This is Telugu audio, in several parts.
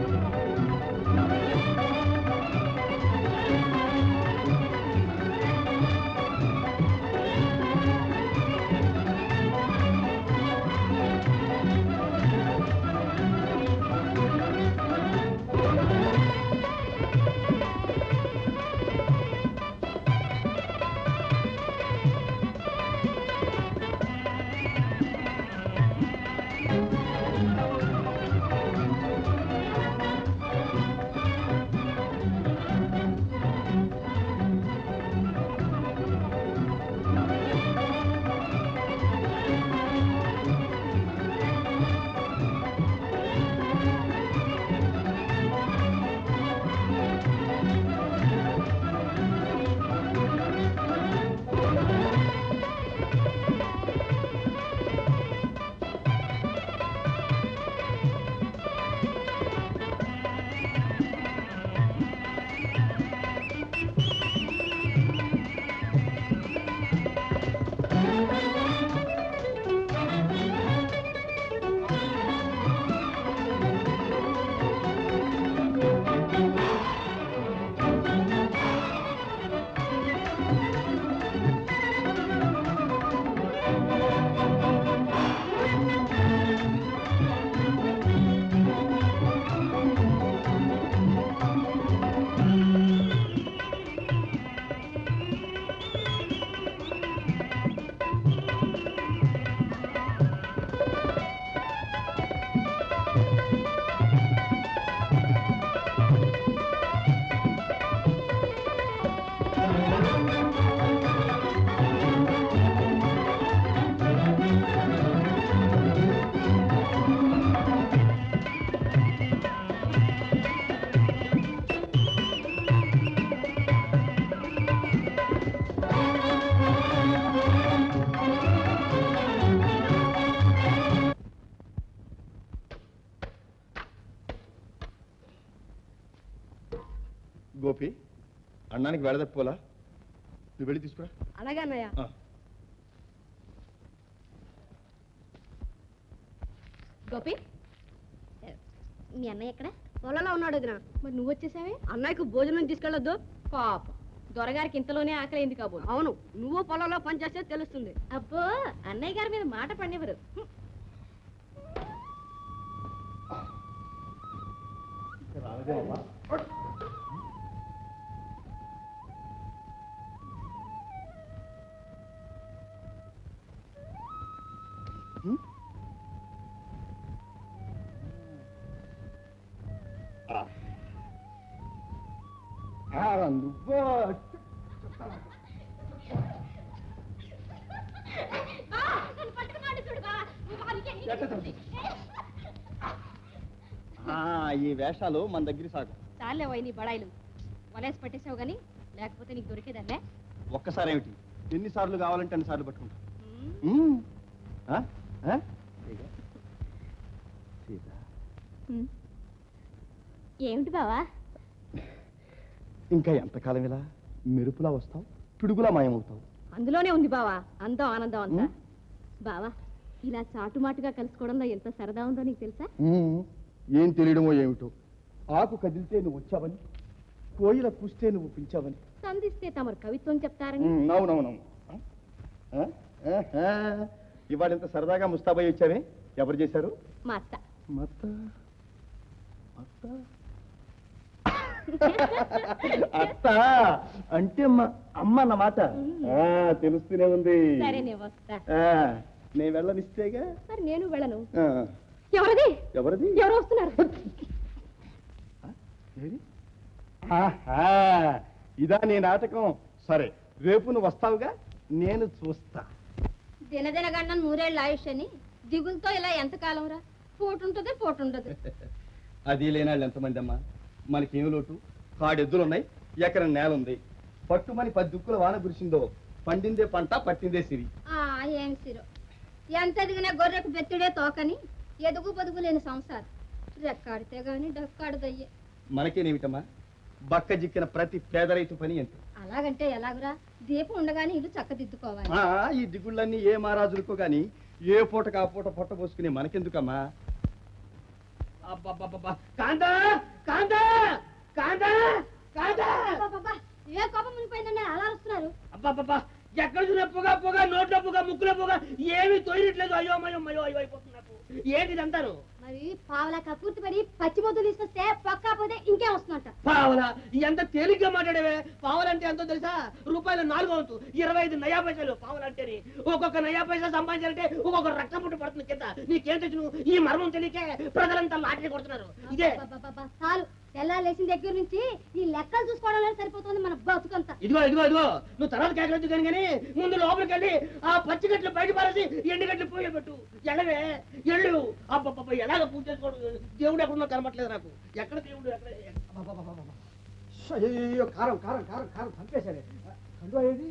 గోపి అన్నానికి వెళ్ళదప్పోలా నువ్వు వెళ్ళి తీసుకురా అలాగే అన్నయ్య ఆ. గోపి మీ అన్నయ్య ఎక్కడ పొలంలో ఉన్నాడు వదిన మరి నువ్వు వచ్చేసావే అన్నయ్యకు భోజనం తీసుకెళ్ళొద్దు పాప దొరగారికి ఇంతలోనే ఆకలి ఎందుకు కాబోలు అవును నువ్వు పొలంలో పనిచేస్తే తెలుస్తుంది అబ్బో అన్నయ్య గారి మీద మాట పడినెవరు నువ్వు ఈ వేషాలు మన దగ్గర సాగు చాలే పోయి నీ బడాయిలు వలేసి పట్టేసావు గాని లేకపోతే నీకు దొరికేదన్నే ఒక్కసారి ఏమిటి ఎన్నిసార్లు కావాలంటే అన్నిసార్లు పట్టుకుంటా ఉమ్, ఉమ్. ఆ? ఆ? ఇక. సీత ఉమ్. ఏమిటి బావా ఇంకా ఎంతకాలం ఇలా మెరుపులా వస్తావు పిడుగులా మాయమవుతావు అందులోనే ఉంది బావా అందం ఆనందం అంతా ఉమ్. బావా ఇలా చాటుమాటుగా కలుసుకోవడంలో ఎంత సరదా ఉందో నీకు తెలుసా ఉమ్. ఏం తెలియడమో ఏమిటో ఆకు కదిలితే నువ్వు వచ్చావని కోయిల కూస్తే నువ్వు పిలిచావని సంధిస్తే తమరు కవిత్వం చెప్తారని ఉమ్, అవునవునవును ఆ? ఆ? ఆహా. ఇవాళ ఇంత సరదాగా ముస్తాబాయి వచ్చావే ఎవరు చేశారు మా అత్త మత్త అత్త అత్త అంటే మా అమ్మ అన్నమాట ఆ, తెలుస్తూనే ఉంది సరే నేను వస్తా ఆ, నేను వెళ్ళనిస్తేగా మరి నేను వెళ్ళను ఆ, ఎవరిది ఎవరిది ఎవరు వస్తున్నారు ఏది? ఆహా, ఇదా నీ నాటకం సరే రేపు నువ్వు వస్తావుగా నేను చూస్తా దినదిన గండం నూరేళ్ళ ఆయుష్ అని దిగులతో ఇలా ఎంతకాలం రా పోటుంటది పోటుంటది అది లేనాళ్ళు ఎంతమంది అమ్మా మనకేం లోటు కాడెద్దులు ఉన్నాయి ఎకరం నేల ఉంది పట్టుమని పది దుక్కుల వాన కురిసిందో పండిందే పంట పట్టిందే సిరి ఆ ఏం సిరో ఎంత ఎదిగినా గొర్రెకు బెత్తుడే తోకని ఎదుగు పొదుగు లేని సంసారం రెక్కాడితే గాని డక్కాడదయ్యే మనకేనేమిటమ్మా బక్క జిక్కిన ప్రతి పేద రైతు పని ఎంత అలాగంటే ఎలాగురా దీపం ఉండగానే ఇల్లు చక్కదిద్దుకోవాలి ఆ, ఈ దిగుళ్ళన్నీ ఏ మహారాజులకో గాని ఏ పూటకు ఆ పూట పొట్ట పోసుకునే మనకెందుకమ్మా అబ్బబ్బబ్బబ్బా. కాంత కాంత కాంత కాంత అబ్బబ్బబ్బా, ఏ కోపం మునిపోయిందండి అలా వస్తున్నారు అబ్బబ్బబ్బా ఎక్కడ చూసిన పొగ పొగ నోట్లో పొగ ముక్కులో పొగ ఏమీ తోయట్లేదు అయ్యో మయో మయో అయ్యో అయిపోతుంది నాకు ఏంటి ఇదంతాను మరి పావలా కపూర్తి పడి పచ్చి బొద్దు తీసుకొస్తే పక్కపోతే ఇంకేం వస్తుందంట పావలా ఎంత తేలిగ్గా మాట్లాడేవే పావలంటే ఎంతో తెలుసా రూపాయలు నాలుగు వంతు ఇరవై ఐదు నయా పైసలు పావలంటేని ఒక్కొక్క నయా పైసా సంపాదించాలంటే ఒక్కొక్క రక్తం పుట్టు పడుతుంది కింద నీకేం తెచ్చు ఈ మర్మం తెలియకే ప్రజలంతా లాటరీ కొడుతున్నారు ఇదే అబ్బబ్బబ్బబ్బా, చాలు తెల్లా లేచిన దగ్గర నుంచి ఈ లెక్కలు చూసుకోవడంలో సరిపోతుంది మన బతుకంతా ఇదిగో ఇదిగో ఇదిగో నువ్వు తర్వాత కేకలొద్దు కానీ కానీ ముందు లోపలికి వెళ్ళి ఆ పచ్చి గట్లు బయట పారేసి ఎండు గట్లు పోయి పెట్టు ఎడవే ఎళ్ళు అబ్బబ్బబ్బ ఎలాగ పూజ చేసుకోవడం దేవుడు ఎక్కడున్నా కనబట్లేదు నాకు ఎక్కడ దేవుడు ఎక్కడ అబ్బబ్బబ్బబ్బబ్బ. అయ్యో కారం కారం కారం కారం చంపేశారే కండు అయ్యేది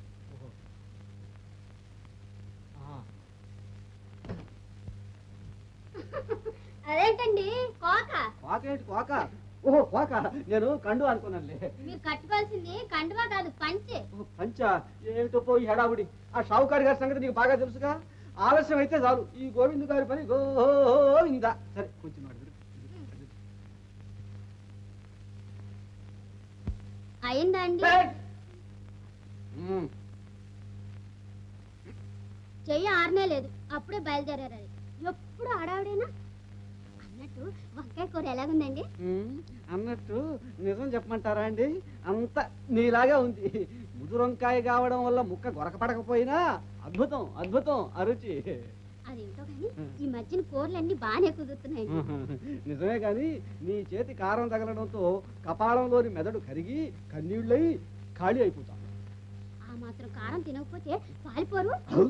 అదేంటండి కోక కోక ఏంటి కోక ఓహో కోక నేను కండు అనుకున్నానులే మీరు కట్టుకోవాల్సింది కండువా కాదు పంచె ఓ, పంచా ఏమిటో పోయి హడావుడి ఆ షావుకారి గారి సంగతి నీకు బాగా తెలుసుగా ఆలస్యం అయితే చాలు ఈ గోవిందు గారి పని గోవింద సరే కొంచెం మాట విడు. అయిందా అండి మ్మ్. చెయ్యి ఆరనే లేదు అప్పుడే బయలుదేరారు అది ఎప్పుడు ఆడావిడేనా అన్నట్టు వంకాయ కూర ఎలాగుందండి మ్మ్. అన్నట్టు నిజం చెప్పమంటారా అండి అంత నీలాగా ఉంది ముదురొంకాయ కావడం వల్ల ముక్క గొరకపడకపోయినా అద్భుతం అద్భుతం అరుచి అదేంటో కానీ ఈ మధ్యన కూరలన్నీ బాగానే కుదురుతున్నాయండి నిజమే కానీ నీ చేతి కారం తగలడంతో కపాలంలోని మెదడు కరిగి కన్నీళ్ళై ఖాళీ అయిపోతాం ఆ మాత్రం కారం తినకపోతే పాలిపోరు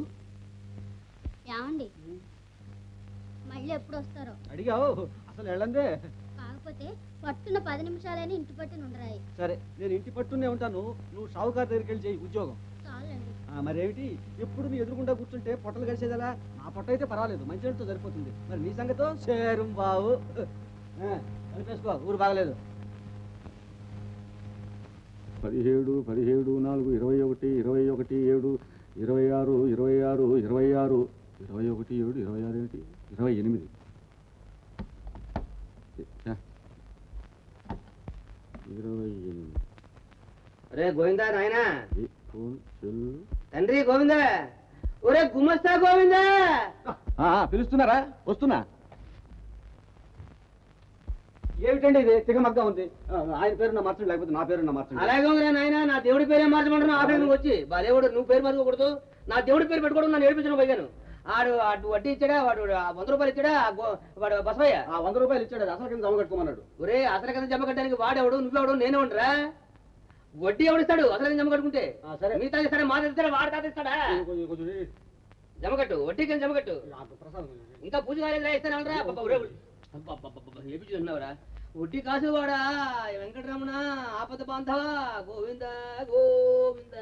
ఏమండి మళ్ళీ ఎప్పుడు వస్తారో అడిగావు అసలు వెళ్ళందే కాకపోతే పట్టున పది నిమిషాలైనా ఇంటి పట్టున ఉండరాయి సరే నేను ఇంటి పట్టునే ఉంటాను నువ్వు షావుకారు దగ్గరికి వెళ్ళి చేయి ఉద్యోగం చాలండి ఆ, మరేమిటి ఎప్పుడు నీ ఎదురుకుండా కూర్చుంటే పొట్టలు కలిసేదలా నా పొట్ట అయితే పర్వాలేదు మంచితో సరిపోతుంది మరి నీ సంగతో చేరం బావు ఆ, కలిపేసుకో ఊరు బాగలేదు పదిహేడు పదిహేడు నాలుగు ఇరవై ఒకటి ఇరవై ఒకటి ఏడు ఇరవై ఆరు ఇరవై ఆరు ఇరవై ఆరు ఇరవై ఒకటి ఏడు ఇరవై ఆరు ఏంటి ఇరవై ఎనిమిది ఛ. ఇరవై ఎనిమిది ఒరే గోవిందా నాయనా ఈ ఫోన్ సెల్ తండ్రి గోవిందా ఒరే గుమస్తా గోవిందా ఆ, పిలుస్తున్నారా వస్తున్నా ఏమిటండి ఇది తిగమగ్గా ఉంది ఆ, ఆయన పేరు నా మార్చండి లేకపోతే నా పేరు నా మార్చండి అలాగే ఉందిరా నాయన నా దేవుడి పేరే మార్చమంటున్నా ఆఫీస్ వచ్చి బాలేవుడు నువ్వు పేరు మార్చుకోకూడదు నా దేవుడి పేరు పెట్టుకోవడం నన్ను ఏడిపించిన పోయాను ఆడు అటు వడ్డీ ఇచ్చాడా వాడు ఆ వంద రూపాయలు ఇచ్చాడా ఆ గో- వాడు బసవయ్య ఆ వంద రూపాయలు ఇచ్చాడు అది అసలు కింద జమ కట్టుకోమన్నాడు ఒరే అసలు కదా జమ కట్టడానికి వాడెవడు నువ్వెవడు నేనే ఉండరా వడ్డీ ఎవడిస్తాడు అసలు జమ కట్టుకుంటే ఆ, సరే. మిగతా ఇస్తాడా మా ఇస్తాడా వాడు తాత ఇస్తాడా కొంచెం- కొంచెం ఈ- జమ కట్టు వడ్డీ కింద జమ కట్టు ఆ, ప్రసాదం ఇంకా పూజ కాలేదురా ఇస్తానరా ఏపీ చూస్తున్నావురా వడ్డీ కాసు వాడా వెంకటరమణ ఆపద బాంధవ గోవింద గోవింద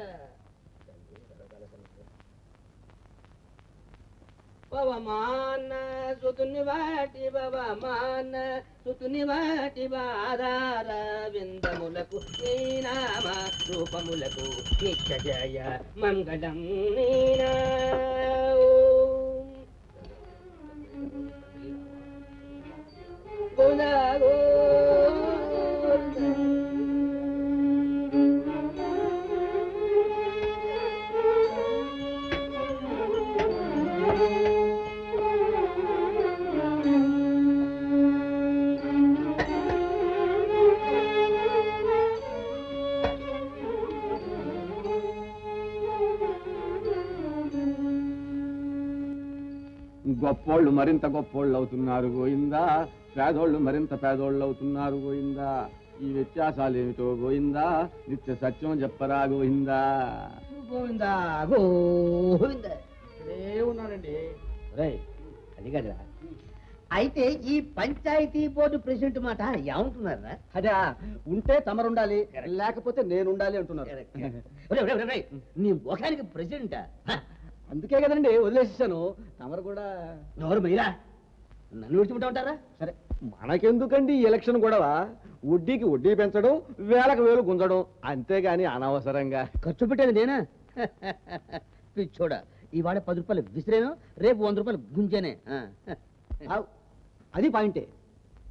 పవమాన సుతుని వాటి పవమాన సుతుని వాటి బాధార విందములకు నీ నామ రూపములకు నిత్య జయ మంగళం నీనా గోవింద గొప్పోళ్ళు మరింత గొప్పోళ్ళు అవుతున్నారు గోయిందా పేదోళ్ళు మరింత పేదోళ్ళు అవుతున్నారు గోయిందా ఈ వ్యత్యాసాలు ఏమిటో గోయిందా నిత్య సత్యం చెప్పరా గోయిందా గోవింద గోవింద ఇక్కడే ఉన్నాడండి రేయ్ అది కదరా అయితే ఈ పంచాయతీ బోర్డు ప్రెసిడెంట్ మాట ఏమంటున్నారా అదే ఉంటే తమరుండాలి లేకపోతే నేను ఉండాలి అంటున్నారు నీ ముఖానికి ప్రెసిడెంటా అందుకే కదండి వదిలేసేసాను తమరు కూడా నోరు మీరా నన్ను విడిచిపెట్ట ఉంటారా సరే మనకెందుకండి ఈ ఎలక్షన్ గొడవ వడ్డీకి వడ్డీ పెంచడం వేలకు వేలు గుంజడం అంతేగాని అనవసరంగా ఖర్చు పెట్టేది నేనా పిచ్చోడా ఇవాళ పది రూపాయలు విసిరేను రేపు వంద రూపాయలు గుంజానే ఆ. ఆవ్, అది పాయింటే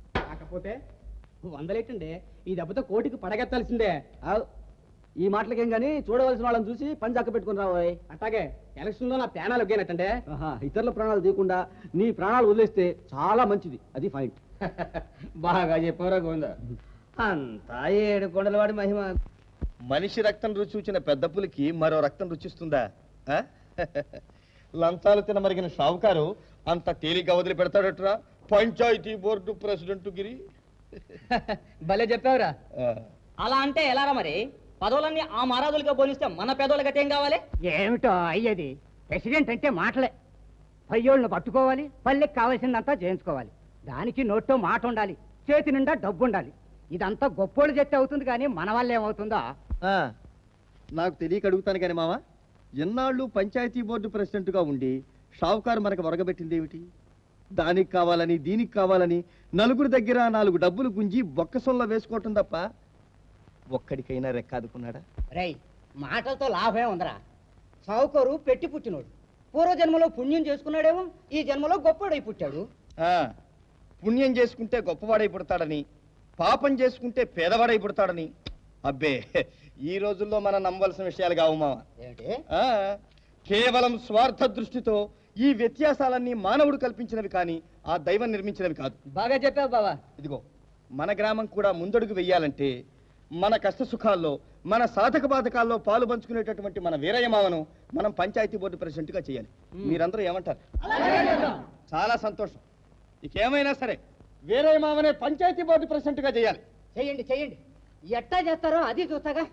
కాకపోతే వందలేటండి ఈ దెబ్బతో కోటికి పడగెత్తాల్సిందే ఆవ్. ఈ మాటలకేం గానీ చూడవలసిన వాళ్ళని చూసి పని చక్క పెట్టుకుని రాబోయ్ అట్లాగే ఎలక్షన్ లో నా ప్యానాలు ఒగ్గేనట్టంటే ఆహా, ఇతరుల ప్రాణాలు తీయకుండా నీ ప్రాణాలు వదిలేస్తే చాలా మంచిది అది ఫైన్ బాగా చెప్పారా గోవింద అంతా ఏడు కొండల వాడి మహిమ మనిషి రక్తం రుచి చూచిన పెద్ద పులికి మరో రక్తం రుచిస్తుందా ఆ? లంచాలు తినమరిగిన షావుకారు అంత తేలిగ్గా వదిలి పెడతాడట్రా పంచాయతీ బోర్డు ప్రెసిడెంట్ గిరి భలే చెప్పావురా ఆ, అలా అంటే ఎలారా మరి పదవులన్నీ ఆ మహారాజులుగా పోలిస్తే మన పేదోళ్ళ గతి ఏం కావాలి ఏమిటో అయ్యేది ప్రెసిడెంట్ అంటే మాటలే పయ్యోళ్ళను పట్టుకోవాలి పల్లెకి కావాల్సిందంతా చేయించుకోవాలి దానికి నోట్లో మాట ఉండాలి చేతి నిండా డబ్బు ఉండాలి ఇదంతా గొప్పోళ్ళు చెత్త అవుతుంది కానీ మన వల్ల ఏమవుతుందో ఆ, నాకు తెలియక అడుగుతాను కానీ మామ ఎన్నాళ్ళు పంచాయతీ బోర్డు ప్రెసిడెంట్గా ఉండి షావుకారు మనకు వరగబెట్టింది ఏమిటి దానికి కావాలని దీనికి కావాలని నలుగురి దగ్గర నాలుగు డబ్బులు గుంజి బొక్కసొల్ల వేసుకోవటం తప్ప ఒక్కడికైనా రెక్కాదుకున్నాడా రై మాటలతో లాభమే ఉందరా చౌకరు పెట్టి పుట్టినోడు పూర్వజన్మలో పుణ్యం చేసుకున్నాడేమో ఈ జన్మలో గొప్పోడై పుట్టాడు ఆ, పుణ్యం చేసుకుంటే గొప్పవాడై పుడతాడని పాపం చేసుకుంటే పేదవాడై పుడతాడని అబ్బే ఈ రోజుల్లో మనం నమ్మవలసిన విషయాలు కావు మామ ఏమిటి ఆ, కేవలం స్వార్థ దృష్టితో ఈ వ్యత్యాసాలన్నీ మానవుడు కల్పించినవి కానీ ఆ దైవం నిర్మించినవి కాదు బాగా చెప్పావు బావా ఇదిగో మన గ్రామం కూడా ముందడుగు వెయ్యాలంటే మన కష్ట సుఖాల్లో మన సాధక బాధకాల్లో పాలు పంచుకునేటటువంటి మన వీరయ్య మామను మనం పంచాయతీ బోర్డు ప్రెసిడెంట్గా చేయాలి మీరందరూ ఏమంటారు చాలా సంతోషం ఇకేమైనా సరే వీరయ్య మామనే పంచాయతీ బోర్డు ప్రెసిడెంట్గా చేయాలి చెయ్యండి చెయ్యండి ఎట్టా చేస్తారో అది చూస్తాగా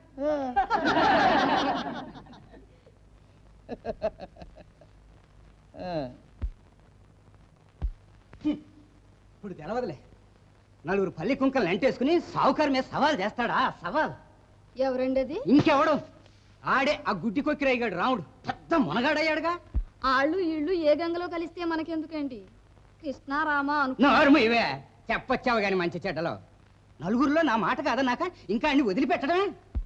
ఆ. ఇప్పుడు తెలవదులే నలుగురు పల్లి కుంకలు ఎంటేసుకుని సావుకారు మీద సవాల్ చేస్తాడా సవాల్ ఎవరండి అది ఇంకెవడు ఆడే ఆ గుడ్డి కొక్కిరయ్యాడు రాముడు పెద్ద మునగాడయ్యాడుగా ఆళ్ళు ఇళ్ళు ఏ గంగలో కలిస్తే మనకెందుకండి కృష్ణారామ అనుకో నోరుము ఇవే చెప్పొచ్చావు గాని మంచి చెడ్డలో నలుగురిలో నా మాట కాదా నాక ఇంకా అన్ని వదిలిపెట్టడమే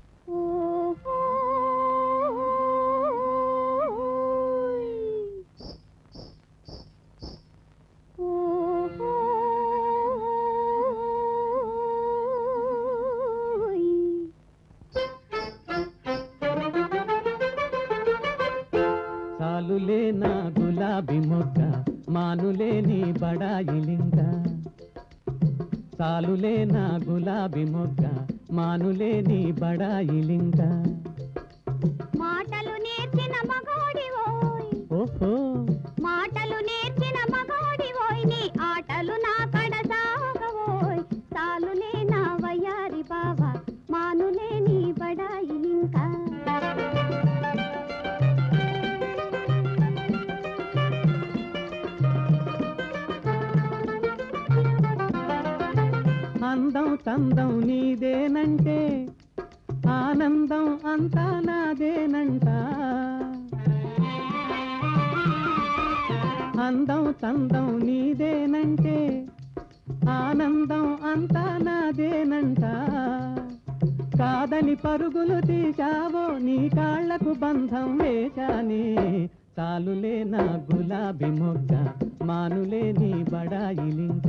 సాలులే నా గులాబీ మొగ్గ మానులే నీ బడాయి లింగ సాలులే నా గులాబీ మొగ్గ మానులే నీ బడాయి లింగ మాటలు నేర్చిన మగోడివోయ్ ఓహో మాటలు నేర్చిన మగోడివోయ్ నీ ఆటలు నా కడ సాగవోయ్ సాలులే నా వయ్యారి బావ మానులే నీ బడాయి ఇంకా అందం చందం నీదేనంటే ఆనందం అంతా నాదేనంట అందం చందం నీదేనంటే ఆనందం అంతా నాదేనంట కాదని పరుగులు తీశావో నీ కాళ్లకు బంధం వేశానే చాలులే నా గులాబీ మొగ్గ మానులే నీ బడాయి లింక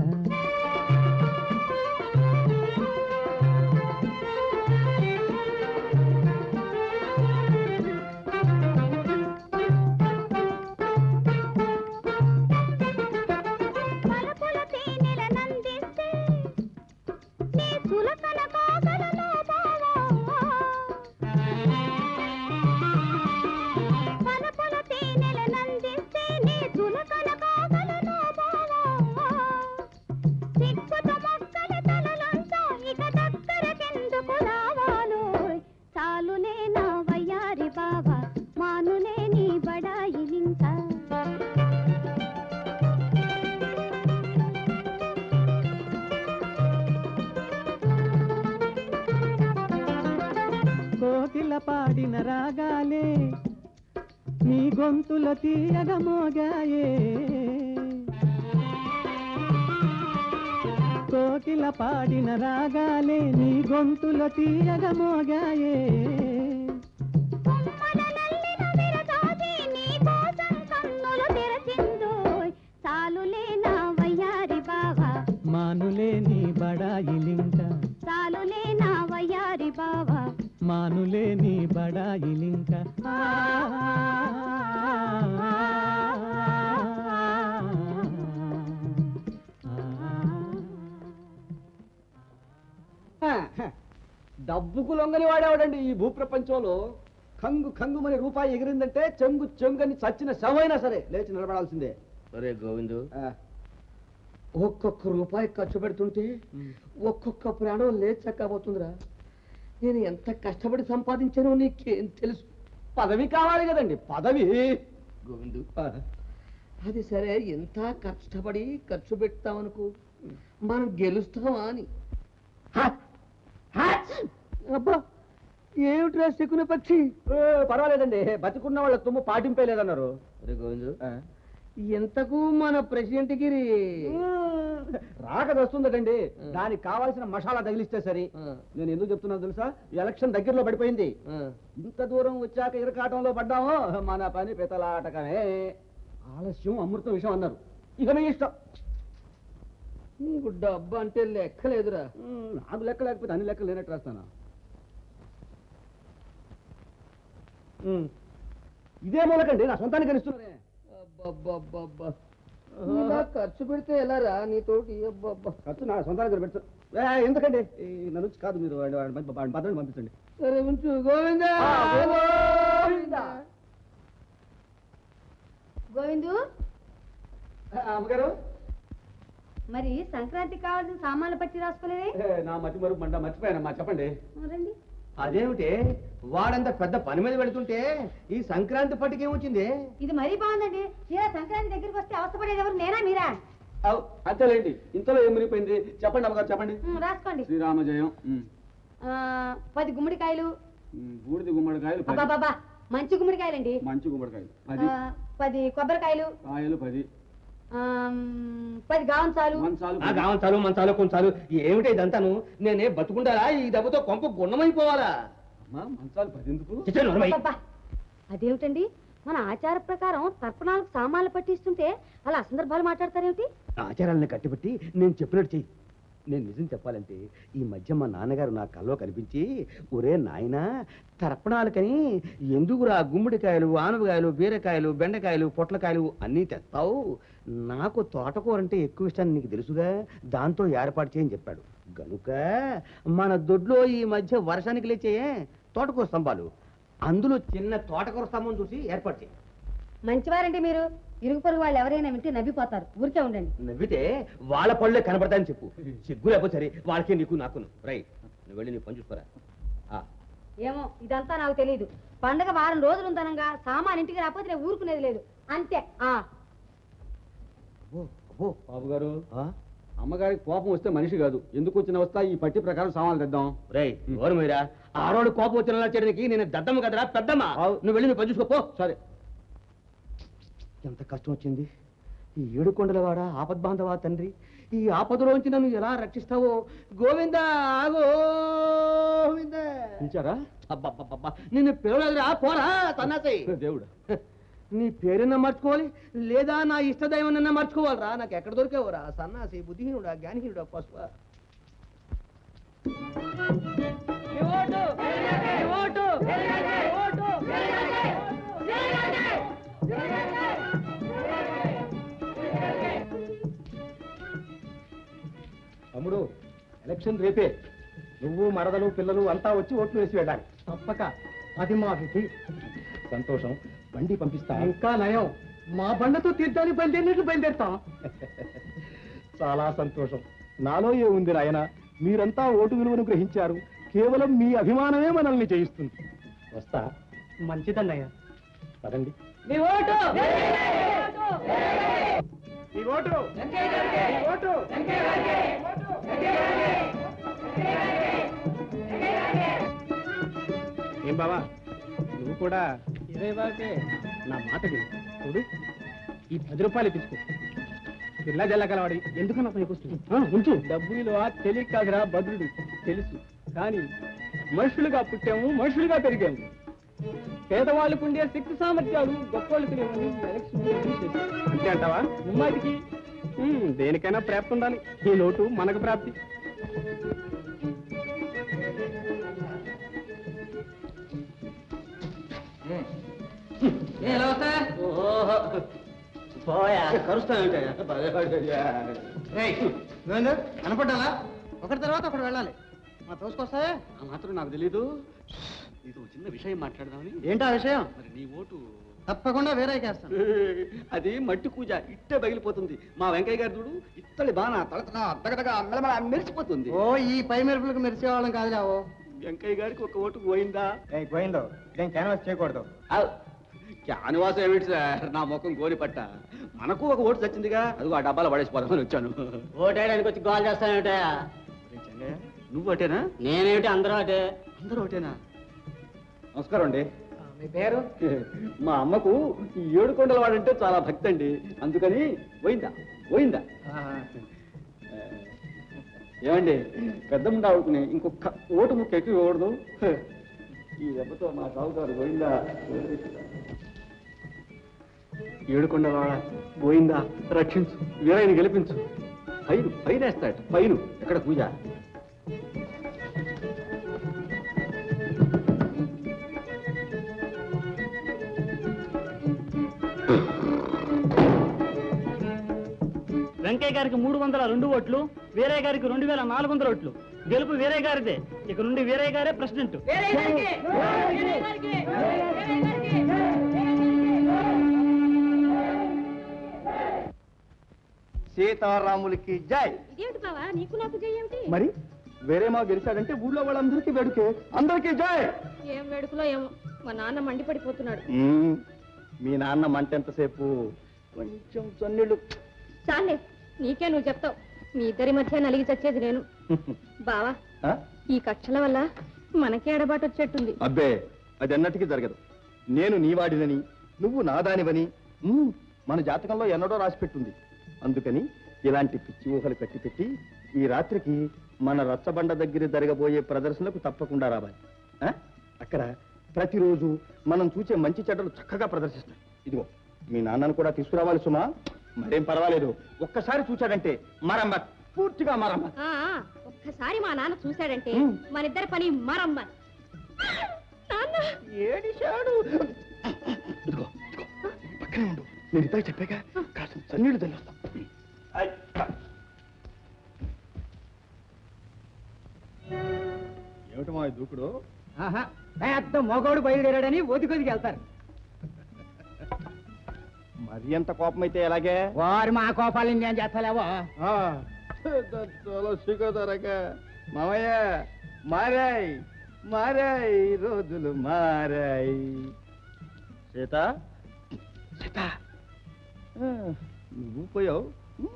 పలుకుల తేనెల నందిస్తే నీ చులకన కాగలలో బావా పలుకుల తేనెల నందిస్తే నీ చులకన కాగలలో బావా సిగ్గుతో మొక్కల తలలంతా ఇక దగ్గరకెందుకు రావాలోయ్ చాలులే నా వయ్యారి బావా మానులే నీ బడాయి ఇంకా కోకిల పాడిన రాగాలే నీ గొంతుల తీయగ మోగాయే కోకిల పాడిన రాగాలే నీ గొంతుల తీయగ మోగాయే కొమ్మల నల్లిన విరగాది నీ కోసం కన్నులు తెరచిందోయ్ చాలులే నా వయ్యారి బావా మానులేని బడాయిలింక చాలులే నా వయ్యారి బావా మానులేని బడాయిలింక ఆ, డబ్బుకు లొంగని వాడేవాడండి ఈ భూప్రపంచంలో కంగు కంగుమని రూపాయి ఎగిరిందంటే చెంగు చెంగని చచ్చిన శవైనా సరే లేచి నిలబడాల్సిందే ఒరే గోవిందు ఆ, ఒక్కొక్క రూపాయి ఖర్చు పెడుతుంటే ఒక్కొక్క ప్రాణం లేచక్కపోతుందిరా నేను ఎంత కష్టపడి సంపాదించానో నీకేం తెలుసు పదవి కావాలి కదండి పదవి గోవిందు ఆ, అది సరే ఎంత కష్టపడి ఖర్చు పెడతామనుకో మనం గెలుస్తామా అని హ! హ! అబ్బా ఏమిట్రా శకున పక్షి ఏ, పర్వాలేదండి బతికున్న వాళ్ళ తుమ్ము పాటింపే లేదన్నారు ఒరే గోవిందు ఆ, ఎంతకు మన ప్రెసిడెంట్ గిరి రాకది వస్తుందటండి దానికి కావాల్సిన మసాలా తగిలిస్తే సరి ఆ. నేను ఎందుకు చెప్తున్నాను తెలుసా ఎలక్షన్ దగ్గరలో పడిపోయింది ఆ. ఇంత దూరం వచ్చాక ఇరకాటంలో పడ్డామో మన పని పితలాటకమే ఆలస్యం అమృతం విషయం అన్నారు ఇక మీ ఇష్టం నీకు డబ్బు అంటే లెక్కలేదురా ఉమ్, నాకు లెక్క లేకపోతే అన్ని లెక్కలు లేనట్టు రాస్తాను ఉమ్, ఇదే మూలకండి నా సొంతానికి కనిస్తున్నారే అబ్బబ్బబ్బబ్బా. ఇలా ఖర్చు పెడితే ఎలారా నీతోటి అబ్బబ్బా. ఖర్చు నా సొంతానికి పెట్టు ఏ, ఎందుకండి ఈ నా నుంచి కాదు మీరు వాడి- వాడి పంపి- వాడి భద్రని పంపించండి సరే ఉంచు గోవిందా ఆ, గోవిందా. గోవిందు ఆ, అమ్మగారు మరి సంక్రాంతికి కావాల్సిన సామాన్లు పట్టి రాసుకోలేదే ఏ, నా మతి మరుపు మంట మర్చిపోయానమ్మా చెప్పండి రండి అదేమిటి వాడంత పెద్ద పని మీద పెడుతుంటే ఈ సంక్రాంతి పట్టుకేమొచ్చింది ఇది మరీ బాగుందండి తీరా సంక్రాంతి దగ్గరికి వస్తే అవస్థపడేది ఎవరు నేనా మీరా అవ్, అంతేలేండి ఇంతలో ఏం మునిగిపోయింది చెప్పండి అమ్మగారు చెప్పండి ఉమ్, రాసుకోండి శ్రీరామ జయం ఉమ్, ఆ, పది గుమ్మడికాయలు ఉమ్, బూడిద గుమ్మడికాయలు పది అబ్బాబాబా మంచి గుమ్మడికాయలండి మంచి గుమ్మడికాయలు పది ఆ, పది కొబ్బరికాయలు కాయలు పది ఆమ్, పది గావంచాలు మంచాలు ఆ పది. గావంచాలు మంచాలు కొంచాలు ఏమిటి ఇదంతాను నేనే బతుకుంటారా ఈ దెబ్బతో కొంప గుణమైపోవాలా అమ్మా, మంచాలు పది ఎందుకు చిచ్చే నోర్మై. అబ్బబ్బా. అదేమిటండి మన ఆచార ప్రకారం తర్పణాలకు సామాన్లు పట్టిస్తుంటే అలా అసందర్భాలు మాట్లాడతారేమిటి ఆచారాలను కట్టిబట్టి నేను చెప్పినట్టు చెయ్యి నేను నిజం చెప్పాలంటే ఈ మధ్య మా నాన్నగారు నా కల్లో కనిపించి ఒరే నాయనా తర్పణాలకని ఎందుకురా గుమ్మడికాయలు ఆనవకాయలు బీరకాయలు బెండకాయలు పొట్లకాయలు అన్నీ తెస్తావు నాకు తోటకూర అంటే ఎక్కువ ఇష్టాన్ని నీకు తెలుసుగా దాంతో ఏర్పాటు చేయని చెప్పాడు గనుక మన దొడ్లో ఈ మధ్య వర్షానికి లేచేయే తోటకూర స్తంభాలు అందులో చిన్న తోటకూర స్తంభం చూసి ఏర్పాటు చేయి మంచివారండి మీరు ఇరుగు పొరుగు వాళ్ళు ఎవరైనా వింటే నవ్విపోతారు ఊరికే ఉండండి నవ్వితే వాళ్ళ పళ్ళే కనపడతాయని చెప్పు సిగ్గు లేకపోతే సరే వాళ్ళకి నీకు నాకును రైట్ నువ్వు వెళ్ళి నీ పని చూసుకోరా ఆ, ఏమో ఇదంతా నాకు తెలియదు పండగ వారం రోజులు ఉందనంగా సామాన్ ఇంటికి రాకపోతే నేను ఊరుకునేది లేదు అంతే ఆ అబ్బో, అబ్బో బాబు గారు ఆ? అమ్మగారికి కోపం వస్తే మనిషి కాదు ఎందుకు వచ్చిన వస్తా ఈ పట్టి ప్రకారం సామాన్లు తెద్దాం రేయ్ ఎవరు మీరా ఆరోడు కోపం వచ్చిన చేయడానికి నేను దద్దమ్మ కదరా పెద్దమ్మ ఆవు. నువ్వు వెళ్ళి నీ పని చూసుకోపో సరే ఎంత కష్టం వచ్చింది ఈ ఏడు కొండలవాడ ఆపద్బాంధవా తండ్రి ఈ ఆపదలోంచి నన్ను ఎలా రక్షిస్తావో గోవింద గోవింద పిలిచారా అబ్బబ్బబ్బబ్బా నిన్ను పిలవలేదురా పోరా సన్నాసై దేవుడు నీ పేరున్నా మార్చుకోవాలి లేదా నా ఇష్టదైవం మార్చుకోవాలిరా నాకు ఎక్కడ దొరికేవరా సన్నాసి బుద్ధిహీనుడా జ్ఞానహీనుడా పశువ తమ్ముడు ఎలక్షన్ రేపే నువ్వు మరదలు పిల్లలు అంతా వచ్చి ఓట్లు వేసి వెళ్ళాలి తప్పక అది మా విధి సంతోషం బండి పంపిస్తా ఇంకా నయం మా బండతో తీర్థాన్ని బయలుదేరినట్లు బయలుదేరుతాం చాలా సంతోషం నాలో ఏముంది నాయన మీరంతా ఓటు విలువను గ్రహించారు కేవలం మీ అభిమానమే మనల్ని చేయిస్తుంది వస్తా మంచిదన్నయ్య పదండి మీ ఓటు ఈ ఓటు ఈ ఓటు ఏం బావా నువ్వు కూడా ఇదే బాకే నా మాట విను చూడు ఈ పది రూపాయలు తీసుకో పిల్ల జల్లగలవాడి ఎందుకన్నా పనికొస్తుంది ఉంచు డబ్బులు తెలియక కాదురా భద్రుడు తెలుసు కానీ మనుషులుగా పుట్టాము మనుషులుగా పెరిగాము పేదవాళ్ళకు ఉండే శక్తి సామర్థ్యాలు గొప్పవాళ్ళకు లేవని ఈ ఎలక్షన్ లో చూసేశాం. అంతే అంటావా ముమ్మాటికి ఉమ్, దేనికైనా ప్రాప్తి ఉండాలి ఈ లోటు మనకు ప్రాప్తి పోయా కనపడ్డాలా ఒకటి తర్వాత ఒకటి వెళ్ళాలి మా తోసుకొస్తాయా ఆ మాత్రం నాకు తెలీదు నీతో చిన్న విషయం మాట్లాడదామని ఏంటా విషయం మరి నీ ఓటు తప్పకుండా వేరే కేస్తాను అది మట్టి కూజ ఇట్టే పగిలిపోతుంది మా వెంకయ్య గారి చూడు ఇత్తడి బాణ తలతల తగదగా మెలమెల మెరిసిపోతుంది ఓ ఈ పై మెరుపులకు మెరిసేవాళ్ళం కాదులే ఓ వెంకయ్య గారికి ఒక ఓటు పోయిందా పోయిందో నేను క్యాన్వాస్ చేయకూడదు క్యాన్వాస్ ఏమిటి సార్ నా ముఖం గోరి పట్ట మనకు ఒక ఓటు చచ్చిందిగా అదిగో ఆ డబ్బాలో పడేసిపోదామని వచ్చాను ఓటేయడానికి వచ్చి గోల్ చేస్తానేమిటా నువ్వు అటేనా నేనేమిటి అందరూ అటే అందరూ ఒకటేనా నమస్కారం అండి మీ పేరు మా అమ్మకు ఈ ఏడు కొండల వాడంటే చాలా భక్తి అండి అందుకని పోయిందా పోయిందా ఏమండి పెద్ద ముండావుకుని ఇంకొక ఓటు ముక్క ఎక్కువ ఇవ్వకూడదు ఈ దెబ్బతో మా సాగుతారు పోయిందా ఏడుకొండల వాడ పోయిందా రక్షించు వీరైన గెలిపించు పైరు పైనేస్తాడు పైరు ఎక్కడ పూజ వెంకయ్య గారికి మూడు వందల రెండు ఓట్లు వీరయ్య గారికి రెండు వేల నాలుగు వందల ఓట్లు గెలుపు వీరయ్య గారిదే ఇక నుండి వీరయ్య గారే ప్రెసిడెంట్ సీతారాములకి జై ఇదేమిటి బావా నీకు నాకు చెయ్యేమిటి మరి వేరే మా గెలిచాడంటే ఊళ్ళో వాళ్ళందరికీ వేడుకే అందరికీ జై ఏం వేడుకలో ఏమో మా నాన్న మండిపడిపోతున్నాడు మ్మ్. మీ నాన్న మంట ఎంతసేపు కొంచెం సన్నీళ్ళు చాలే నీకే నువ్వు చెప్తావు మీ ఇద్దరి మధ్య నలిగి చచ్చేది నేను బావా ఆ? ఈ కక్షల వల్ల మనకే ఎడబాటు వచ్చేట్టుంది అబ్బే అది అన్నటికీ జరగదు నేను నీవాడినని నువ్వు నాదానివని మ్మ్, మన జాతకంలో ఎన్నడో రాసి పెట్టుంది అందుకని ఇలాంటి పిచ్చి ఊహలు కట్టిపెట్టి ఈ రాత్రికి మన రచ్చబండ దగ్గర జరగబోయే ప్రదర్శనకు తప్పకుండా రావాలి ఆ? అక్కడ ప్రతిరోజు మనం చూసే మంచి చెడ్డలు చక్కగా ప్రదర్శిస్తాం ఇదిగో మీ నాన్నను కూడా తీసుకురావాలి సుమా మరేం పర్వాలేదు ఒక్కసారి చూశాడంటే మరమ్మత్ పూర్తిగా మరమ్మత్ ఆ, ఆ, ఒక్కసారి మా నాన్న చూశాడంటే ఉమ్. మన ఇద్దరి పని మరమ్మ నాన్న ఏడిశాడు ఇదిగో ఇదిగో పక్కనే ఉండు నేను ఇద్దరు చెప్పాక కాస్త చన్నీళ్ళు తెల్లొస్తా ఏమిటి మా ఈ దూకుడు ఆహా పెద్ద మగోడు బయలుదేరాడని ఒదికొదికి వెళ్తారు మరి ఎంత కోపం అయితే ఎలాగే వారు మా కోపాలని నేను చేస్తలేవో చాలా సిగోదరక మామయ్య మారాయి మారాయి రోజులు మారాయి సీత సీత ఆ, నువ్వు పోయావు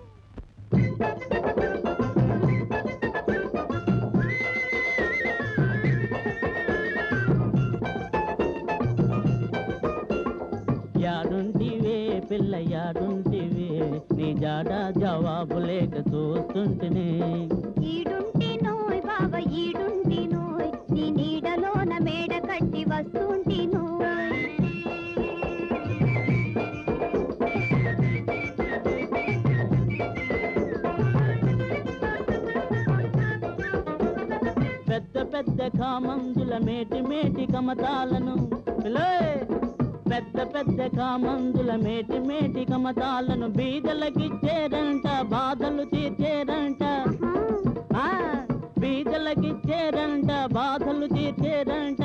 యాడుంటివే పిల్ల యాడుంటివే నీ జాడ జవాబు లేక చూస్తుంటేనే ఈడుంటి నోయ్ బావ ఈడుంటి నోయ్ నీ నీడలోన మేడ కట్టి వస్తుంటి నోయ్ పెద్ద పెద్ద కామందుల మేటి మేటి కమతాలను పిల్లే! పెద్ద పెద్ద కామందుల మేటి మేటి కమతాలను బీదలకిచ్చేరంట బాధలు తీర్చేరంట ఆ, బీదలకిచ్చేరంట బాధలు తీర్చేరంట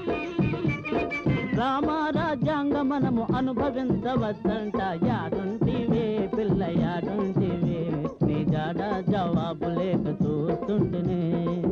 రామ రాజ్యాంగ మనము అనుభవించవచ్చంట యాడుంటివే పిల్ల యాడుంటివే నీ జాడ జవాబు లేక చూస్తుంటేనే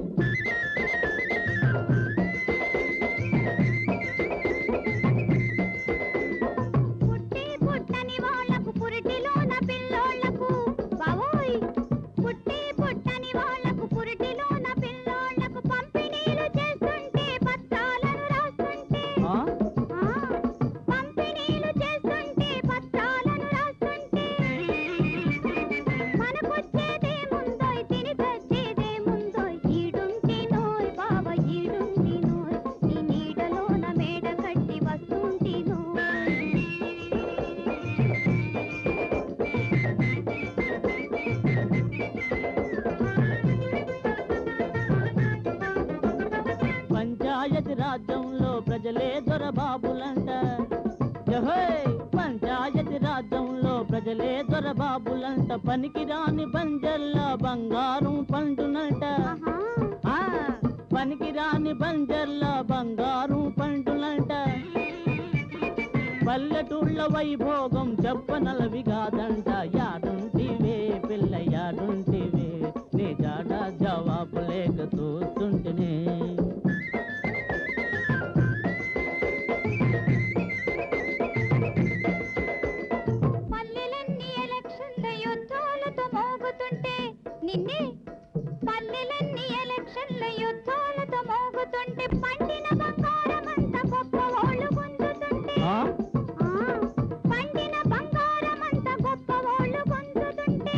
పుట్టి పుట్టని వాళ్ళకు పురిటిలోన పిల్లోళ్లకు బావోయ్ పుట్టి పుట్టని వాళ్ళకు పురిటిలోన పిల్లోళ్లకు పంపిణీలు చేస్తుంటే పత్రాలను రాస్తుంటే ఆ? ఆ, పంపిణీలు చేస్తుంటే పత్రాలను రాస్తుంటే మనకొచ్చేదేముందోయ్ తిని తెచ్చేదేముందోయ్ ఈడుంటి ప్రజలే దొరబాబులంట పనికి రాని బంజర్ల బంగారం పండునంట ఆ, పనికి రాని బంజర్ల బంగారం పండునంట పల్లెటూళ్ళ వైభోగం చెప్పనలవి కాదంట యాడుంటివే పిల్ల యాడుంటివే నీ జాడ జవాబు లేక చూస్తుంటేనే పల్లెలన్నీ ఎలక్షన్ల యుద్ధాలతో మోగుతుంటే నిన్నే పల్లెలన్నీ ఎలక్షన్ల యుద్ధాలతో మోగుతుంటే పండిన బంగారమంత గొప్ప వాళ్ళు పొందుతుంటే ఆ, పండిన బంగారమంత గొప్ప వాళ్ళు పొందుతుంటే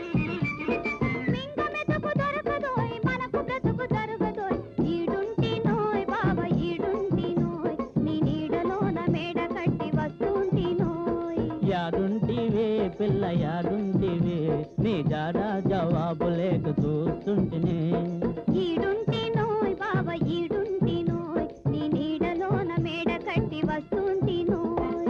మింగ మెతుకు దొరకదోయ్ మనకు బ్రతుకు దొరకదోయ్ ఈడుంటి నోయ్ బాబా ఈడుంటి నోయ్ నీ నీడలోన మేడ కట్టి వస్తుంటి నోయ్ యాడుంటివే పిల్ల యాడుంటివే నీ జాడ జవాబు లేక చూస్తుంటేనే ఈడుంటి నోయ్ బాబా ఈడుంటి నోయ్ నీ నీడలోన మేడ కట్టి వస్తుంటి నోయ్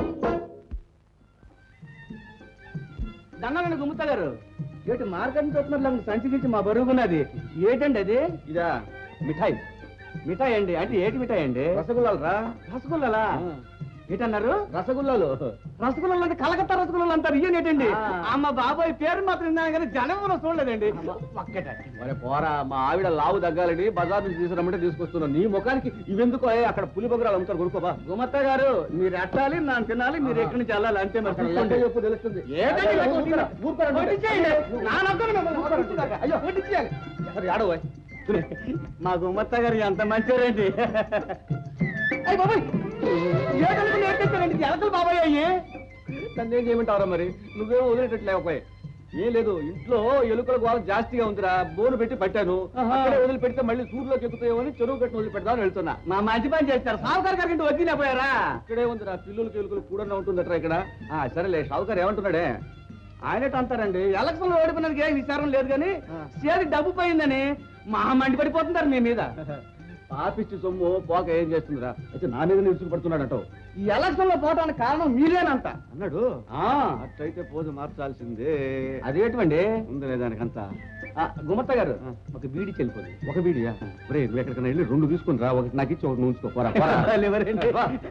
దండాలండి గుమ్ముతా గారు ఏటి మార్కెట్ చూస్తున్నారు సంచికించి మా బరువుకున్నది ఏటండి అది ఇదా మిఠాయి మిఠాయి అండి అంటే ఏటి మిఠాయి అండి రసగుల్లాలు రా రసగుల్లలా ఏటన్నారు రసగుల్లాలు రసగుల్లలు అంటే కలకత్తా రసగుల్లలు అంటారు ఇయ్యం ఏంటండి ఆ. అమ్మ బాబాయ్ పేరు మాత్రం విన్నాను కానీ జనం కూడా చూడలేదండి ఒక్కటే మరి పోరా మా ఆవిడ లావు తగ్గాలని బజార్ నుంచి తీసుకురమ్మంటే తీసుకొస్తున్నా నీ ముఖానికి ఇవెందుకు ఏ, అక్కడ పులి బొగరాలు అమ్ముతారు కొనుక్కోబా గుమత్త గారు మీరు ఎట్టాలి నన్ను తినాలి మీరు ఎక్కడి నుంచి వెళ్ళాలి అంతే మరి అక్కడ చూసుకోండి. లెక్క చెప్పు తెలుస్తుంది ఏంటండి ఇలా ఊరుకోరా, కొట్టినా? ఊరుకోరా, ఊరుకోరా. కొట్టించేయండి. నా నొక్కను మిమ్మల్ని ఊరుకోరా, కొట్టించేదాకా. అయ్యో కొట్టించేయాలి. సరే ఆడవా మా గుమ్మత్త గారు ఎంత మంచివారండి అయ్యి బాబాయ్ ఏటలకు నేర్పించారండి ఎలకలు బాబాయ్ అయ్యి నన్ను ఏం చేయమంటావరా మరి నువ్వేమో వదిలేటట్లే ఒకవే ఏం లేదు ఇంట్లో ఎలుకల గోళం జాస్తిగా ఉందిరా బోను పెట్టి పట్టాను ఆహా. అక్కడే వదిలి పెడితే మళ్ళీ సూర్యులోకి ఎక్కుతాయేమో అని చెరువు కట్టిన వదిలి పెడదామని వెళ్తున్నా మా మంచి పని చేస్తారు సావుకారు గారికి వదిలినా పోయారా ఇక్కడే ఉందిరా పిల్లులకి ఎలుకలు కూడా ఉంటుందట్రా ఇక్కడ ఆ సరేలే షావుకారు ఏమంటున్నాడే ఆయనట అంటారండి ఎలక్షన్ లో ఓడిపోయినందుకు ఏం విచారం లేదు కానీ ఆ. చేతి డబ్బు పోయిందని మా మండి పడిపోతున్నారు మీ మీద పాపిచ్చి సొమ్ము పోక ఏం చేస్తుందిరా అయితే నా మీద నిరుచుకు పడుతున్నాడటో ఈ ఎలక్షన్ లో పోవడానికి కారణం మీరేనంట అన్నాడు ఆ, అట్లయితే పోజు మార్చాల్సిందే అదేటువంటి ఉందిలే దానికంతా ఆ, గుమత్త గారు ఆ. ఒక బీడి చెల్లిపోదు ఒక బీడియా రే నువ్వు ఎక్కడికైనా వెళ్ళి రెండు తీసుకుని రా ఒకటి నాకు ఇచ్చి ఒకటి నువ్వు ఉంచుకో పోరా, పోరా. ఎవరండి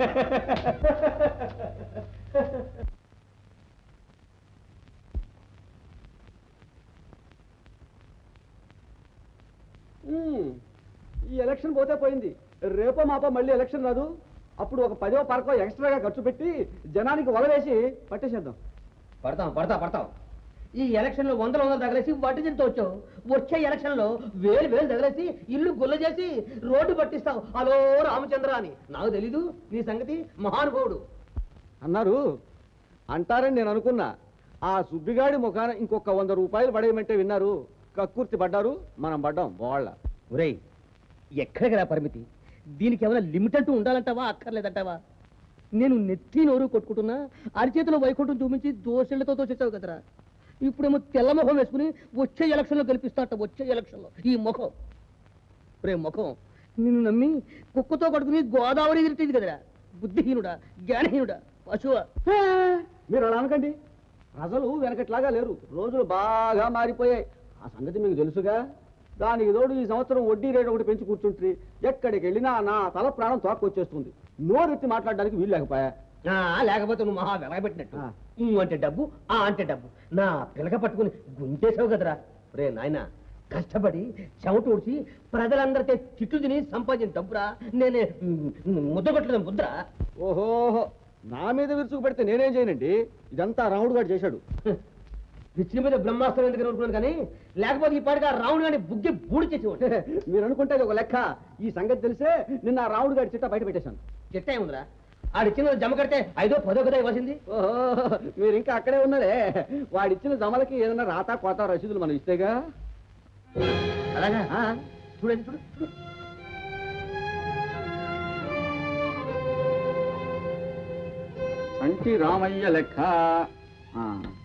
ఉమ్, ఈ ఎలక్షన్ పోతే పోయింది రేపో మాపో మళ్ళీ ఎలక్షన్ రాదు అప్పుడు ఒక పదో పార్కో ఎక్స్ట్రాగా ఖర్చు పెట్టి జనానికి వలవేసి పట్టేసేద్దాం పడతాం పడతాం పడతాం ఈ ఎలక్షన్ లో వందల వందలు తగలేసి వడ్డీ తింటూ వచ్చావు వచ్చే ఎలక్షన్ లో వేలు వేలు తగలేసి ఇల్లు గుల్ల చేసి రోడ్డు పట్టిస్తావు హలో రామచంద్ర అని నాకు తెలీదు నీ సంగతి మహానుభావుడు అన్నారు అంటారని నేను అనుకున్నా ఆ సుబ్బిగాడి ముఖాన ఇంకొక వంద రూపాయలు పడేయమంటే విన్నారు కక్కుర్తి పడ్డారు మనం పడ్డాం వాళ్ళ ఒరేయ్ ఎక్కడికి రా పరిమితి దీనికి ఏమైనా లిమిట్ అంటూ ఉండాలంటావా అక్కర్లేదంటావా నేను నెత్తి నోరు కొట్టుకుంటున్నా అరిచేతిలో వైకుంఠం చూపించి దోషులతో తోచేసావు కదరా ఇప్పుడేమో తెల్ల ముఖం వేసుకుని వచ్చే ఎలక్షన్లో గెలిపిస్తాట వచ్చే ఎలక్షన్లో ఈ ముఖం రే ముఖం నిన్ను నమ్మి కుక్కతో కట్టుకుని గోదావరి ఎదురుతుంది కదరా బుద్ధిహీనుడా జ్ఞానహీనుడా పశువా మీరు అలా అనకండి ప్రజలు వెనకట్లాగా లేరు రోజులు బాగా మారిపోయాయి ఆ సంగతి మీకు తెలుసుగా దానికి తోడు ఈ సంవత్సరం వడ్డీ రేటు ఒకటి పెంచి కూర్చుంటుంది ఎక్కడికి వెళ్ళినా నా తల ప్రాణం తోక్కొచ్చేస్తుంది నోరెత్తి మాట్లాడడానికి వీలు లేకపోయా ఆ, లేకపోతే నువ్వు మహా వెలగబెట్టినట్టు ఆ. ఊ అంటే డబ్బు ఆ అంటే డబ్బు నా పిలక పట్టుకుని గుంటేసావు కదరా రే నాయన కష్టపడి చెమట ఊడ్చి ప్రజలందరితో తిట్లు తిని సంపాదించిన డబ్బురా నేనే మ్, ముద్ద కొట్టలేదు ముద్ర ఓహోహో నా మీద విరుచుకు పెడితే నేనేం చేయనండి ఇదంతా రాముడు గారు చేశాడు పిచ్చిన మీద బ్రహ్మాస్త్రం ఎందుకు అనుకున్నాను కానీ లేకపోతే ఈ పాటికి ఆ రావుడు కానీ బుగ్గి బూడి చేసేవాడు మీరు అనుకుంటే అది ఒక లెక్క ఈ సంగతి తెలిసే నిన్న ఆ రాముడు గారి చిట్ట బయట పెట్టేశాను చెట్ట ఏముందిరా ఆడిచ్చిన జమ కడితే ఐదో పదో కదా ఇవ్వాల్సింది ఓహో మీరు ఇంకా అక్కడే ఉన్నారే వాడిచ్చిన జమలకి ఏదైనా రాత కోత రసీదులు మనం ఇస్తేగా అలాగా ఆ, చూడండి చూడు చూడు అంటి రామయ్య లెక్క ఆ.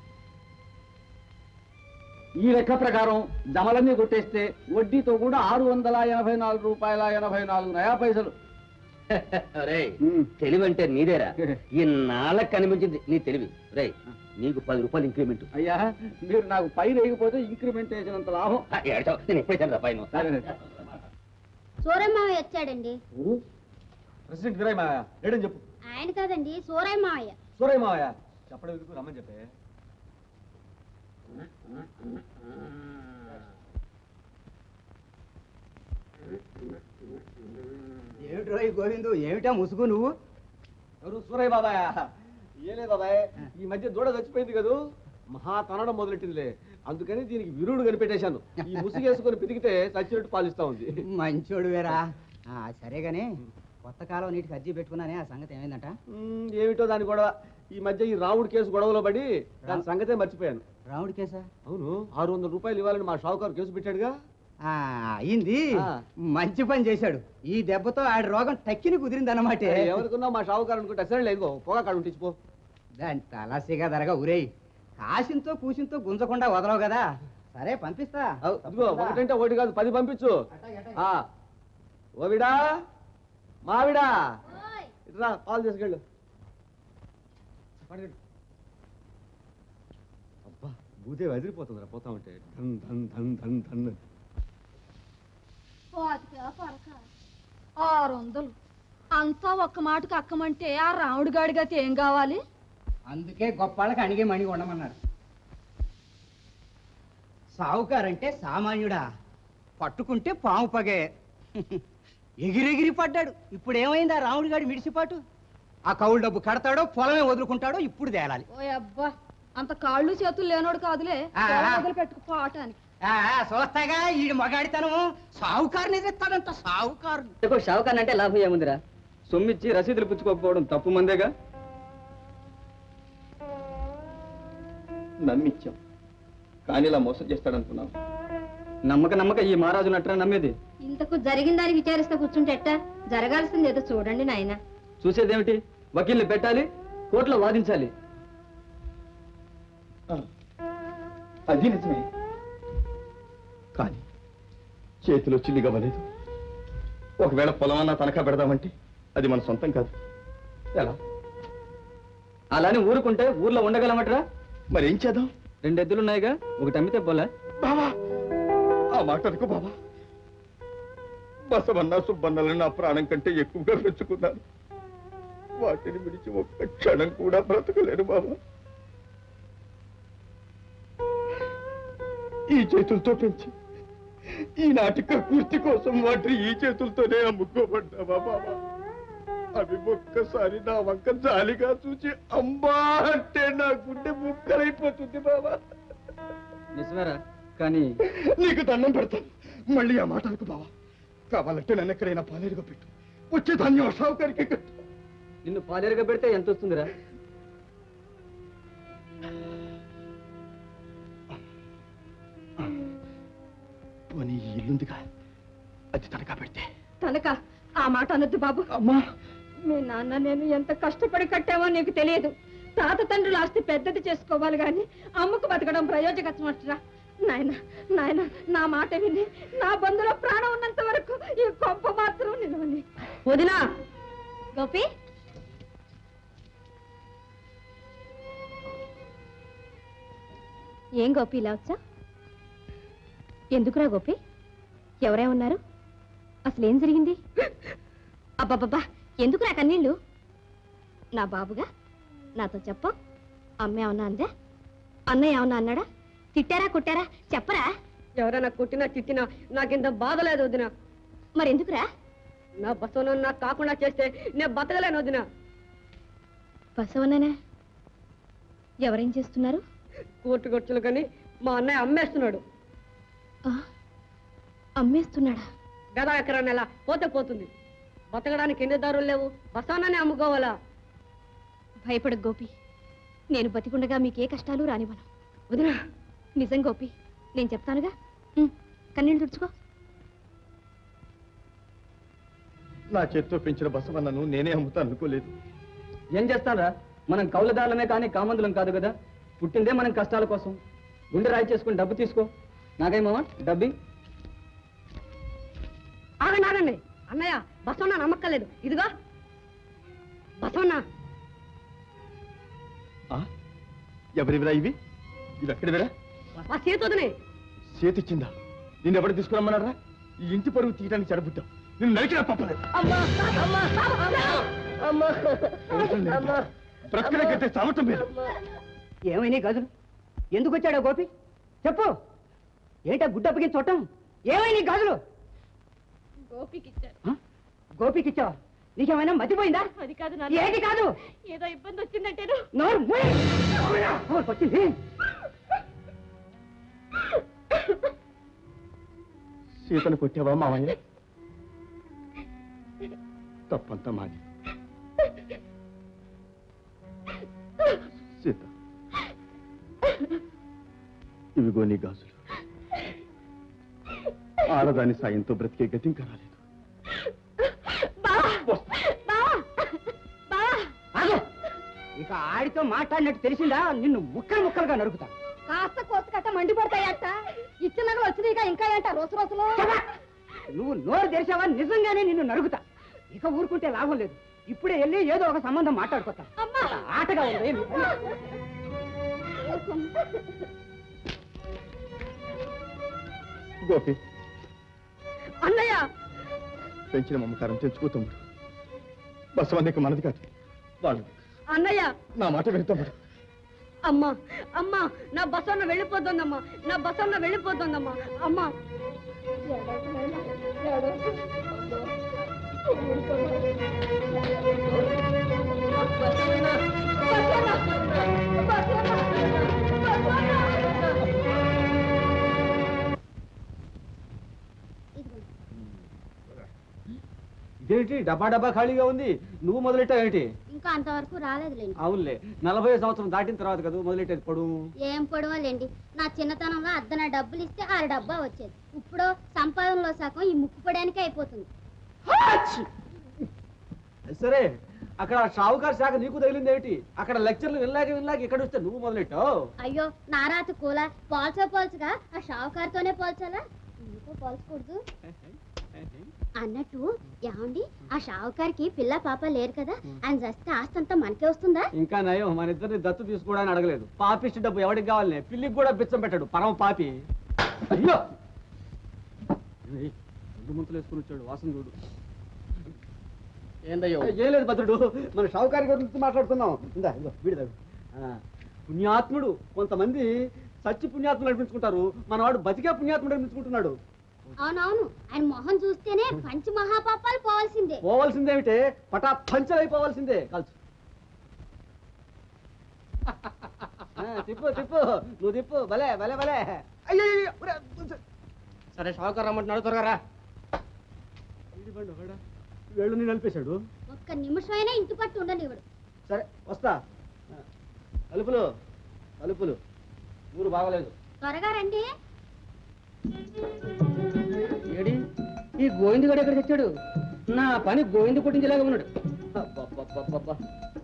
ఈ లెక్క ప్రకారం జమలన్నీ కొట్టేస్తే వడ్డీతో కూడా ఆరు వందల ఎనభై నాలుగు రూపాయల ఎనభై నాలుగు నయా పైసలు రే ఉమ్. తెలివి అంటే నీదేరా ఈ నాళ్ళకి కనిపించింది నీ తెలివి రే నీకు పది రూపాయలు ఇంక్రిమెంట్ అయ్యా మీరు నాకు పైన వేయకపోతే ఇంక్రిమెంట్ వేసినంత లాభం నేను ఎప్పుడైతే పైన సూరయ్య మావయ్య వచ్చాడండి ప్రెసిడెంట్ వీరయ్య మావయ్య లేడని చెప్పు ఆయన కాదండి సూరయ్య మావయ్య సూరయ్య మావయ్య చెప్పడం ఎందుకు రమ్మని చెప్పే ఏమిటి రోయ్ గోవిందు ఏమిటా ముసుగు నువ్వు ఎవరు సూరయ్య బాబాయ్ ఏలే బాబాయ్ ఈ మధ్య దూడ చచ్చిపోయింది కదూ మహా తనడం మొదలెట్టిందిలే అందుకని దీనికి విరుడు కనిపెట్టేశాను ఈ ముసుగేసుకొని పితికితే చచ్చినట్టు పాలిస్తా ఉంది మంచోడు వేరా ఆ, సరే గానీ కొత్త కాలం నీటికి అర్జీ పెట్టుకున్నానే ఆ సంగతి ఏమైందంట మ్, ఏమిటో దాని గొడవ ఈ మధ్య ఈ రాముడు కేసు గొడవలో పడి దాని సంగతే మర్చిపోయాను రాముడి కేసా అవును ఆరు వందల రూపాయలు ఇవ్వాలని మా షావుకారు కేసు పెట్టాడుగా ఆ, అయింది ఆ. మంచి పని చేశాడు ఈ దెబ్బతో ఆడి రోగం తక్కిని కుదిరింది అన్నమాట ఎవరికున్నా మా షావుకారు అనుకుంటే సరే లేదుగో పొగ కాడు ఉంటిచ్చిపో దాని తలసిగా ధరగా ఉరేయి కాసింతో కూసింతో గుంజకుండా వదలవు కదా సరే పంపిస్తా ఇదిగో ఒకటంటే ఒకటి కాదు పది పంపించు ఆ ఓవిడా మావిడా ఇట్రా పాలు తీసుకెళ్ళు పడగండి. అబ్బా భూదే వదిలిపోతుందిరా పోతా ఉంటే ధన్ ధన్ ధన్ ధన్ ధన్ ఆరు వందలు అంతా ఒక్క మాటకు అక్కమంటే ఆ రాముడి గాడి గతి ఏం కావాలి అందుకే గొప్పాళ్ళకి అణిగే మణి ఉండమన్నారు సావుకారంటే సామాన్యుడా పట్టుకుంటే పాము పగే ఎగిరెగిరి పడ్డాడు ఇప్పుడు ఏమైంది ఆ రాముడి గాడి మిడిసిపాటు ఆ కౌలు డబ్బు కడతాడో పొలమే వదులుకుంటాడో ఇప్పుడు తేలాలి ఓ అబ్బా అంత కాళ్ళు చేతులు లేనోడు కాదులే ఆ, ఆ. మొదలు పెట్టుకు పోవటానికి ఆ, ఆ, చూస్తాగా ఈ మగాడితనం సావుకారుని ఎదురుతాడంట సావుకారు షావుకాన్ అంటే లాభం ఏముందిరా సొమ్మిచ్చి రసీదులు పుచ్చుకోకపోవడం తప్పు మందేగా నమ్మిచ్చాం కానీ ఇలా మోసం చేస్తాడనుకున్నాం నమ్మక నమ్మక ఈ మహారాజు నట్రా నమ్మేది ఇంతకు జరిగిన దాన్ని విచారిస్తా కూర్చుంటే ఎట్టా జరగాల్సింది ఏదో చూడండి నాయన చూసేదేమిటి వకీల్ని పెట్టాలి కోర్టులో వాదించాలి ఆ, అది నిజమే కానీ చేతిలో చిల్లిగవ్వలేదు ఒకవేళ పొలమన్నా తనఖా పెడదామంటే అది మన సొంతం కాదు ఎలా అలానే ఊరుకుంటే ఊర్లో ఉండగలమట్రా మరి ఏం చేద్దాం రెండు ఎద్దులున్నాయిగా ఒకటి అమ్మితే పోలే బాబా ఆ మాట అనుకో బాబా బసవన్న సుబ్బన్నలను నా ప్రాణం కంటే ఎక్కువగా పెంచుకున్నాను వాటిని విడిచి ఒక్క క్షణం కూడా బ్రతకలేను బాబా ఈ చేతులతో పెంచి ఈనాటి కృతి కోసం వాటిని ఈ చేతులతోనే అమ్ముకోబడ్డావా బాబా అవి ఒక్కసారి నా వంక జాలిగా చూసి అమ్మా అంటే నా గుండె ముక్కలైపోతుంది బాబా నిజమేరా కానీ నీకు దండం పెడతాను మళ్ళీ ఆ మాట అనుకు బావా కావాలంటే నన్ను ఎక్కడైనా పాలేరుగా పెట్టు వచ్చే ధాన్యం షావుకారికి కట్టు నిన్ను పాలేరుగా పెడితే ఎంత వస్తుందిరా పోనీ ఈ ఇల్లుందిగా అది తనకా పెడితే తనక ఆ మాట అనొద్దు బాబు అమ్మా మీ నాన్న నేను ఎంత కష్టపడి కట్టామో నీకు తెలియదు తాత తండ్రుల ఆస్తి పెద్దది చేసుకోవాలి గాని అమ్ముకు బతకడం ప్రయోజకత్వమట్రా నాయన నాయన నా మాట విని నా బంధులో ప్రాణం ఉన్నంత వరకు ఈ కొంప మాత్రం నిలవని వదినా గోపి ఏం గోపి ఇలా వచ్చా ఎందుకురా గోపి ఎవరే ఉన్నారు అసలు ఏం జరిగింది అబ్బబ్బబ్బా ఎందుకురా కన్నీళ్ళు నా బాబుగా నాతో చెప్ప అమ్మ ఏమన్నా అందా అన్నయ్య ఏమన్నా అన్నాడా తిట్టారా కొట్టారా చెప్పరా ఎవరైనా కొట్టినా తిట్టినా నాకింత బాధలేదు వదిన మరి ఎందుకురా నా బసవనం నాకు కాకుండా చేస్తే నేను బతకలేను వదిన బసవన్ననా ఎవరేం చేస్తున్నారు కోర్టు ఖర్చులు కానీ మా అన్నయ్య అమ్మేస్తున్నాడు ఆ, అమ్మేస్తున్నాడా గదా ఎకరా నెల పోతే పోతుంది బతకడానికి ఎన్ని దారులు లేవు బసవనాన్ని అమ్ముకోవాలా భయపడ గోపి నేను బతికుండగా మీకే కష్టాలు రానివ్వను వదినా నిజం గోపి నేను చెప్తానుగా ఉమ్, కన్నీళ్ళు తుడుచుకో నా చేత్తో పెంచిన బసవన్నను నేనే అమ్ముతాను అనుకోలేదు ఏం చేస్తానరా మనం కౌలదారులమే కానీ కామందులం కాదు కదా పుట్టిందే మనం కష్టాల కోసం గుండె రాయి చేసుకుని డబ్బు తీసుకో నాకేమో డబ్బి ఆగండి ఆగండి అన్నయ్య బసవన్న నమ్మక్కలేదు ఇదిగో బసవన్న ఆ? ఎవరివిరా ఇవి ఇవి ఎక్కడివిరా మా చేతోదనే చేతిచ్చిందా నిన్ను ఎవరు తీసుకురమ్మన్నారా ఈ ఇంటి పరువు తీయడానికి చెడబుట్టావు నిన్ను నరికినా పప్పలేదు అమ్మా అమ్మా అమ్మా అమ్మా బ్రతకడం కంటే చావటం మీరు ఏమైనా గదులు ఎందుకు వచ్చాడో గోపి చెప్పు ఏంటా గుడ్డప్పకి చూడటం ఏమైనా గదులు గోపికి ఇచ్చారు ఆ? గోపికి ఇచ్చావా నీకేమైనా మతిపోయిందా అది కాదు ఏది కాదు ఏదో ఇబ్బంది వచ్చిందంటేను నోరు మూయ్. నోరు వచ్చింది సీతను కొట్టావా మామయ్య తప్పంతా మాది సీత ఇవిగో నీ గాజులు ఆడదాని సాయంతో బ్రతికే గతి ఇంకా రాలేదు ఆగు. ఇక ఆడితో మాట్లాడినట్టు తెలిసిందా నిన్ను ముక్కలు ముక్కలుగా నరుకుతా కాస్త కోత కట్ట మండిపడతాయట ఇచ్చిన నగలు వచ్చినాయిగా ఇంకా ఏంట రోజు రోజులు నువ్వు నోరు తెరిచావా నిజంగానే నిన్ను నరుకుతా ఇక ఊరుకుంటే లాభం లేదు ఇప్పుడే వెళ్ళి ఏదో ఒక సంబంధం మాట్లాడుకోతా అమ్మా ఆటగా ఉంది మీ పని. గోపి అన్నయ్య పెంచిన మమకారం తెచ్చుకో తమ్ముడు బసవన్నకి మనది కాదు వాళ్ళు అన్నయ్య నా మాట విను తమ్ముడు అమ్మా అమ్మా నా బసన్న వెళ్ళిపోతుందమ్మా నా బసన్న వెళ్ళిపోతుందమ్మా అమ్మా ఇదేంటి డబ్బా డబ్బా ఖాళీగా ఉంది నువ్వు మొదలెట్టావేంటి ఇంకా అంతవరకు రాలేదులేండి అవునులే నలభై సంవత్సరం దాటిన తర్వాత కదా మొదలెట్టేది పడు ఏం పొడవలేండి నా చిన్నతనంలో అద్దన డబ్బులు ఇస్తే ఆరు డబ్బా వచ్చేది ఇప్పుడు సంపాదనలో సగం ఈ ముక్కు పడానికి అయిపోతుంది సరే అక్కడ షావుకారు శాఖ నీకు తగిలింది ఏమిటి అక్కడ లెక్చర్లు వినలేక వినలేక ఇక్కడ వస్తే నువ్వు మొదలెట్టావు అయ్యో నారాత కూల పోల్చో పోల్చగా ఆ షావుకారుతోనే పోల్చాలా నీతో పోల్చకూడదు అన్నట్టు ఏమండి ఆ షావుకారికి పిల్ల పాప లేరు కదా ఆయన చస్తే ఆస్తంతా మనకే వస్తుందా ఇంకా నయం మన ఇద్దరిని దత్తు తీసుకోవడానికి అడగలేదు పాపిష్టి డబ్బు ఎవరికి కావాలని పిల్లికి కూడా బిచ్చం పెట్టాడు పరమ పాపి అయ్యో ఏయ్, రెండు ముంతలు వేసుకుని వచ్చాడు వాసన చూడు ఏందయ్యో ఏం లేదు భద్రుడు మన షావుకారి గురించి మాట్లాడుతున్నాం ఇందా ఇదిగో వీడి పుణ్యాత్ముడు కొంతమంది సచ్చి పుణ్యాత్ములు అనిపించుకుంటారు మనవాడు బతికే పుణ్యాత్ముడు అనిపించుకుంటున్నాడు అవునవును ఆయన మొహం చూస్తేనే పంచ మహాపాపాలు పోవాల్సిందే పోవాల్సిందేమిటే పటా పంచలైపోవాల్సిందే కాల్చు ఆ, తిప్పు తిప్పు నువ్వు తిప్పు భలే భలే భలే అయ్యో అయ్యో, ఒరే, కొంచెం. సరే షావుకారు రమ్మంటున్నాడు త్వరగా రా వీడి బండు ఒకడా. వేళ్ళుని నలిపేశాడు ఒక్క నిమిషమైనా ఇంటి పట్టు ఉండనివ్వడు సరే వస్తా ఆ, తలుపులు తలుపులు ఊరు బాగలేదు త్వరగా రండి ఏడి ఈ గోవింద గడు ఎక్కడ తెచ్చాడు నా పని గోవింద కొట్టించేలాగా ఉన్నాడు అబ్బబ్బబ్బబ్బబ్బ.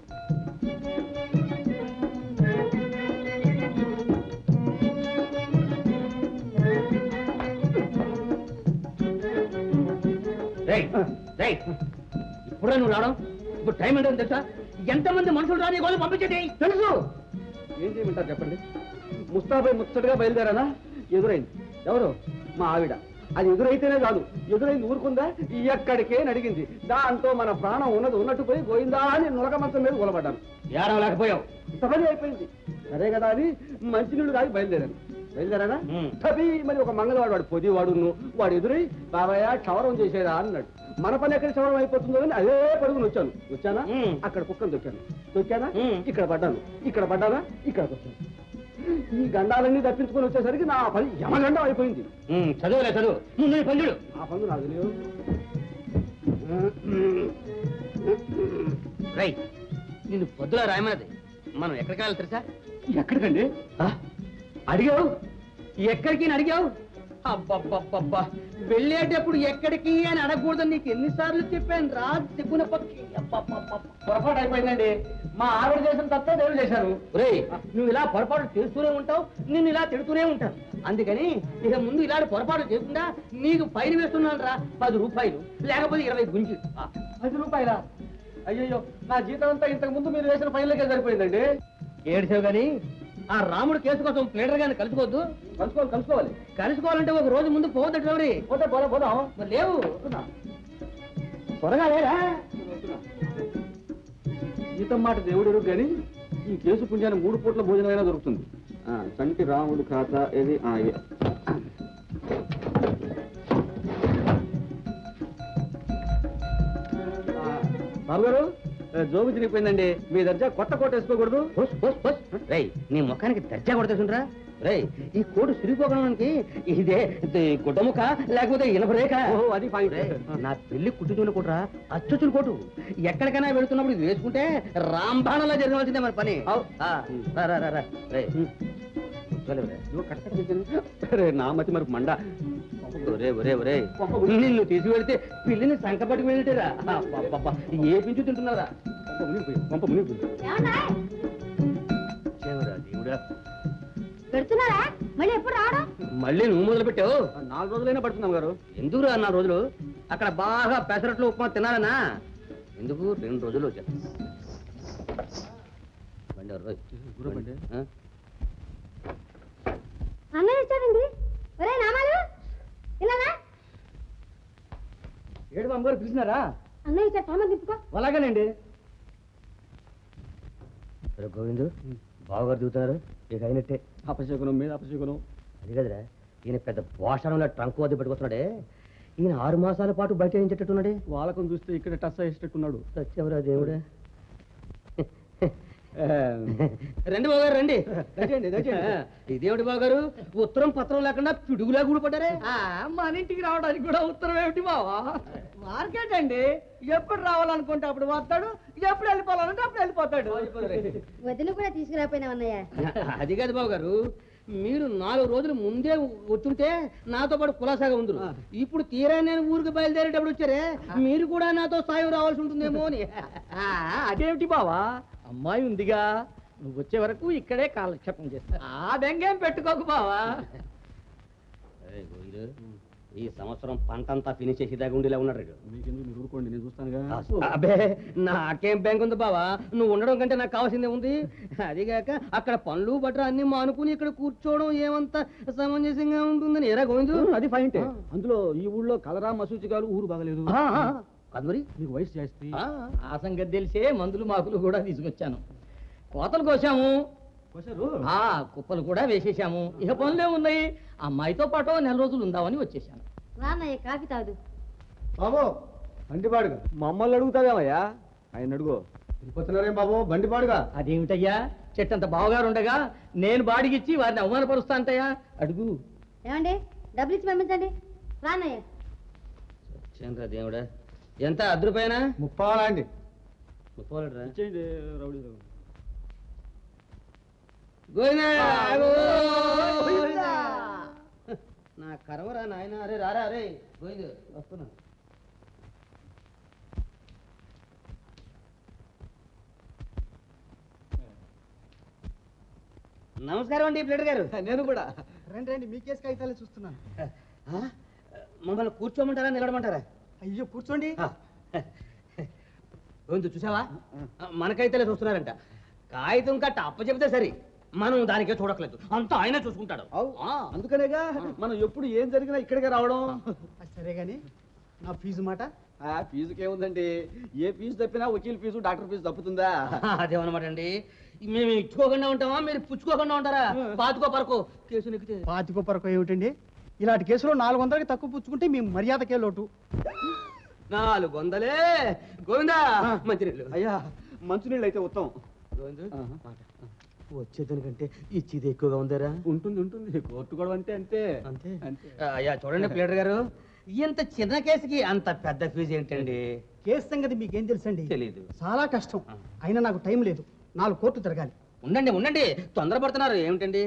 రైట్ రైట్ ఇప్పుడే నువ్వు రావడం ఇప్పుడు టైం ఏంటో తెలుసా ఎంతమంది మనుషులు రాని వాళ్ళు పంపించేది తెలుసు ఏం చేయమంటారు చెప్పండి ముస్తాబై ముచ్చటగా బయలుదేరానా ఎదురైంది ఎవరు మా ఆవిడ అది ఎదురైతేనే కాదు ఎదురైంది ఊరుకుందా ఎక్కడికే నడిగింది దాంతో మన ప్రాణం ఉన్నది ఉన్నట్టు పోయి గోయిందా అని నులక మంచం మీద కూలబడ్డాను ఏడవ లేకపోయావు ఇంత పని అయిపోయింది సరే కదా అని మంచినీళ్ళు తాగి బయలుదేరాను బయలుదేరానా మ్మ్. తబి మరి ఒక మంగళవాడు వాడు పొది వాడును వాడు ఎదురై బాబాయ్ క్షవరం చేసేదా అన్నాడు మన పని ఎక్కడ క్షవరం అయిపోతుందో అని అదే పరుగును వచ్చాను వచ్చానా మ్మ్. అక్కడ కుక్కను దొక్కాను దొక్కానా మ్మ్. ఇక్కడ పడ్డాను ఇక్కడ పడ్డానా ఇక్కడ వచ్చాను ఈ గండాలన్నీ తప్పించుకొని వచ్చేసరికి నా పని యమగండం అయిపోయింది ఉమ్, చదువులే చదువు ముందు నీ పందుడు ఆ పనులు నాకు తెలియదు రై నిన్ను పొద్దుల రాయమన్నది మనం ఎక్కడికి వెళ్ళాలి తెలుసా ఎక్కడికండి ఆ? అడిగావు ఎక్కడికి అని అడిగావు అబ్బబ్బబ్బబ్బా వెళ్ళేటప్పుడు ఎక్కడికి అని అడగకూడదని నీకు ఎన్నిసార్లు చెప్పాను రా తిప్పున పక్కి అబ్బబ్బబ్బబ్బ. పొరపాటు అయిపోయిందండి మా ఆవిడ చేసిన తప్పే దేవుడు చేశాను రే నువ్వు ఇలా పొరపాటు చేస్తూనే ఉంటావు నిన్ను ఇలా తిడుతూనే ఉంటాను అందుకని ఇక ముందు ఇలాంటి పొరపాటు చేయకుండా నీకు ఫైన్ వేస్తున్నాను రా పది రూపాయలు లేకపోతే ఇరవై గుంజి ఆ, పది రూపాయలా అయ్యయ్యో నా జీతం అంతా ఇంతకు ముందు మీరు వేసిన ఫైన్లకే సరిపోయిందండి ఏడ్చావు కానీ ఆ రాముడు కేసు కోసం ప్లేడర్ గారిని కలుసుకోవద్దు కలుసుకోవాలి కలుసుకోవాలి కలుసుకోవాలంటే ఒక రోజు ముందు పోవద్దట ఎవరి పోతే పోదా పోదాం మరి లేవు త్వరగా లేరా జీతం మాట దేవుడు కానీ ఈ కేసు పుణ్యాన్ని మూడు పూట్ల భోజనమైనా దొరుకుతుంది ఆ, చంటి రాముడు ఖాతా ఏది ఆ, ఇదే. ఆ, బాబు గారు ఆ, జోబు చిరిగిపోయిందండి మీ దర్జా కొత్త కోట వేసుకోకూడదు రేయ్ నీ ముఖానికి దర్జా కొడతాసుండ్రా రేయ్ ఈ కోటు సిరిపోకడానికి ఇదే ఇది గుడ్డముఖ లేకపోతే ఇనపరేఖ ఓహో, అది fine. రేయ్, నా పెళ్లి కుట్టుచున్న కోటరా అచ్చుచుని కోటు ఎక్కడికైనా వెళుతున్నప్పుడు ఇది వేసుకుంటే రాంబాణంలో జరగవలసిందే మరి పని అవ్. ఆ, రా, రా, రా, రా. రేయ్, కూర్చోలేవు రే. ఇదిగో కట్ట కట్ట చేశాను. అరే, నా మతి మరి మండ ఒరే ఒరే ఒరే నిన్ను తీసుకువెళ్తే పిల్లిని సంకపట్టుకు వెళ్ళటరా ఏ పించు తింటున్నారా కొంప మునిగిపోయి, కొంప మునిగిపోయి. దేవుడా దేవుడా పెడుతున్నారా మళ్ళీ ఎప్పుడు రావడం మళ్ళీ నువ్వు మొదలు పెట్టావు ఆ, నాలుగు రోజులైనా పడుతున్నాం గారు ఎందుకు రా నాలుగు రోజులు అక్కడ బాగా పెసరట్లు ఉప్మా తినాలనా ఎందుకు రెండు రోజులు వచ్చాను బండి ఎవరు? ఓయ్, గుర్రం బండి. ఆ? అన్నయ్య వచ్చాడండి ఒరే నామాలు ఇలా ఏడు అమ్మగారు పిలిచినారా అన్నయ్య వచ్చాడు సామాన్ తిప్పుకో అలాగేనండి రే గోవిందు బావగారు దిగుతున్నారు ఇక అయినట్టే అపశకునం మీద అపశకునం అది కదరా ఈయన పెద్ద పోషణంలో ట్రంక్ వద్ద పెట్టుకొస్తున్నాడే ఈయన ఆరు మాసాల పాటు బయట ఏం చెట్టున్నాడే వాళ్ళకం చూస్తే ఇక్కడ టచ్ అయ్యేటట్టున్నాడు సత్యవరా దేవుడే రండి బాగారు రండి దయచేయండి, దయచేయండి. ఇదేమిటి బాగారు ఉత్తరం పత్రం లేకుండా పిడుగులా కూడిపడ్డారే మన ఇంటికి రావడానికి కూడా ఉత్తరం ఏమిటి బావా మార్కెట్ అండి ఎప్పుడు రావాలనుకుంటే అప్పుడు వస్తాడు ఎప్పుడు వెళ్ళిపోవాలంటే అప్పుడు వెళ్ళిపోతాడు వదిన కూడా తీసుకురాపోయినా అన్నయ్య అది కాదు బాబు గారు మీరు నాలుగు రోజులు ముందే వచ్చుంటే నాతో పాటు కులాసాగా ఉందరు ఇప్పుడు తీరా నేను ఊరికి బయలుదేరేటప్పుడు వచ్చారే మీరు కూడా నాతో సాయం రావాల్సి ఉంటుందేమో అని ఆ, అదేమిటి బావా అమ్మాయి ఉందిగా నువ్వు వచ్చే వరకు ఇక్కడే కాలక్షేపం చేస్తా ఆ బెంగేం పెట్టుకోకు బావా ఏయ్ గోవిందు, ఈ సంవత్సరం పంట అంతా ఫినిష్ చేసి దాకా ఉండేలా ఉన్నాడు రేడు. మీకెందుకు మీరు ఊరుకోండి నేను చూస్తానుగా అబ్బే నాకేం బ్యాంక్ ఉంది బావా నువ్వు ఉండడం కంటే నాకు కావాల్సిందే ఉంది అదిగాక అక్కడ పనులు బట్ర అన్ని మానుకుని ఇక్కడ కూర్చోవడం ఏమంత సమంజసంగా ఉంటుందని ఎరా గోవిందు అది ఫైన్ అందులో ఈ ఊళ్ళో కలరా మసూచిగాలు ఊరు బాగలేదు ఆ, ఆ, కాదు మరి మీకు వయసు జాస్తి ఆ, ఆ సంగతి తెలిసే మందులు మాకులు కూడా తీసుకొచ్చాను కోతలు కోసాము కోసారు? ఆ కుప్పలు కూడా వేసేసాము ఇక పనులే ఉన్నాయి అమ్మాయితో పాటు నెల రోజులు ఉందామని వచ్చేసాను రా అన్నయ్య కాఫీ తాగు బాబు బండి పాడుగా మమ్మల్ని అడుగుతావేమయ్యా ఆయన అడుగు వెళ్ళిపోతున్నారేం బాబు బండి పాడుగా అదేమిటయ్యా చెట్టంత బావగారు ఉండగా నేను బాడిగిచ్చి వారిని అవమానపరుస్తా అంటయ్యా అడుగు ఏమండి డబ్బులు ఇచ్చి పంపించండి రా అన్నయ్య చంద్ర దేవుడా ఎంత అర్ధ రూపాయనా ముప్పాలా అండి ముప్పవలరా ఇచ్చేయండి రౌడీ రావు. గోవిందా గోవిందా. నా కర్మరా నాయన అరే రారా అరే గోవిందు వస్తున్నా నమస్కారం అండి ప్లేటర్ గారు నేను కూడా రండి రండి మీ కేసు కాగితాలే చూస్తున్నాను ఆ? మమ్మల్ని కూర్చోమంటారా నిలబడమంటారా అయ్యో కూర్చోండి గొంతు చూసావా మనకైతే చూస్తున్నారంట కాగితం కట్ట అప్ప చెబితే సరి మనం దానికే చూడట్లేదు అంతా ఆయన చూసుకుంటాడు అవు, ఆ. అందుకనేగా మనం ఎప్పుడు ఏం జరిగినా ఇక్కడికే రావడం అది సరే గాని నా ఫీజు మాట ఆ ఫీజుకి ఏముందండి ఏ ఫీజు తప్పినా వకీల్ ఫీజు డాక్టర్ ఫీజు తప్పుతుందా అదేమన్నమాట అండి మేము ఇచ్చుకోకుండా ఉంటామా మీరు పుచ్చుకోకుండా ఉంటారా పాతుకో పరకో కేసు నెక్కితే పాతికో పరకో ఏమిటండి ఇలాంటి కేసులో నాలుగు వందలకి తక్కువ పుచ్చుకుంటే మీ మర్యాదకే లోటు నాలుగు వందలే గోవిందా మంచినీళ్ళు అయ్యా మంచినీళ్ళు అయితే ఉత్తమం గోవిందు ఆహా. మాట. వచ్చేదానికంటే ఇచ్చేది ఎక్కువగా ఉందరా ఉంటుంది ఉంటుంది కోర్టు గొడవ అంటే అంతే అంతే అంతే అయ్యా చూడండి ప్లేటర్ గారు ఇంత చిన్న కేసుకి అంత పెద్ద ఫీజు ఏంటండి కేసు సంగతి మీకేం తెలుసండి తెలీదు చాలా కష్టం అయినా నాకు టైం లేదు నాలుగు కోర్టు తిరగాలి ఉండండి ఉండండి తొందరపడుతున్నారు ఏమిటండి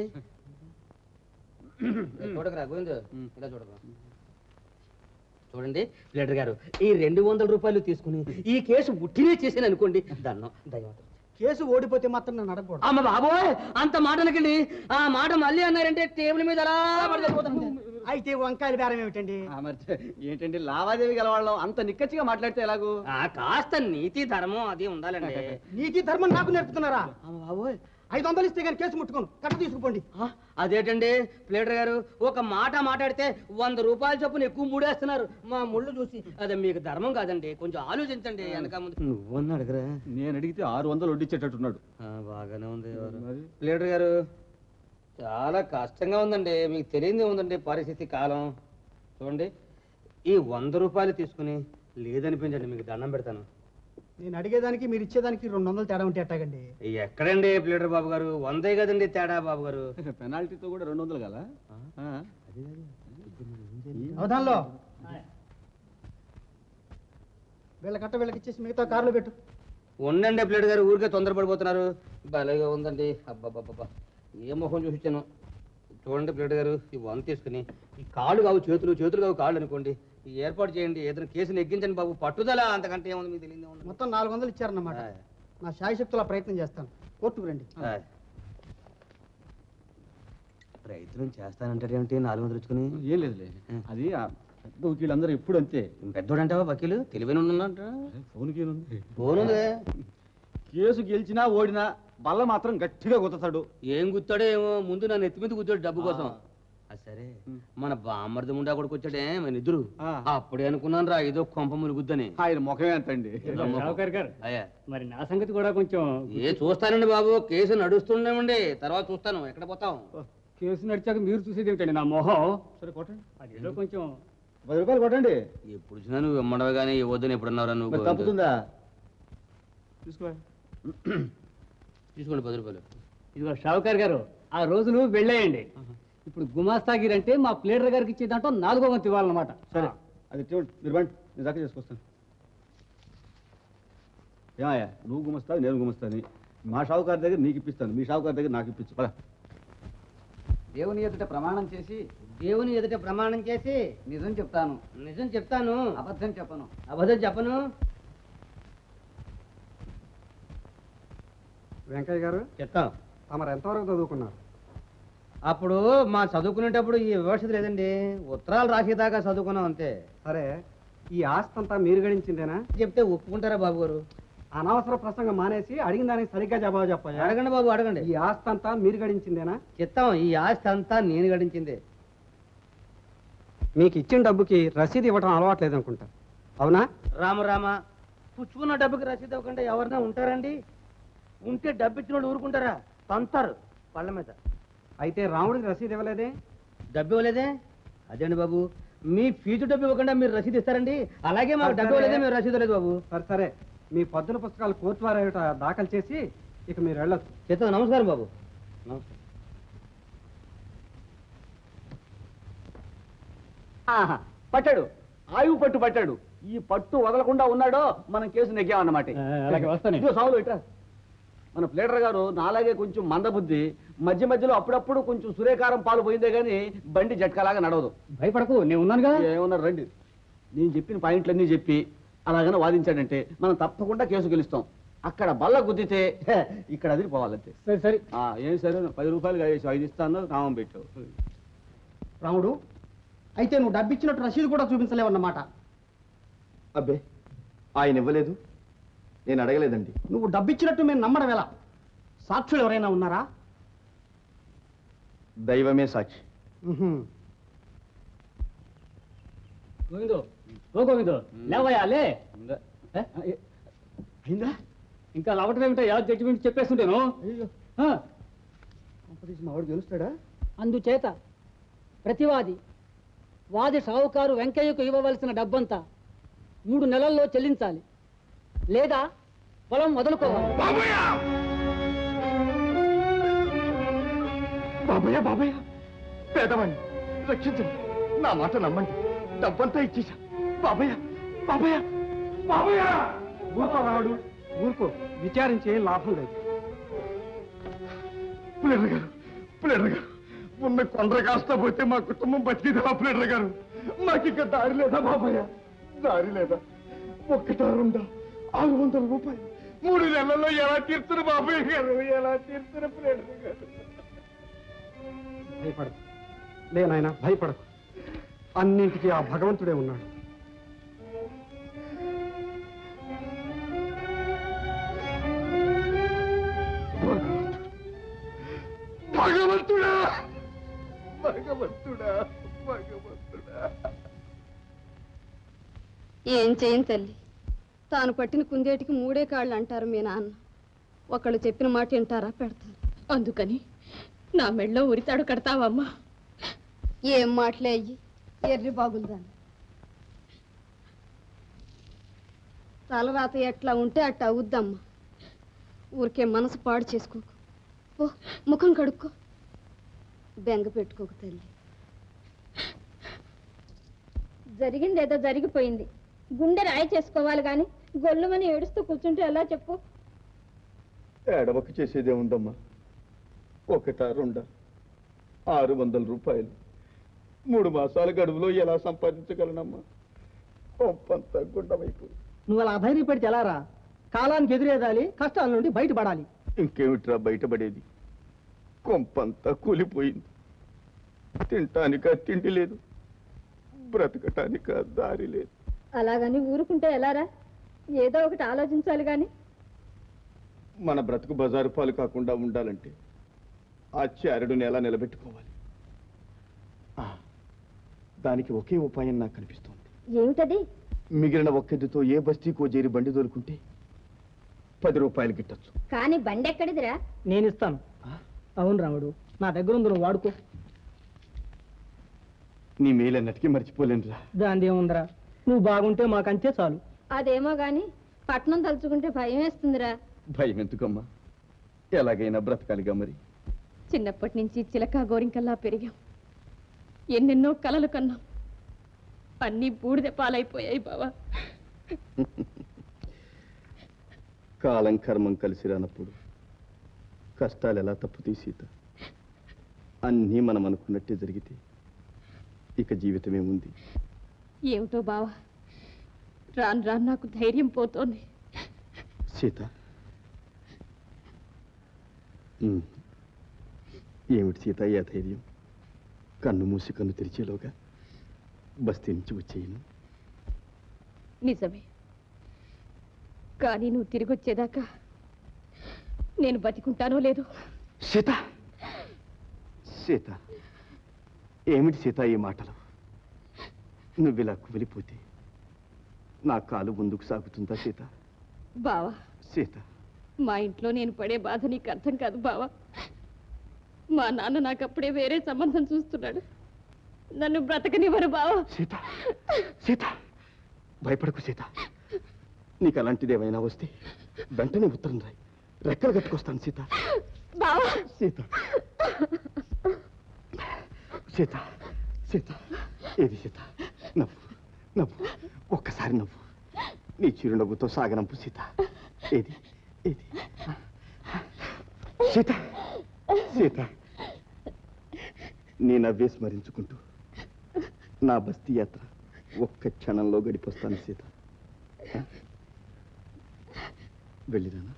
చూడకరా గోవింద్ ఇలా చూడకరా చూడండి ప్లేటర్ గారు ఈ రెండు వందల రూపాయలు తీసుకుని ఈ కేసు ఉట్టినే చేసాను అనుకోండి దన్నం దయమాత్రం కేసు ఓడిపోతే మాత్రం నన్ను అడగకూడదు అమ్మ బాబోయ్ అంత మాట అనకండి ఆ మాట మళ్ళీ అన్నారంటే టేబుల్ మీద అలా పడి చచ్చిపోతాను. అయితే వంకాయల బేరం ఏమిటండి ఆ, మరి ఏంటండి లావాదేవీ గలవాళ్ళం అంత నిక్కచ్చిగా మాట్లాడితే ఎలాగూ ఆ కాస్త నీతి ధర్మం అది ఉండాలండి నీతి ధర్మం నాకు నేర్పుతున్నారా అమ్మ బాబోయ్ ఐదు వందలు ఇస్తే కానీ కేసు ముట్టుకోను కట్ట తీసుకుపోండి ఆ, అదేటండి ప్లేటర్ గారు ఒక మాట మాట్లాడితే వంద రూపాయల చొప్పున ఎక్కువ మూడేస్తున్నారు మా ముళ్ళు చూసి అదే మీకు ధర్మం కాదండి కొంచెం ఆలోచించండి వెనక ముందు నువ్వు అడగరా నేను అడిగితే ఆరు వందలు వడ్డిచ్చేటట్టున్నాడు బాగానే ఉంది ప్లేటర్ గారు చాలా కష్టంగా ఉందండి మీకు తెలియదే ఉందండి పరిస్థితి కాలం చూడండి ఈ వంద రూపాయలు తీసుకుని లేదనిపించండి మీకు దండం పెడతాను నేను అడిగేదానికి మీరు ఇచ్చేదానికి రెండు వందలు తేడా ఉంటే ఎట్టాగండి ఎక్కడండి ప్లేటర్ బాబు గారు వందే కదండి తేడా బాబు గారు పెనాల్టీతో కూడా రెండు వందలు కదా అవధాన్లో వీళ్ళ కట్ట వీళ్ళకి ఇచ్చేసి మిగతా కారులో పెట్టు ఉండండి ప్లేట్ గారు ఊరికే తొందరపడిపోతున్నారు భలేగా ఉందండి అబ్బాబ్బాబ్బా ఏ మొహం చూసి ఇచ్చాను చూడండి ప్లేట్ గారు ఈ వంద తీసుకుని ఈ కాళ్ళు కావు చేతులు చేతులు కావు కాళ్ళు అనుకోండి ఈ ఏర్పాటు చేయండి ఏదైనా కేసుని ఎగ్గించండి బాబు పట్టుదల అంతకంటే ఏముంది మీకు తెలియదు ఏముంది మొత్తం నాలుగు వందలు ఇచ్చారన్నమాట నా శాయశక్తుల ప్రయత్నం చేస్తాను కోర్టుకు రండి ప్రయత్నం చేస్తానంటారేమిటి నాలుగు వందలు ఇచ్చుకుని ఏం లేదులే అది ఆ పెద్ద వకీలందరూ ఎప్పుడు అంతే పెద్దోడు అంటావా వకీలు తెలివైన ఉన్నంట ఫోన్కి ఉంది ఫోన్ ఉంది కేసు గెలిచినా ఓడినా బల్ల మాత్రం గట్టిగా గుర్తాడు ఏం గుర్తాడో ఏమో ముందు నన్ను ఎత్తి మీద కూర్చోడు డబ్బు కోసం ఆ సరే మన బామ్మర్ది ముండా కూడా వచ్చాడే మన ఇద్దరు అప్పుడే అనుకున్నాను రా ఏదో కొంప ములుగుద్దని ఆయన ముఖమే అంతండి షావుకార్ గారు అయ్యా మరి నా సంగతి కూడా కొంచెం ఏ చూస్తానండి బాబు కేసు నడుస్తుండేమండి తర్వాత చూస్తాను ఎక్కడ పోతాం కేసు నడిచాక మీరు చూసేది ఏమిటండి నా మొహం సరే కొట్టండి అదేదో కొంచెం పది రూపాయలు కొట్టండి ఎప్పుడు వచ్చినా నువ్వు ఇమ్మడవే కానీ ఇవ్వద్దని ఎప్పుడన్నారా మరి నువ్వు తప్పుతుందా తీసుకో తీసుకోండి పది రూపాయలు ఇదిగో షావుకార్ గారు ఆ రోజులు వెళ్ళేయండి ఇప్పుడు గుమాస్తాగిరి అంటే మా ప్లేడర్ గారికి ఇచ్చే దాంట్లో నాలుగో వంతు ఇవ్వాలన్నమాట సరే అది చూడండి మీరు బండి నేను దాకా చేసుకొస్తాను ఏమయ్యా నువ్వు గుమస్తావు నేను గుమస్తాను మా షావుకారి దగ్గర నీకు ఇప్పిస్తాను మీ షావుకారి దగ్గర నాకు ఇప్పించు పద దేవుని ఎదుట ప్రమాణం చేసి దేవుని ఎదుట ప్రమాణం చేసి నిజం చెప్తాను నిజం చెప్తాను అబద్ధం చెప్పను అబద్ధం చెప్పను వెంకయ్య గారు చెప్తాం తమరు ఎంతవరకు చదువుకున్నారు అప్పుడు మా చదువుకునేటప్పుడు ఈ వ్యవస్థ లేదండి ఉత్తరాలు రాసేదాకా చదువుకున్నాం అంతే సరే ఈ ఆస్తి అంతా మీరు గడించిందేనా చెప్తే ఒప్పుకుంటారా బాబు గారు అనవసర ప్రసంగం మానేసి అడిగిన దానికి సరిగ్గా జవాబు చెప్పాలి అడగండి బాబు అడగండి ఈ ఆస్తి అంతా మీరు గడించిందేనా చెప్తాం ఈ ఆస్తి అంతా నేను గడించిందే మీకు ఇచ్చిన డబ్బుకి రసీదు ఇవ్వటం అలవాట్లేదు అనుకుంటా అవునా రామ రామ పుచ్చుకున్న డబ్బుకి రసీదు ఇవ్వకుండా ఎవరైనా ఉంటారండి ఉంటే డబ్బు ఇచ్చిన వాళ్ళు ఊరుకుంటారా తంతారు పళ్ళ మీద అయితే రాముడికి రసీదు ఇవ్వలేదే డబ్బు ఇవ్వలేదే అదేండి బాబు మీ ఫీజు డబ్బు ఇవ్వకుండా మీరు రసీదు ఇస్తారండి అలాగే మాకు డబ్బు ఇవ్వలేదే మీరు రసీదు లేదు బాబు సరే సరే మీ పద్దుల పుస్తకాలు కోర్టు వారి ఎదుట దాఖలు చేసి ఇక మీరు వెళ్ళొచ్చు చేద్దాం నమస్కారం బాబు నమస్కారం ఆహా, పట్టాడు ఆయువు పట్టు పట్టాడు ఈ పట్టు వదలకుండా ఉన్నాడో మనం కేసు నెగ్గామన్నమాట అలాగే వస్తాను. ఇదిగో సావులు ఇట్రా మన ప్లేటర్ గారు నాలాగే కొంచెం మందబుద్ధి మధ్య మధ్యలో అప్పుడప్పుడు కొంచెం సురేకారం పాలు పోయిందే గానీ బండి జట్కాలాగా నడవదు భయపడకు నేను ఉన్నానుగా ఏమన్నారు రండి నేను చెప్పిన పాయింట్లన్నీ చెప్పి అలాగనే వాదించాడంటే మనం తప్పకుండా కేసు గెలుస్తాం అక్కడ బల్ల గుద్దితే హే, ఇక్కడ అదిరిపోవాలంతే సరే సరే ఆ, ఏం సరే పది రూపాయలు కాయేసి ఐదు ఇస్తాను నామం పెట్టు రాముడు అయితే నువ్వు డబ్బు ఇచ్చినట్టు రసీదు కూడా చూపించలేవన్నమాట అబ్బే ఆయన ఇవ్వలేదు నేను అడగలేదండి నువ్వు డబ్బు ఇచ్చినట్టు మేము నమ్మడం ఎలా సాక్షులు ఎవరైనా ఉన్నారా దైవమే సాక్షి ఉహుం. గోవిందు ఓ గోవిందు లేవయ్యా లే ఏ? అయిందా ఇంకా లవటం ఏమిటో యా జడ్జిమెంట్ చెప్పేస్తుంటాను ఆ, మా వాడు గెలుస్తాడా అందుచేత ప్రతివాది వాది షావుకారు వెంకయ్యకు ఇవ్వవలసిన డబ్బంతా మూడు నెలల్లో చెల్లించాలి లేదా పొలం వదులుకోవాలి బాబయ్య బాబయ్య పేదవాణ్ణి రక్షించండి నా మాట నమ్మండి డబ్బంతా ఇచ్చేసా బాబయ్య బాబయ్య బాబయ్య ఊరుకో రాముడు ఊరుకో విచారించే లాభం లేదు ప్లేడర్ గారు ప్లేడర్ గారు ఉన్న కొండర కాస్త పోతే మా కుటుంబం బతికిదా ప్లేడర్ గారు మాకు ఇక దారి లేదా బాబయ్య దారి లేదా ఒక్కటా రెండా ఆరు వందల రూపాయలు మూడు నెలల్లో ఎలా తీర్చురు బాబయ్య గారు ఎలా తీర్చురు ప్లేడర్ గారు భయపడకు లే నాయన భయపడకు అన్నింటికీ ఆ భగవంతుడే ఉన్నాడు భగవంతుడా భగవంతుడా భగవంతుడా ఏం చేయను తల్లి తాను పట్టిన కుందేటికి మూడే కాళ్ళు అంటారు మీ నాన్న ఒకళ్ళు చెప్పిన మాట వింటారా పెడతారు అందుకని నా మెళ్ళో ఉరితాడు కడతావమ్మా ఏం మాటలే అయ్యి ఎర్రి బాగుందాన్ని తలరాత ఎట్లా ఉంటే అట్లా అవుద్దమ్మా ఊరికే మనసు పాడు చేసుకోకు ఓ ముఖం కడుక్కో బెంగ పెట్టుకోకు తల్లి జరిగిందేదో జరిగిపోయింది గుండె రాయి చేసుకోవాలి గాని గొల్లుమని ఏడుస్తూ కూర్చుంటే ఎలా చెప్పు ఏడవక చేసేదే ఉందమ్మా ఒకటా రెండా ఆరు వందల రూపాయలు మూడు మాసాల గడువులో ఎలా సంపాదించగలనమ్మా కొంపంతా గుండమైపోయి నువ్వు అలా ధైర్యపడితే ఎలా రా కాలానికి ఎదురేదాలి కష్టాల నుండి బయటపడాలి ఇంకేమిట్రా బయటపడేది కొంపంతా కూలిపోయింది తినటానిక తిండి లేదు బ్రతకటానిక దారి లేదు అలాగని ఊరుకుంటే ఎలారా ఏదో ఒకటి ఆలోచించాలి గాని మన బ్రతుకు బజారు పాలు కాకుండా ఉండాలంటే ఆ చారుడుని ఎలా నిలబెట్టుకోవాలి ఆ, దానికి ఒకే ఉపాయం నాకు కనిపిస్తోంది ఏమిటది మిగిలిన ఒక్కెద్దుతో ఏ బస్తీకో చేరి బండి దొరుకుంటే పది రూపాయలు గిట్టచ్చు కానీ బండి ఎక్కడిదిరా నేను ఇస్తాను అవును రాముడు నా దగ్గర ఉంది నువ్వు వాడుకో నీ మేలన్నటికీ మర్చిపోలేనురా దాని ఏముందిరా నువ్వు బాగుంటే మాకంతే చాలు అదేమో గాని పట్నం తలుచుకుంటే భయం వేస్తుందిరా భయం ఎందుకమ్మా ఎలాగైనా బ్రతకాలిగా మరి చిన్నప్పటి నుంచి చిలక గోరింకల్లా పెరిగాం ఎన్నెన్నో కలలు కన్నాం అన్నీ బూడిద పాలైపోయాయి బావా కాలం కర్మం కలిసి రానప్పుడు కష్టాలు ఎలా తప్పుతీ సీత అన్నీ మనం అనుకున్నట్టే జరిగితే ఇక జీవితమేముంది ఏమిటో బావా రాను రాను నాకు ధైర్యం పోతోంది సీత ఉమ్. ఏమిటి సీత ఈ ధైర్యం కన్ను మూసి కన్ను తెరిచేలోగా బస్తీ నుంచి వచ్చేయను నిజమే కానీ నువ్వు తిరిగి వచ్చేదాకా నేను బతికుంటానో లేదో సీత సీత ఏమిటి సీత ఈ మాటలు నువ్విలా కుమిలిపోతే నా కాలు ముందుకు సాగుతుందా సీత బావా సీత మా ఇంట్లో నేను పడే బాధ నీకు అర్థం కాదు బావా మా నాన్న నాకు అప్పుడే వేరే సంబంధం చూస్తున్నాడు నన్ను బ్రతకనివ్వరు బావా సీత సీత భయపడకు సీత నీకు అలాంటిది ఏమైనా వస్తే వెంటనే ఉత్తరం రాయి రెక్కలు కట్టుకొస్తాను సీత బావా సీత సీత సీత ఏది సీత నవ్వు నవ్వు ఒక్కసారి నవ్వు నీ చిరునవ్వుతో సాగనంపు సీత ఏది ఏది సీత సీత నీ నవ్వే స్మరించుకుంటూ నా బస్తీ యాత్ర ఒక్క క్షణంలో గడిపొస్తాను సీత ఆ? వెళ్ళిరానా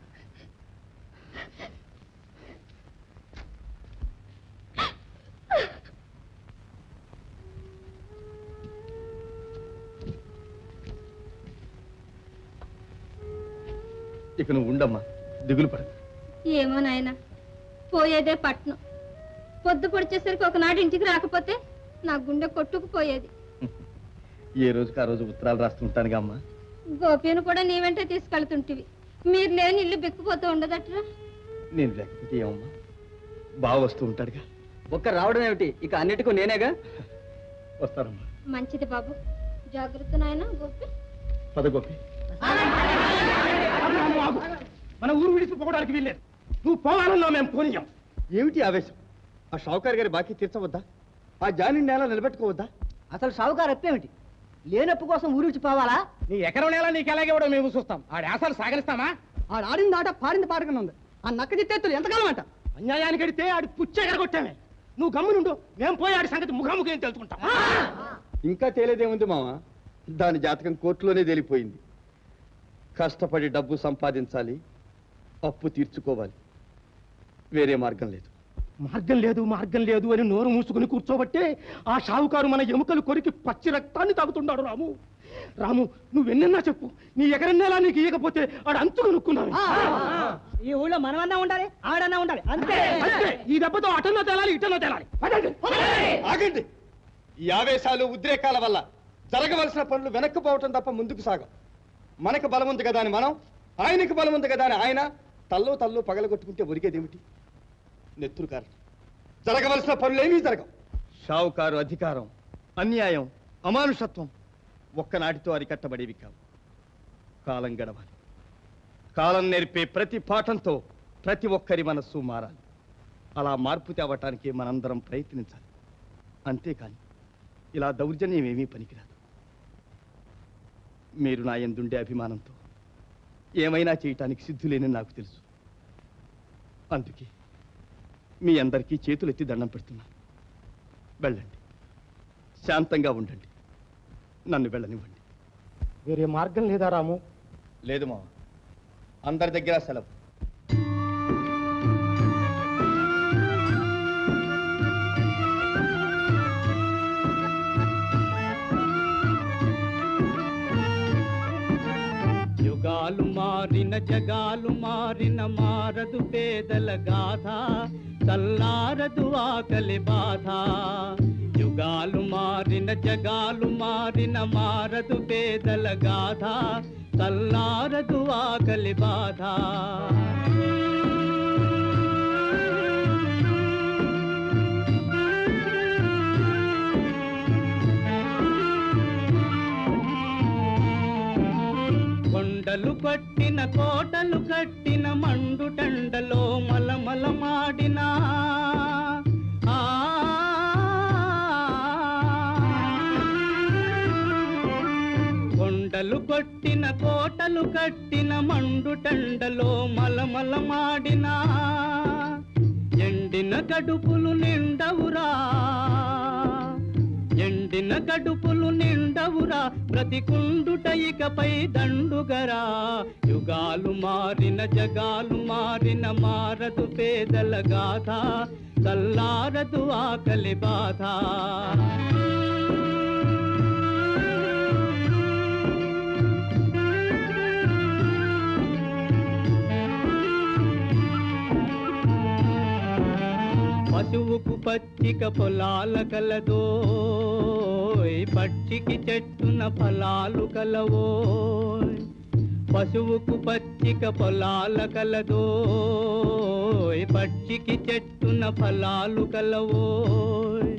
ఇక నువ్వు ఉండమ్మా దిగులు పడ ఏమో నాయన పోయేదే పట్నం పొద్దు పొడిచేసరికి ఒకనాడు ఇంటికి రాకపోతే నా గుండె కొట్టుకుపోయేది ఏ రోజుకి ఆ రోజు ఉత్తరాలు రాస్తుంటానుగా అమ్మా గోపిని కూడా నీ వెంటే తీసుకెళ్తుంటివి మీరు లేని ఇల్లు బిక్కుపోతూ ఉండదట్రా నేను లేకపోతే ఏమమ్మా బాగా వస్తూ ఉంటాడుగా ఒక్క రావడం ఏమిటి ఇక అన్నిటికీ నేనేగా వస్తారమ్మా మంచిది బాబు జాగ్రత్త నాయన గోపి పద గోపి మన ఊరు విడిచిపోవడానికి వీల్లేదు నువ్వు పోవాలన్నా మేము పోనీయం ఏమిటి ఆవేశం ఆ షావుకారు గారి బాకీ తీర్చవద్దా ఆ జాని నేల నిలబెట్టుకోవద్దా అసలు షావుకారు ఎప్పేమిటి లేనప్పు కోసం ఊరికి పోవాలా నీ ఎకరం నేల నీకు ఎలాగే మేము చూస్తాం ఆడి ఆశలు సాగరిస్తామా ఆడు ఆడింది ఆట పాడింది పాటగానే ఉంది ఆ నక్క చిత్తేత్తులు ఎంతకాలం అంట అన్యాయానికి అడితే ఆడి పుచ్చ కొట్టామే నువ్వు గమ్మునుండు మేము పోయి ఆడి సంగతి ముఖాముఖి ఏం తెలుసుకుంటాం ఇంకా తేలేదేముంది మామ దాని జాతకం కోర్టులోనే తేలిపోయింది కష్టపడి డబ్బు సంపాదించాలి అప్పు తీర్చుకోవాలి వేరే మార్గం లేదు మార్గం లేదు మార్గం లేదు అని నోరు మూసుకుని కూర్చోబట్టే ఆ షావుకారు మన ఎముకలు కొరికి పచ్చి రక్తాన్ని తాగుతున్నాడు రాము రాము నువ్వెన్నన్నా చెప్పు నీ ఎకరన్నెలా నీకు ఇయ్యకపోతే ఆడు అంతు కనుక్కున్నాను ఈ ఊళ్ళో మనమన్నా ఉండాలి ఆడన్నా ఉండాలి అంతే అంతే ఈ దెబ్బతో అటన్నా తేలాలి ఇటన్నా తేలాలి పదండి. ఆగండి ఈ ఆవేశాలు ఉద్రేకాల వల్ల జరగవలసిన పనులు వెనక్కి పోవటం తప్ప ముందుకు సాగం మనకు బలం ఉంది కదా అని మనం ఆయనకి బలం ఉంది కదా అని ఆయన తల్లో తల్లో పగలగొట్టుకుంటే ఒరిగేదేమిటి నెత్తురు కారణం జరగవలసిన పనులేమీ జరగవు షావుకారు అధికారం అన్యాయం అమానుషత్వం ఒక్కనాటితో అరికట్టబడేవి కావు కాలం గడవాలి కాలం నేర్పే ప్రతి పాఠంతో ప్రతి ఒక్కరి మనస్సు మారాలి అలా మార్పు తేవటానికి మనందరం ప్రయత్నించాలి అంతేకాని ఇలా దౌర్జన్యం ఏమీ పనికిరాదు మీరు నా ఎందుండే అభిమానంతో ఏమైనా చేయటానికి సిద్ధులేని నాకు తెలుసు అందుకే మీ అందరికీ చేతులెత్తి దండం పెడుతున్నాను వెళ్ళండి శాంతంగా ఉండండి నన్ను వెళ్ళనివ్వండి వేరే మార్గం లేదా రాము లేదు మా అందరి దగ్గర సెలవు యుగాలు మారిన జగాలు మారిన మారదు పేదల గాథ చల్లారదు ఆకలి బాధ యుగాలు మారిన జగాలు మారిన మారదు పేదల గాథ చల్లారదు ఆకలి బాధ కొండలు కట్టిన కోటలు కట్టిన మండుటండలో మలమల మాడిన ఆ కొండలు కొట్టిన కోటలు కట్టిన మండుటండలో మలమల మాడిన ఎండిన కడుపులు నిండవురా ఎండిన కడుపులు నిండవురా బ్రతికుండుట ఇకపై దండుగరా యుగాలు మారిన జగాలు మారిన మారదు పేదల గాథ చల్లారదు ఆకలి బాధ పశువుకు పచ్చిక పొలాల కలదోయ్ పక్షికి చెట్టున ఫలాలు కలవోయ్ పశువుకు పచ్చిక పొలాల కలదోయ్ పక్షికి చెట్టున ఫలాలు కలవోయ్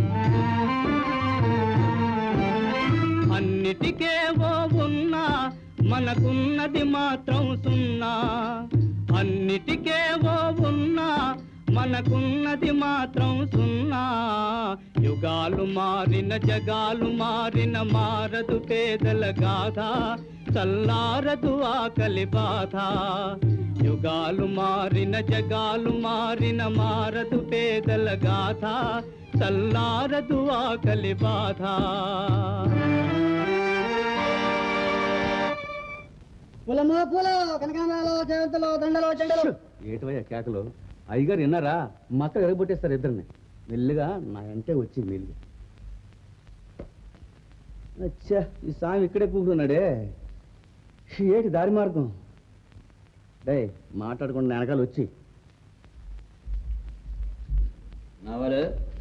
అన్నిటికేవో ఉన్నా మనకున్నది మాత్రం సున్నా అన్నిటికేవో ఉన్నా మనకున్నది మాత్రం సున్నా యుగాలు మారిన జగాలు మారిన మారదు పేదల గాథ చల్లారదు ఆకలి బాధ యుగాలు మారిన జగాలు మారిన మారదు పేదల గాథ చల్లారదు ఆకలి బాధ పూలమ్మో పూలు కనకాంబరాలు చేతులు దండలు చెండలు ఏటవయ్యా కేకలు అయ్యగారు విన్నారా మక్క ఎరగొట్టేస్తారు ఇద్దరిని మెల్లిగా నా అంటే వచ్చి మెల్లి అచ్చా ఈ స్వామి ఇక్కడే కూర్చున్నాడే ఏటి దారి మార్గం డే మాట్లాడకుండా వెనకాల వచ్చి నవలు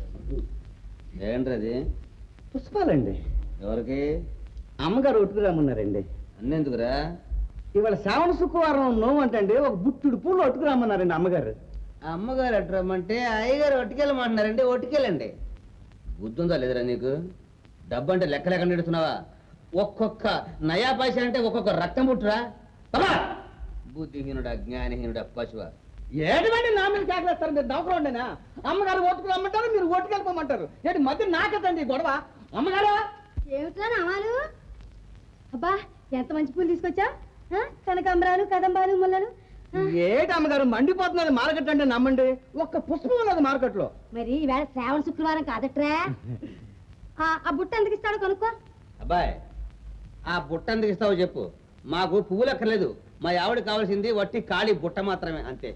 ఏంటది పుష్పాలండి ఎవరికి అమ్మగారు ఒట్టుకురామన్నారండి అన్నెందుకురా ఇవాళ శ్రావణ శుక్రవారం నోము అంటండి ఒక బుట్టుడు పూలు ఒట్టుకురామన్నారండి అమ్మగారు అమ్మగారు అట్రమ్మంటే అయ్యగారు ఒట్టుకెళ్ళమంటున్నారంటే ఒట్టుకెళ్ళండి బుద్ధి ఉందా లేదురా నీకు డబ్బు అంటే లెక్క లెక్క నెడుతున్నావా ఒక్కొక్క నయా పైసా అంటే ఒక్కొక్క రక్తం పుట్టురా తమా బుద్ధిహీనుడా జ్ఞానహీనుడా పశువ ఏటువంటి నా మీద కేకలేస్తారు మీరు నౌకరు ఉండేనా అమ్మగారు ఓటుకు రమ్మంటారు మీరు ఓటుకు వెళ్ళిపోమంటారు ఏంటి మధ్య నాకేతండి ఈ గొడవ అమ్మగారు ఏమిట్రా నామాలు అబ్బా ఎంత మంచి పూలు తీసుకొచ్చా కనకాంబరాలు కదంబాలు ముల్లలు ఆ, ఏటి అమ్మగారు మండిపోతున్నది మార్కెట్ అంటే నమ్మండి ఒక్క పుష్పం ఉన్నది మార్కెట్ లో మరి ఈవేళ శ్రావణ శుక్రవారం కాదట్రా ఆ, ఆ బుట్ట ఎందుకు ఇస్తాడో కనుక్కో అబ్బాయ్ ఆ బుట్ట ఎందుకు ఇస్తావో చెప్పు మాకు పువ్వులు అక్కర్లేదు మా ఆవిడ కావాల్సింది వట్టి ఖాళీ బుట్ట మాత్రమే అంతే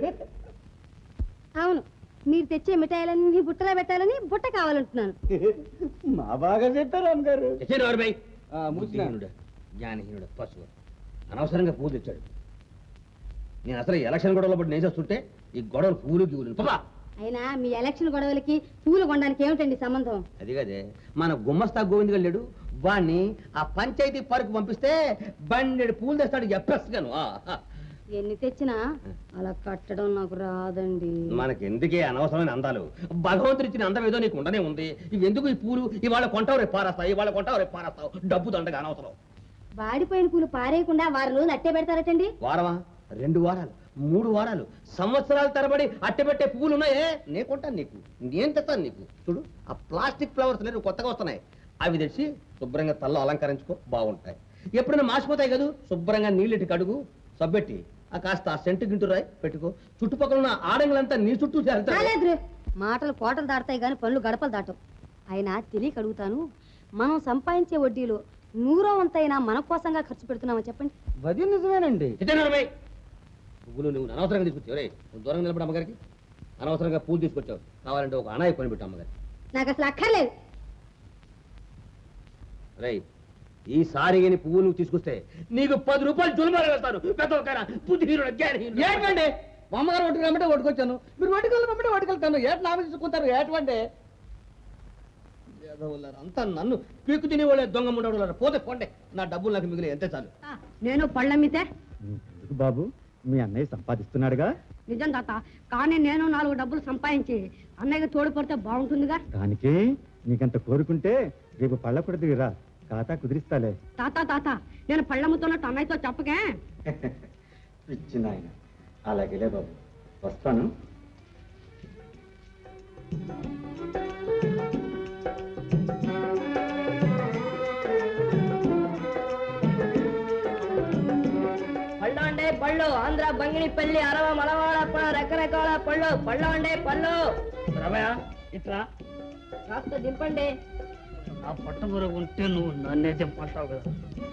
అవును మీరు తెచ్చే మిఠాయిలన్నీ బుట్టలో పెట్టాలని బుట్ట కావాలంటున్నాను మా బాగా చెప్పారు అమ్మగారు తెచ్చేయండి ఎవరు బై బుద్ధిహీనుడా జ్ఞానహీనుడా పశువు అనవసరంగా పూలు తెచ్చాడు నేను అసలు ఈ ఎలక్షన్ గొడవలో పడి నేను చేస్తుంటే ఈ గొడవలు పూలు గివులు పాపా అయినా మీ ఎలక్షన్ గొడవలకి పూలు కొనడానికి ఏమిటండి సంబంధం అది కదే మన గుమ్మస్తా గోవింద్ వెళ్ళాడు వాణ్ణి ఆ పంచాయతీ పార్కు పంపిస్తే బండెడు పూలు తెస్తాడు ఎప్పేస్తాను ఎన్ని తెచ్చినా అలా కట్టడం నాకు రాదండి మనకి ఎందుకే అనవసరమైన అందాలు భగవంతుడు ఇచ్చిన అందం ఏదో నీకు ఉండనే ఉంది ఇవి ఎందుకు ఈ పూలు ఇవాళ కొంటావు రేపు పారేస్తావు ఇవాళ కొంటావు రేపు పారేస్తావు డబ్బు దండగా అనవసరం వాడిపోయిన పూలు పారేయకుండా వారం రోజులు అట్టే పెడతారటండి వారమా రెండు వారాలు మూడు వారాలు సంవత్సరాల తరబడి అట్టెపెట్టే పువ్వులు ఉన్నాయే నేను కొంటాను నీకు నేను తెస్తాను నీకు చూడు ఆ ప్లాస్టిక్ ఫ్లవర్స్ లేదు కొత్తగా వస్తున్నాయి అవి తెచ్చి శుభ్రంగా తల్లో అలంకరించుకో బాగుంటాయి ఎప్పుడైనా మాసిపోతాయి కదా శుభ్రంగా నీళ్ళెట్టి కడుగు సబ్బెట్టి ఆ కాస్త ఆ సెంటు గింటు రాయి పెట్టుకో చుట్టుపక్కల ఉన్న ఆడంగులంతా నీ చుట్టూ చేరుతారు చాలేదు మాటలు కోటలు దాడతాయి కానీ పనులు గడపలు దాటవు అయినా తెలియక అడుగుతాను మనం సంపాదించే వడ్డీలో నూరో వంతైనా మన కోసంగా ఖర్చు పెడుతున్నామా చెప్పండి అది నిజమేనండి చిట్టనరమై పువ్వులు నువ్వు అనవసరంగా తీసుకొచ్చావు రే నువ్వు దూరంగా నిలబడి అమ్మగారికి అనవసరంగా పూలు తీసుకొచ్చావు కావాలంటే ఒక అనాయి కొని పెట్టు అమ్మగారికి నాకు అసలు అక్కర్లేదు రై ఈసారి కానీ పువ్వు నువ్వు తీసుకొస్తే నీకు పది రూపాయలు జులుమారు వెళ్తాను పెద్ద బుద్ధిహీనుడు జ్ఞానహీనుడు. ఏంటండి మా అమ్మగారు ఒట్టుకు రమ్మంటే ఒట్టుకొచ్చాను మీరు ఒట్టుకెళ్ళి రమ్మంటే ఒట్టుకెళ్తాను ఏటి నామ తీసుకుంటారు ఏటువంటి ఎదవలారా, అంతా నన్ను పీకు తినేవాళ్ళే దొంగ ముండవాళ్ళు పోతే పోండే నా డబ్బులు నాకు మిగిలి ఎంతే చాలు నేను పళ్ళమ్మితే ఎందుకు బాబు మీ అన్నయ్య సంపాదిస్తున్నాడుగా నిజం తాత కానీ నేను నాలుగు డబ్బులు సంపాదించి అన్నయ్యకి తోడుపడితే బాగుంటుందిగా దానికి నీకంత కోరుకుంటే రేపు పళ్ళ రా ఖాతా కుదిరిస్తాలే తాత తాత నేను పళ్ళమ్ముతున్నట్టు అన్నయ్యతో చెప్పకే ఇచ్చిన ఆయన అలాగేలే బాబు వస్తాను పళ్ళు అంటే పళ్ళు ఆంధ్ర బంగిని పెళ్లి అరవ మలవాడ రకరకాల పళ్ళు పళ్ళు అంటే పళ్ళు రమయ్య ఇట్రా కాస్త దింపండి ఆ పట్టుకూర ఉంటే నువ్వు నన్నే చెప్పంటావు కదా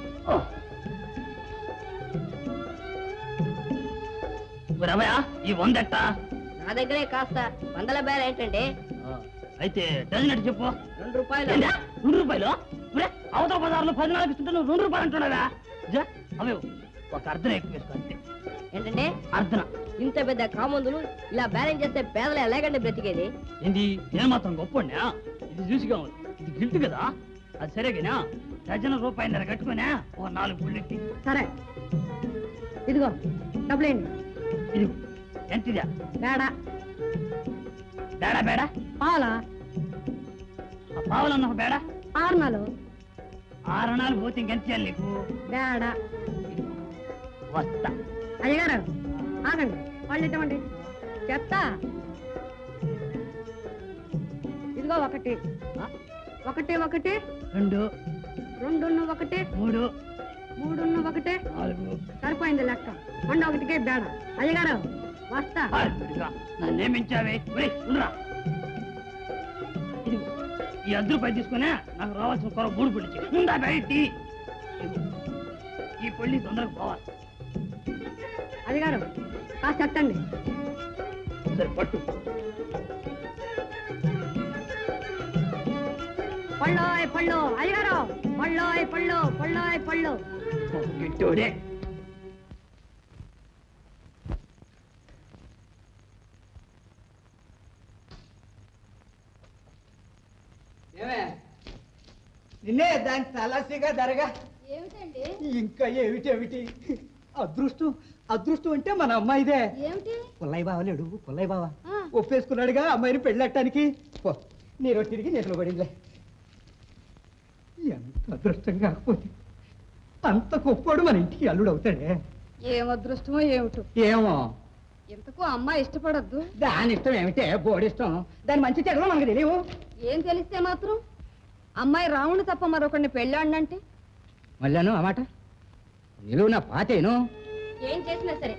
రమయ్య ఈ వందెట్ట నా దగ్గరే కాస్త వందల బేర ఏంటంటే అయితే డజన్ ఎట్టు చెప్పు రెండు రూపాయలు ఏంటా? రెండు రూపాయలు ఒరే, అవతల బజార్లో పది నాలుగు ఇస్తుంటే నువ్వు రెండు రూపాయలు అంటున్నావా జా అవే ఒక అర్ధన ఎక్కువ వేసుకో అంతే ఏంటంటే అర్ధన ఇంత పెద్ద కామందులు ఇలా బ్యాలెన్స్ చేస్తే పేదలు ఎలాగంటే బ్రతికేది ఏంది నేను మాత్రం గొప్పండా ఇది చూసి కావాలి ఇది గిల్ట్ కదా అది సరేగానా డజన్ రూపాయన్నర కట్టుకునే ఓ నాలుగు గుళ్ళెట్టి సరే ఇదిగో డబ్బులేండి ఇది ఎంతిదా బేడా బేడా బేడా పాలా ఆ పావులన్న బేడా ఆరునాలు ఆరణాలు పోతే ఇంకెంత చేయాలి నీకు బేడా వస్తా అయ్యగారు ఆగండి వాళ్ళు ఇవ్వండి చెప్తా ఇదిగో ఒకటి ఒకటి ఒకటి రెండు రెండున్న ఒకటి మూడు మూడున్న ఒకటి నాలుగు సరిపోయింది లెక్క మొన్న ఒకటికే బేడ అయ్యగారు వస్తా నన్ను ఏమించావే ఒరేయ్, ఉండురా. ఇదిగో, ఈ అర్ధ రూపాయలు తీసుకునే నాకు రావాల్సిన కొర మూడు పిలిచి ఉందా బయటి ఈ పెళ్లి తొందరగా పోవాలి అయ్యగారు కాస్త ఎత్తండి సరే పట్టు పళ్ళోయ్ పళ్ళు అయ్యగారు పళ్ళోయ్ పళ్ళు పళ్ళోయ్ పళ్ళు గిట్టోడే ఏమే నిన్నే దాని తలసిగా ధరగా ఏమిటండి ఇంకా ఏమిటేమిటి అదృష్టం అదృష్టం అంటే మన అమ్మాయిదే ఏమిటి పుల్లయ్య బావ లేడు పుల్లయ్య బావ ఆ. ఒప్పేసుకున్నాడుగా అమ్మాయిని పెళ్ళట్టడానికి పో నీరో తిరిగి నీటిలో పడిందిలే ఎంత అదృష్టం కాకపోతే అంత గొప్పోడు మన ఇంటికి అల్లుడు అవుతాడే ఏం అదృష్టమో ఏమిటో ఏమో ఇంతకు అమ్మాయి ఇష్టపడద్దు దాని ఇష్టం ఏమిటే బోడిష్టం దాని మంచి చెడలో మనకు తెలియవు ఏం తెలిస్తే మాత్రం అమ్మాయి రావుని తప్ప మరొకరిని పెళ్ళాడినంటే మళ్ళాను ఆ మాట నిలువు నా పాతేను ఏం చేసినా సరే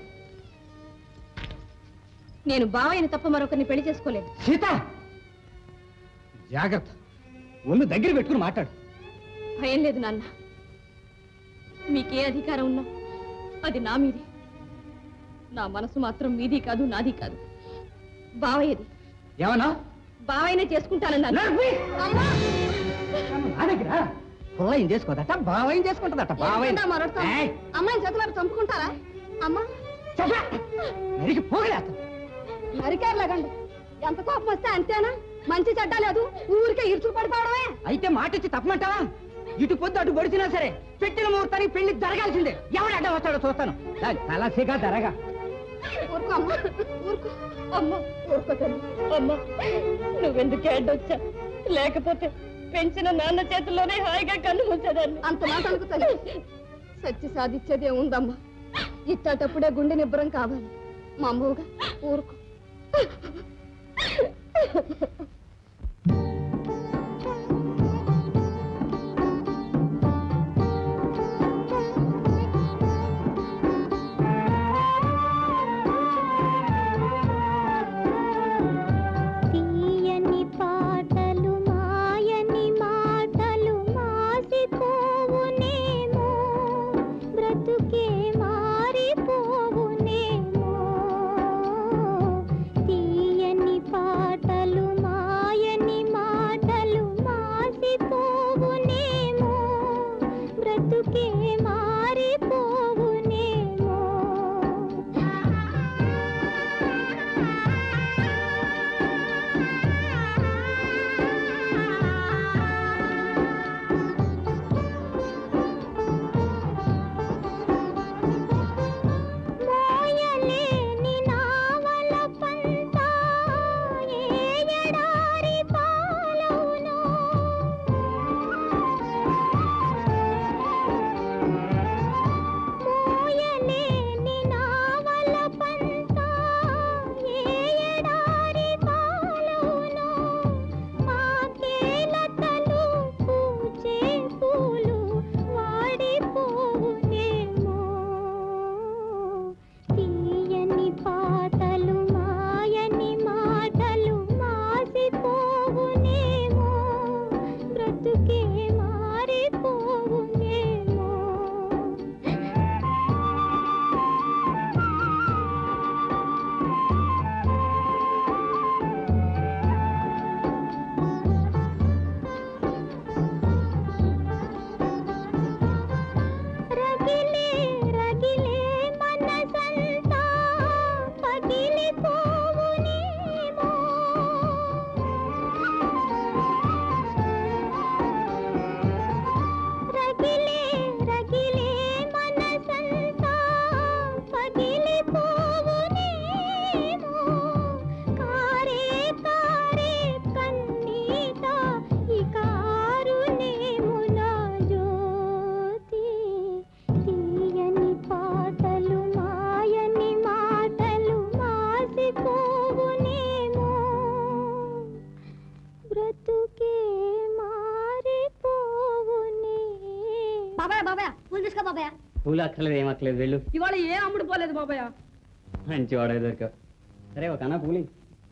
నేను బావయ్యని తప్ప మరొకరిని పెళ్లి చేసుకోలేదు సీత జాగ్రత్త ఒళ్ళు దగ్గర పెట్టుకుని మాట్లాడు భయం లేదు నాన్న మీకే అధికారం ఉన్నా అది నా మీది నా మనసు మాత్రం మీది కాదు నాది కాదు బావయ్యది ఏమన్నా బావయ్యనే చేసుకుంటానన్నాను నా దగ్గర పుల్ల ఏం చేసుకోదట బావ ఏం చేసుకుంటుందట బావ ఏం- ఏంటా మరొకటి? ఏయ్, అమ్మాయిని చేతులు చంపుకుంటారా అమ్మా చెప్పా. నరికి పోగలేస్తా మరికారు లేకండి ఎంత కోపం వస్తే అంతేనా మంచి చెడ్డ లేదు ఊరికే ఇరుచుకు పడిపోవడమే అయితే మాట ఇచ్చి తప్పమంటావా ఇటు పొద్దు అటు పొడిచినా సరే పెట్టిన ముహూర్తానికి పెళ్లి జరగాల్సిందే ఎవడు అడ్డం వస్తాడో చూస్తాను అలా సిగా జరగా ఊరుకో అమ్మా ఊరుకో అమ్మ ఊరుకో తల్లి అమ్మ నువ్వెందుకు ఏడ్డొచ్చా లేకపోతే పెంచిన నాన్న చేతుల్లోనే హాయిగా కన్ను మూసేదాన్ని అంత మాట అనుకుతాను సత్య సాధించేది ఏముందమ్మా ఇట్టేటప్పుడే గుండె నిబ్బరం కావాలి మా అమ్మవుగా ఊరుకో తీయని పాటలు మాయని మాటలు మాసిపోవునేమో బ్రతుకే మారిపోవునేమో తీయని పాటలు మాయని మాటలు మాసిపోవునేమో బ్రతుకే మారిపోవునేమో మోయలేని నావల పంత ఏ ఎడారి పాలవునో మోయలేని నావల పంత ఏ ఎడారి పాలవునో మాకేలతలు పూచే పూలు వాడిపోవునేమో తీయని పాటలు మాయని మాటలు మాసిపోవునేమో బ్రతుకే మారిపోవునేమో రగిలే రగిలే మనసంతా పగిలిపోవునేమో రగిలే రగిలే మనసంతా పగిలిపోవునేమో కారే కారే కన్నీట ఈ కారునేమో నా జ్యోతి తీయని పాటలు మాయని మాటలు మాసిపోవునేమో బ్రతుకే మారిపోవునే బాబాయ్ బాబాయ్ పూలు తీసుకో బాబాయ్ పూలు అక్కర్లేదు ఏం అక్కర్లేదు వెళ్ళు ఇవాళ ఏ అమ్ముడు పోలేదు బాబాయ్ మంచి వాడే దొరికావు సరే ఒక అన్న పూలి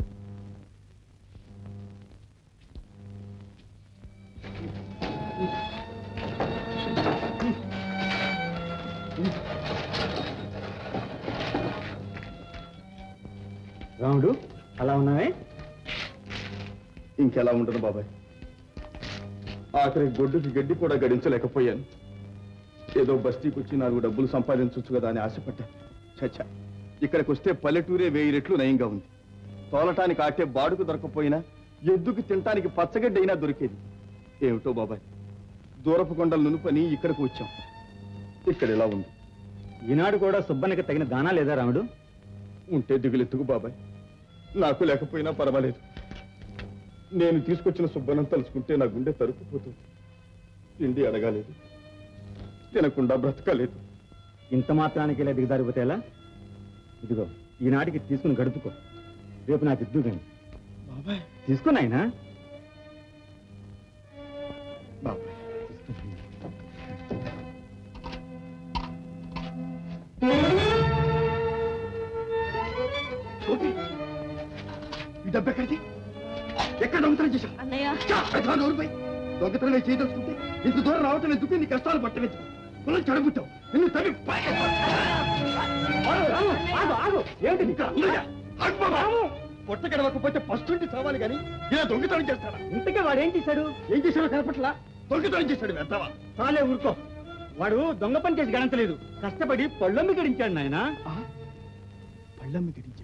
రాముడు అలా ఉన్నావే ఇంకెలా ఉండను బాబాయ్ ఆఖరి గొడ్డుకి గడ్డి కూడా గడించలేకపోయాను ఏదో బస్తీకి వచ్చి నాలుగు డబ్బులు సంపాదించవచ్చు కదా అని ఆశపడ్డాను చచ్చా ఇక్కడికి వస్తే పల్లెటూరే వెయ్యి రెట్లు నయంగా ఉంది తోలటానికి ఆటే బాడుకు దొరకపోయినా ఎద్దుకు తినటానికి పచ్చగడ్డి అయినా దొరికేది ఏమిటో బాబాయ్ దూరపు కొండల నునుపని ఇక్కడికి వచ్చాం ఇక్కడ ఎలా ఉంది ఈనాడు కూడా సుబ్బన్నకి తగిన దానా లేదా రాముడు ఉంటే దిగులెత్తుకు బాబాయ్ నాకు లేకపోయినా పర్వాలేదు నేను తీసుకొచ్చిన సుబ్బనం తలుచుకుంటే నా గుండె తరుపుపోతుంది తిండి అడగాలేదు తినకుండా బ్రతకలేదు ఇంత మాత్రానికి ఇలా దిగదారిపోతే ఎలా ఇదిగో ఈనాటికి తీసుకుని గడుపుకో రేపు నాకు ఇద్దు కానీ బాబాయ్ తీసుకుని ఆయన బాబాయ్ గోపి, ఈ డబ్బు ఎక్కడిది ఎక్కడ దొంగతనం చేశావు అన్నయ్య నోరుపై దొంగతనం చేయదలుచుకుంటే ఇంత దూరం రావటం ఎందుకు నీ కష్టాలు పట్టలేదు పొలం చెడబుట్టావు నిన్ను తవ్వి ఏంటి పొట్ట గడవకపోతే ఫస్ట్ ఉండి చావాలి కానీ ఇలా దొంగతనం చేస్తాడా ఇంతకే వాడు ఏం చేశాడు ఏం చేశాడో కనపట్లా దొంగతనం చేశాడు వెళ్తావా చాలే ఊరుకో వాడు దొంగ పని చేసి గణించలేదు కష్టపడి పళ్ళమ్మి గడించాడు నాయన పళ్ళమ్మి గడించాడు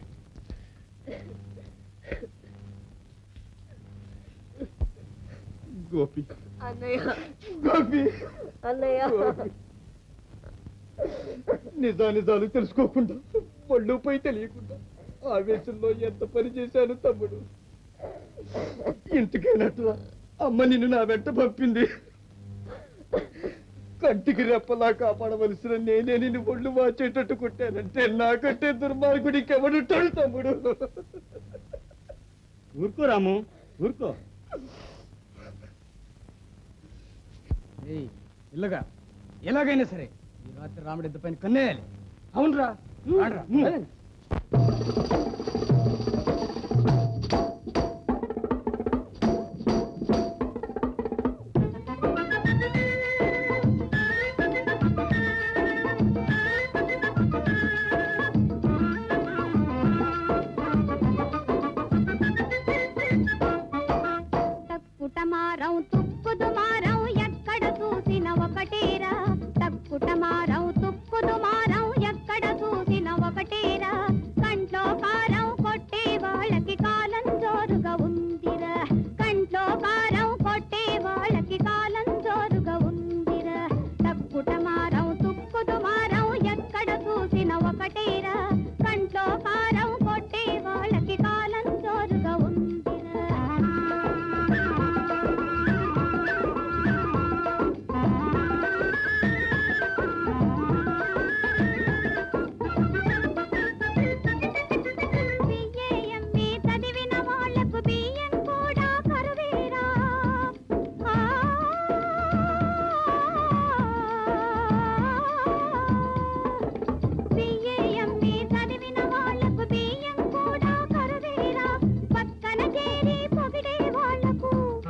గోపి అన్నయ్య గోపి అన్నయ్య నిజా నిజాలు తెలుసుకోకుండా పళ్ళు పోయి తెలియకుండా ఆవేశంలో ఎంత పని చేశాను తమ్ముడు ఇంటికైనట్లా అమ్మ నిన్ను నా వెంట పంపింది కంటికి రెప్పలా కాపాడవలసిన నేనే నిన్ను ఒళ్ళు వాచేటట్టు కొట్టానంటే నాకంటే దుర్మార్గుడికి ఎవడుంటాడు తమ్ముడు ఊరుకో రాము ఊరుకో ఏయ్ ఇల్లగా ఎలాగైనా సరే ఈ రాత్రి రాముడి ఎద్దు పైన కన్నేయాలి అవునరా రాండ్రా. వెళ్ళండి. తక్కుటమారం తుక్కుదుమారం ఎక్కడ చూసిన ఒకటేరా తక్కుటమారం తుక్కుదుమారం ఎక్కడ చూసిన ఒకటేరా కంట్లో కారం కొట్టే వాళ్ళకి కాలం జోరుగా ఉందిరా కంట్లో కారం కొట్టే వాళ్ళకి కాలం జోరుగా ఉందిరా తక్కుటమారం తుక్కుదుమారం ఎక్కడ చూసిన ఒకటేరా కంట్లో కారం కొట్టే వాళ్ళకి కాలం జోరుగా ఉందిరా బియ్యమ్మి చదివిన వాళ్ళకు బియ్యం కూడా కరువేరా ఆ బియ్యమ్మి చదివిన వాళ్ళకు బియ్యం కూడా కరువేరా పక్కన చేరి పొగిడే వాళ్ళకు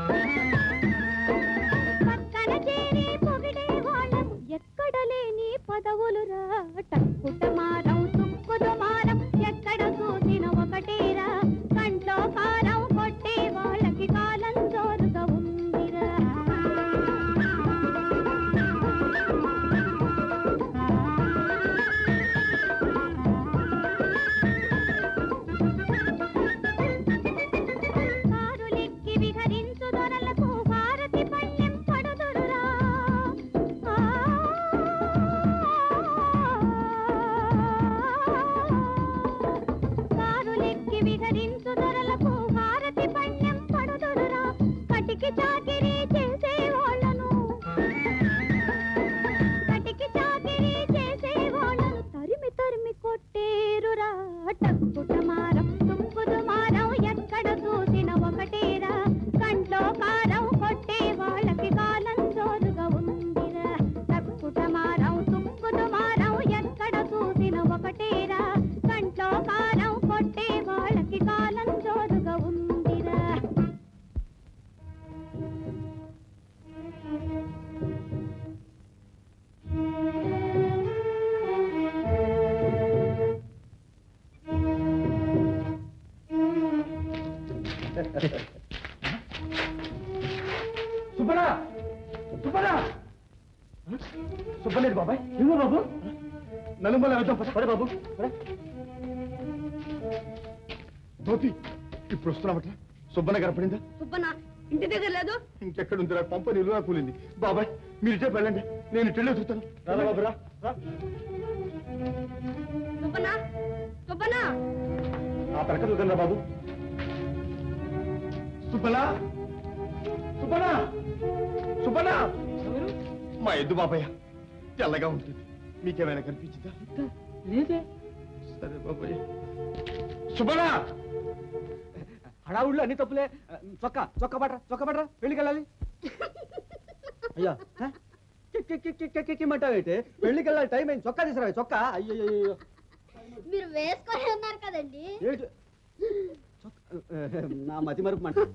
పక్కన చేరి పొగిడే వాళ్ళకు ఎక్కడ లేని పదవులురా టక్కుటమారం తుక్కుదుమారం ఎక్కడ చూసిన ఒకటేరా కంట్లో కారం కొట్టే వాళ్ళకి కాలం జోరుగా ఉందిరా కారులెక్కి విహరించు దొరలకు భారతి పళ్ళెం పడుదురురా ఆ కారులెక్కి విహరించు దొరలకు భారతి పళ్ళెం పడుదురురా కటికి చాకిరీ చేసే వాళ్ళను కటికి చాకిరీ చేసే వాళ్ళను తరిమి తరిమి కొట్టేరురా టక్కుటమారం తుంపుదుమారం ఎక్కడ చూసిన ఒకటేరా కంట్లో కారం కొట్టే వాళ్ళకి కాలం జోరుగా ఉందిరా టక్కుటమారం తుంపుదుమారం ఎక్కడ చూసిన ఒకటేరా కంట్లో కారం కొట్టే వాళ్ళకి కాలం జోరుగా ఉందిరా సుబ్బనా సుబ్బనా సుబ్బలేదు బాబాయ్ ఏమో బాబు నలుమల వెళ్దాం పద పద బాబు పద. గోపి ఇప్పుడు వస్తున్నామట సుబ్బన్న కనపడిందా సుబ్బన్న ఇంటి దగ్గర లేదు ఇంకెక్కడుందిరా పంప నిలువ కూలింది బాబాయ్ మీరు ఇటే వెళ్ళండి నేను ఇటు వెళ్ళి చూస్తాను రాదా బాబు రా రా. సుబ్బన్న సుబ్బన్న ఆ పలక చూద్దాం బాబు సుబ్బనా సుబ్బనా సుబ్బనా మా ఎద్దు బాబాయ్ తెల్లగా ఉంటుంది మీకేమైనా కనిపించిందా లేదే సరే బాబాయ్ సుబ్బనా హడావుళ్ళు అన్ని తప్పులే చొక్క చొక్క పట్రా చొక్క పట్రా పెళ్ళికి వెళ్ళాలి అయ్యా హ? కిక్ కిక్ కిక్ కిక్ కిక్ కిమ్మంటావేంటి పెళ్ళికి వెళ్ళాలి టైం అయింది చొక్కా తీసుకురా చొక్కా అయ్యో మీరు వేసుకొని ఉన్నారు కదండి ఏంటి చొక్క- నా మతి మరుపు మంట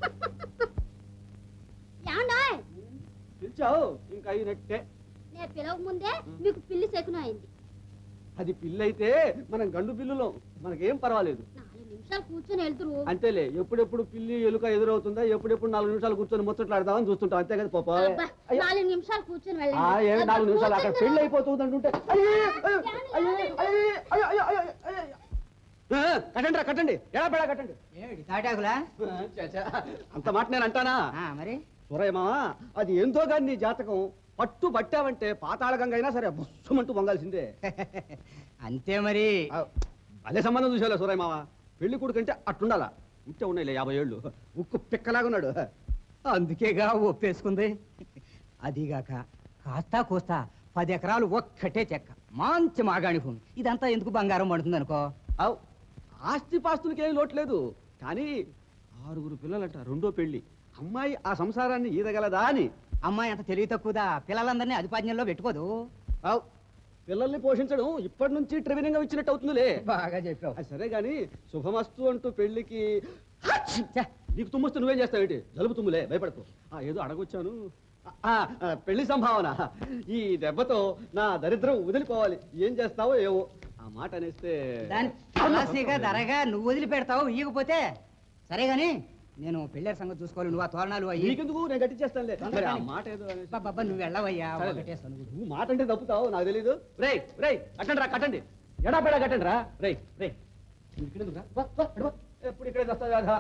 ఏమండాయ్ పిలిచావు ఇంకా అయినట్టే నేను పిలవక ముందే మీకు పిల్లి శకునం అయింది అది పిల్లైతే మనం గండు పిల్లులో మనకేం పర్వాలేదు నాలుగు నిమిషాలు కూర్చొని వెళ్తురు అంతేలే ఎప్పుడెప్పుడు పిల్లి ఎలుక ఎదురవుతుందా ఎప్పుడెప్పుడు నాలుగు నిమిషాలు కూర్చొని ముచ్చట్లాడదామని చూస్తుంటాం అంతే కదా పాప అబ్బా, నాలుగు నిమిషాలు కూర్చొని ఆ, ఏ వెళ్ళండి నాలుగు అబ్బా, నిమిషాలు అక్కడ కూర్చొని పెళ్లి అయిపోతుంది అంటుంటే అయ్యే, అయ్యో, అయ్యే, అయ్యే, అయ్యో, అయ్యో, అయ్యో, అయ్యో, అయ్యో. ఆ, కట్టండి రా కట్టండి ఎలా పెడా కట్టండి ఏమిటి తాటాకులా చ, చ, అంత మాట నేను అంటానా మరి సూరయ్యమా అది ఎంతో కానీ నీ జాతకం పట్టు పట్టావంటే పాతాళ గంగ అయినా సరే బుస్సుమంటూ పొంగాల్సిందే అంతే మరి అదే సంబంధం చూసేలే సూరయ్య మామ పెళ్లి కొడుకు అంటే అట్టుండాలా ఉంటే ఉన్నాయిలే యాభై ఏళ్ళు ఉక్కు పిక్కలాగా ఉన్నాడు అందుకేగా ఒప్పేసుకుంది అదిగాక కాస్తా కోస్తా పది ఎకరాలు ఒక్కటే చెక్క మంచి మాగాణి భూమి ఇదంతా ఎందుకు బంగారం పడుతుంది అనుకో అవు ఆస్తి పాస్తులకి ఏం లోటు లేదు కానీ ఆరుగురు పిల్లలట రెండో పెళ్లి అమ్మాయి ఆ సంసారాన్ని ఈదగలదా అని అమ్మాయి అంత తెలివి తక్కువదా పిల్లలందరినీ అధిపాజ్ఞంలో పెట్టుకోదు అవు పిల్లల్ని పోషించడం ఇప్పటి నుంచి ట్రైనింగ్ ఇచ్చినట్టు అవుతుందిలే బాగా చెప్పావు అది సరే గాని శుభమస్తు అంటూ పెళ్లికి హచ్! ఛ! నీకు తుమ్ముస్తే నువ్వేం చేస్తావేంటి జలుబు తుమ్ములే భయపడకు ఆ ఏదో అడగొచ్చాను ఆ, ఆ, పెళ్లి సంభావన ఈ దెబ్బతో నా దరిద్రం వదిలిపోవాలి ఏం చేస్తావో ఏవో ఆ మాట అనేస్తే దాని తులసిగా ధరగా నువ్వు వదిలిపెడతావు ఇయ్యకపోతే సరే గాని నేను పెళ్ళారి సంగతి చూసుకోవాలి నువ్వు ఆ తోరణాలు అయ్యి నీకెందుకు నేను గట్టించేస్తానులే మరి ఆ మాట ఏదో అనేసి. బాబా నువ్వు వెళ్ళవయ్యా సరేలే. ఒకటే సనుగుడు. నువ్వు మాట అంటే తప్పుతావు నాకు తెలీదు రే రే కట్టండి రా కట్టండి ఎడా పెడా కట్టండి రా రే రే ఇక్కడ ఎందుకు రా? వా, వా, ఇటు వా. ఎప్పుడు ఇక్కడే వస్తావు రాధా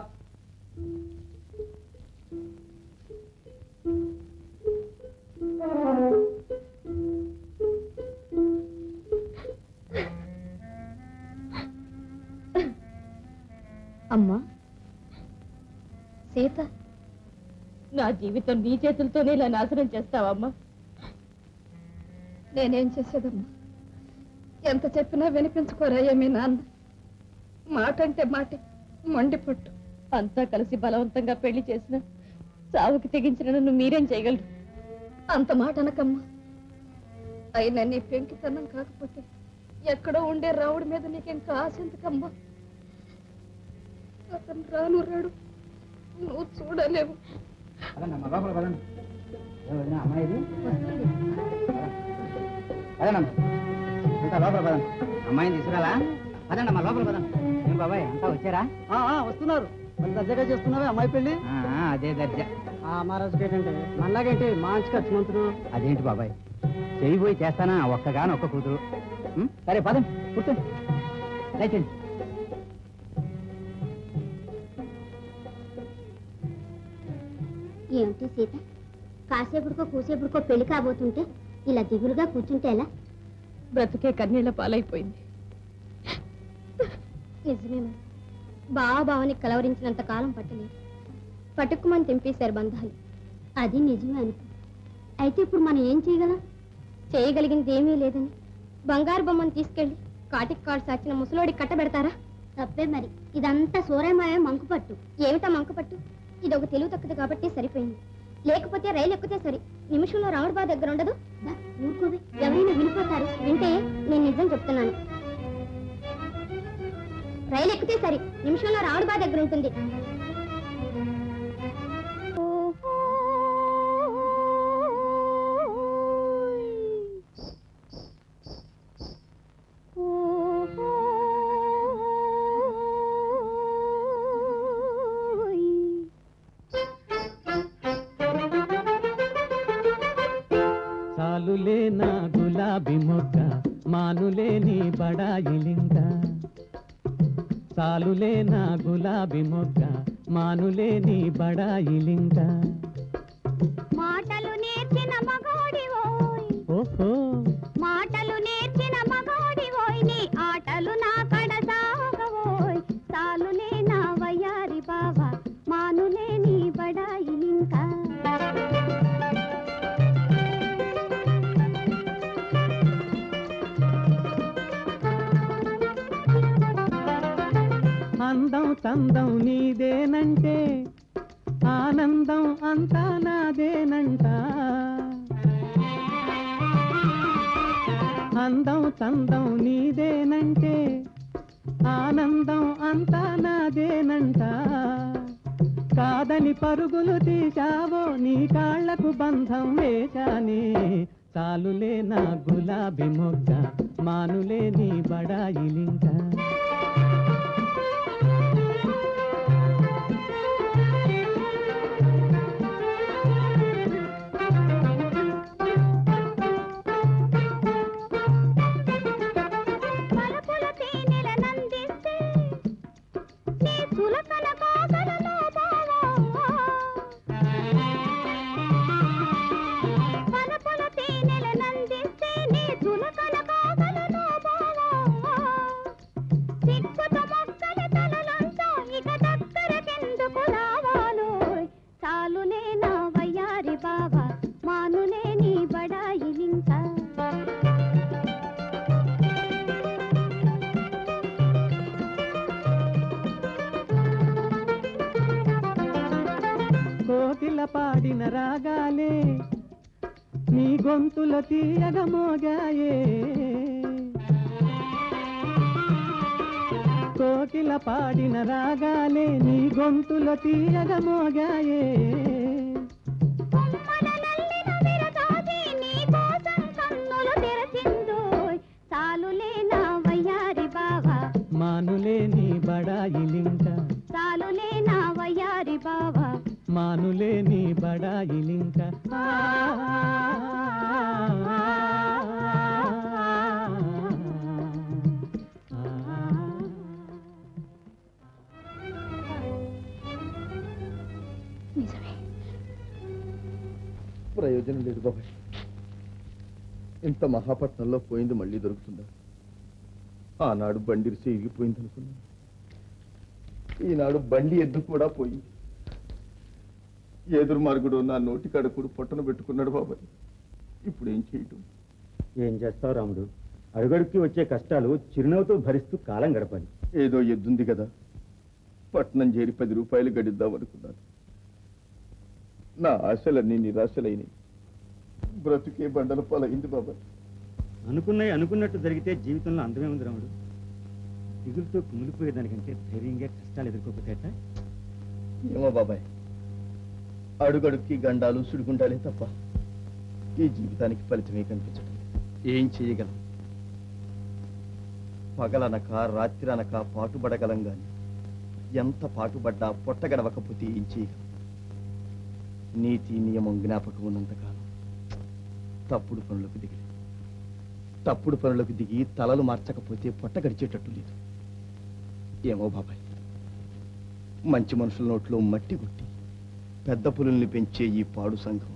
అమ్మా సీత నా జీవితం నీ చేతులతోనే ఇలా నాశనం చేస్తావమ్మా నేనేం చేసేదమ్మా ఎంత చెప్పినా వినిపించుకోరయ్యా మీ నాన్న మాట అంటే మాటే మండిపట్టు అంతా కలిసి బలవంతంగా పెళ్లి చేసిన చావుకి తెగించిన నన్ను మీరేం చేయగలరు అంత మాట అనకమ్మా అయినా నీ పెంకితనం కాకపోతే ఎక్కడో ఉండే రావుడి మీద నీకింకా ఆశ ఎందుకమ్మా అతను రాను రాడు నువ్వు చూడలేవు పదండమ్మా, లోపల పదండి. ఏ వదినా, అమ్మాయి ఇది? పదండమ్మా. అంతా లోపల పదండి అమ్మాయిని తీసుకురాలా పదండమ్మా లోపల పదండి ఏం బాబాయ్ అంతా వచ్చారా ఆ, ఆ, వస్తున్నారు మరి దర్జాగా చేస్తున్నావే అమ్మాయి పెళ్లి ఆ, ఆ, అదే దర్జా మహారాజుకి ఏంటంటే మనలాగేంటి మంచి ఖర్చు మంతుడు అదేంటి బాబాయ్ చేయబోయి చేస్తానా ఒక్కగాను ఒక్క కూతురు ఉం? సరే పదం కూర్చోండి లేచండి ఏమిటి సీత కాసేపుడుకో కూసేపుడుకో పెళ్లి కాబోతుంటే ఇలా దిగులుగా కూర్చుంటే ఎలా బ్రతుకే కన్నీళ్ల పాలైపోయింది నిజమేమో బావ బావని కలవరించినంత కాలం పట్టలేదు పట్టుకుమని తెంపేశారు బంధాలు అది నిజమే అనుకో అయితే ఇప్పుడు మనం ఏం చేయగలం చేయగలిగింది ఏమీ లేదని బంగారు బొమ్మను తీసుకెళ్ళి కాటికి కాడు సాచిన ముసలోడి కట్టబెడతారా తప్పే మరి ఇదంతా సూర్యమాయ మంకుపట్టు ఏమిటా మంకుపట్టు ఇది ఒక తెలుగు తక్కువ కాబట్టి సరిపోయింది లేకపోతే రైలు ఎక్కితే సరి నిమిషంలో రాముడు దగ్గర ఉండదు దా, ఊరుకోవే ఎవరైనా వినిపోతారు వింటే నేను నిజం చెప్తున్నాను రైలు ఎక్కితే సరి నిమిషంలో రాముడు బా దగ్గర ఉంటుంది చాలులే నా గులాబీ మొగ్గ మానులే నీ బడాయి లింగ చాలులే నా గులాబీ మొగ్గ మానులే నీ బడాయి లింగ మాటలు నేర్చిన మగోడివోయ్ ఓహో మాటలు నేర్చిన మగోడివోయ్ నీ ఆటలు నా కడ సాగవోయ్ సాలులే నా వయ్యారి బావా మానులే నీ బడాయి ఇంకా అందం చందం నీదేనంటే ఆనందం అంతా నాదేనంట అందం చందం నీదేనంటే ఆనందం అంతా నాదేనంట కాదని పరుగులు తీశావో నీ కాళ్లకు బంధం వేశానే చాలులే నా గులాబీ మొగ్గ మానులే నీ బడాయి లింక కోకిల పాడిన రాగాలే నీ గొంతులో తీయగా మోగాయే కోకిల పాడిన రాగాలే నీ గొంతులో తీయగా మోగాయే కన్నులు తెరచిందోయ్ చాలులే నా వయ్యారి బావా మానులే నీ బడాయిలింక చాలులే నా వయ్యారి బావా మానులే నీ బడాయిలింక ఆ, నిజమే ప్రయోజనం లేదు బాబాయ్ ఇంత మహాపట్నంలో పోయింది మళ్ళీ దొరుకుతుందా ఆనాడు బండి ఇరిగిపోయింది అనుకున్నాను ఈనాడు బండి ఎద్దు కూడా పోయింది ఎదురు మార్గుడు నా నోటి కడుకుడు పొట్టను పెట్టుకున్నాడు బాబాయ్ ఇప్పుడు ఏం చేయటం ఏం చేస్తావు రాముడు అడుగడుక్కి వచ్చే కష్టాలు చిరునవ్వుతో భరిస్తూ కాలం గడపాలి ఏదో ఎద్దుంది కదా పట్నం చేరి పది రూపాయలు గడిద్దాం అనుకున్నాను నా ఆశలన్నీ నిరాశలైనాయి బ్రతుకే బండల పాలైంది బాబాయ్ అనుకున్నవి అనుకున్నట్టు జరిగితే జీవితంలో అందమే ఉంది రాముడు దిగులుతో కుమిలిపోయేదానికంటే ధైర్యంగా కష్టాలు ఎదుర్కోకపోతే ఎట్టా? ఏమో బాబాయ్ అడుగడుక్కి గండాలు సుడిగుండాలే తప్ప ఈ జీవితానికి ఫలితమే కనిపించడం ఏం చేయగలం పగలనక రాత్రి అనక పాటుపడగలం గాని ఎంత పాటుపడ్డా పొట్ట గడవకపోతే ఏం చేయగలం నీతి నియమం జ్ఞాపకం ఉన్నంతకాలం తప్పుడు పనులకు దిగలేదు తప్పుడు పనులకు దిగి తలలు మార్చకపోతే పొట్ట గడిచేటట్టు లేదు ఏమో బాబాయ్ మంచి మనుషుల నోట్లో మట్టి కొట్టి పెద్ద పులుల్ని పెంచే ఈ పాడు సంఘం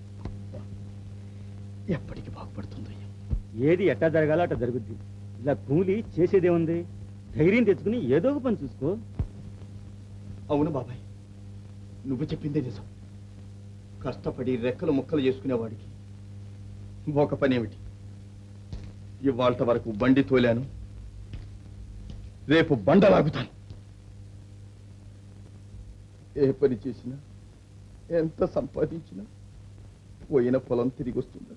ఎప్పటికి బాగుపడుతుందో ఏది ఎట్టా జరగాలో అట్ట జరుగుద్ది ఇలా కూలి చేసేదేముంది ధైర్యం తెచ్చుకుని ఏదో ఒక పని చూసుకో అవును బాబాయ్ నువ్వు చెప్పిందే నిజం కష్టపడి రెక్కలు ముక్కలు చేసుకునేవాడికి ఒక పని ఏమిటి ఇవాళ వరకు బండి తోలాను రేపు బండ లాగుతాను ఏ పని చేసినా ఎంత సంపాదించినా పోయిన పొలం తిరిగి వస్తుందా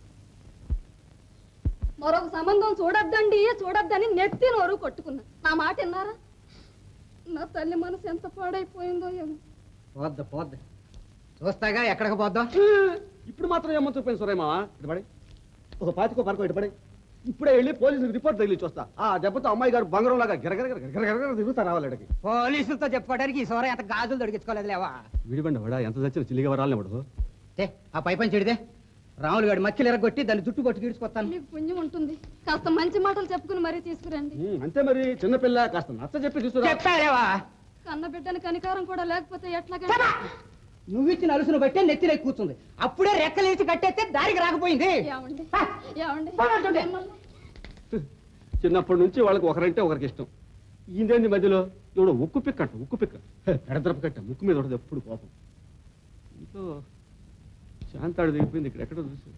మరొక సంబంధం చూడొద్దండి చూడొద్దని నెత్తి నోరు కొట్టుకున్నా నా మాట విన్నారా నా తల్లి మనసు ఎంత పాడైపోయిందో ఏమో పోద్ది పోద్ది చూస్తాగా ఎక్కడికి పోద్దాం ఇప్పుడు మాత్రం ఏమో చూపాను సురేమా ఇటు పడి ఒక పాతికో పరకో ఇటు పడి ఇప్పుడే వెళ్ళి పోలీసులకు రిపోర్ట్ తగిలి చూస్తా ఆ దెబ్బతో అమ్మాయి గారు బంగారం లాగా గిరగిర గిరగిర తిరుగుతా రావాలి ఇక్కడికి పోలీసులతో చెప్పుకోవడానికి ఈ సోర ఎంత గాజులు దొడిగించుకోలేదు లేవా విడిబండి వాడా ఎంత చచ్చిన చిల్లిగా వరాలని వాడు ఏ ఆ పై పని చెడిదే రాములు గారి మక్కిలు ఎరగొట్టి దాన్ని జుట్టు కొట్టి గీడ్చుకొస్తాను మీకు పుణ్యం ఉంటుంది కాస్త మంచి మాటలు చెప్పుకుని మరీ తీసుకురండి అంతే మరి చిన్నపిల్ల కాస్త నచ్చ చెప్పి తీసుకురా చెప్పారేవా కన్న బిడ్డని కనికారం కూడా లేకపోతే ఎట్లాగా నువ్వు ఇచ్చిన అలుసును బట్టే నెత్తిలో కూర్చుంది అప్పుడే రెక్కలేసి కట్టేస్తే దారికి రాకపోయింది ఏమండి ఏమండి పోరాటండి. మిమ్మల్ని- చిన్నప్పటి నుంచి వాళ్ళకి ఒకరంటే ఒకరికి ఇష్టం ఇదేంది మధ్యలో ఎవడో ఉక్కు పిక్క అంట ఉక్కు పిక్క ఎడద్రప కట్ట ముక్కు మీద ఉండదు ఎప్పుడు కోపం ఇంట్లో శాంతాడు దిగిపోయింది ఇక్కడ ఎక్కడో చూసి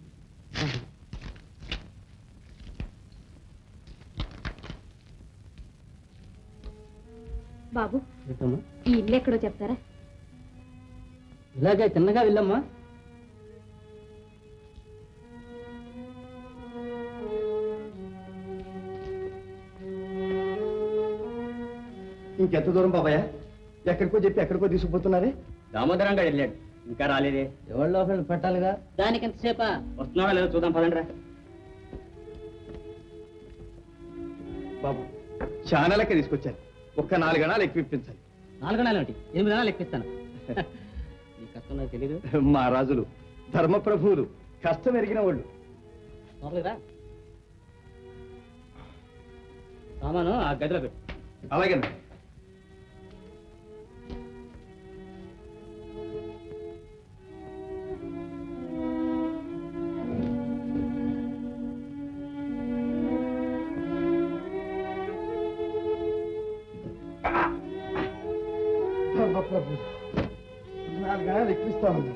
బాబు ఏంటమ్మా ఈ ఇల్లు ఎక్కడో చెప్తారా ఇలాగే చిన్నగా వెళ్ళమ్మా ఇంకెంత దూరం బాబాయ్ ఎక్కడికో చెప్పి ఎక్కడికో తీసుకుపోతున్నారే దామోదరం గారు వెళ్ళాడు ఇంకా రాలేదే ఎవరి లోపల పెట్టాలిగా దానికి ఎంతసేపా వస్తున్నాడా లేదో చూద్దాం పదండి రా బాబు ఛానల్కే తీసుకొచ్చారు ఒక్క నాలుగణాలు ఎక్కువిప్పించాలి నాలుగు నెలలు ఒకటి ఎనిమిది నెలలు ఎక్కిస్తాను నీ కష్టం నాకు తెలీదు మా రాజులు ధర్మప్రభువులు కష్టం ఎరిగిన వాళ్ళు లోపలికి రా సామాను ఆ గదిలో పెట్టు అలాగే ధర్మప్రభు నాలుగణాలు ఎక్కిస్తా ఉంది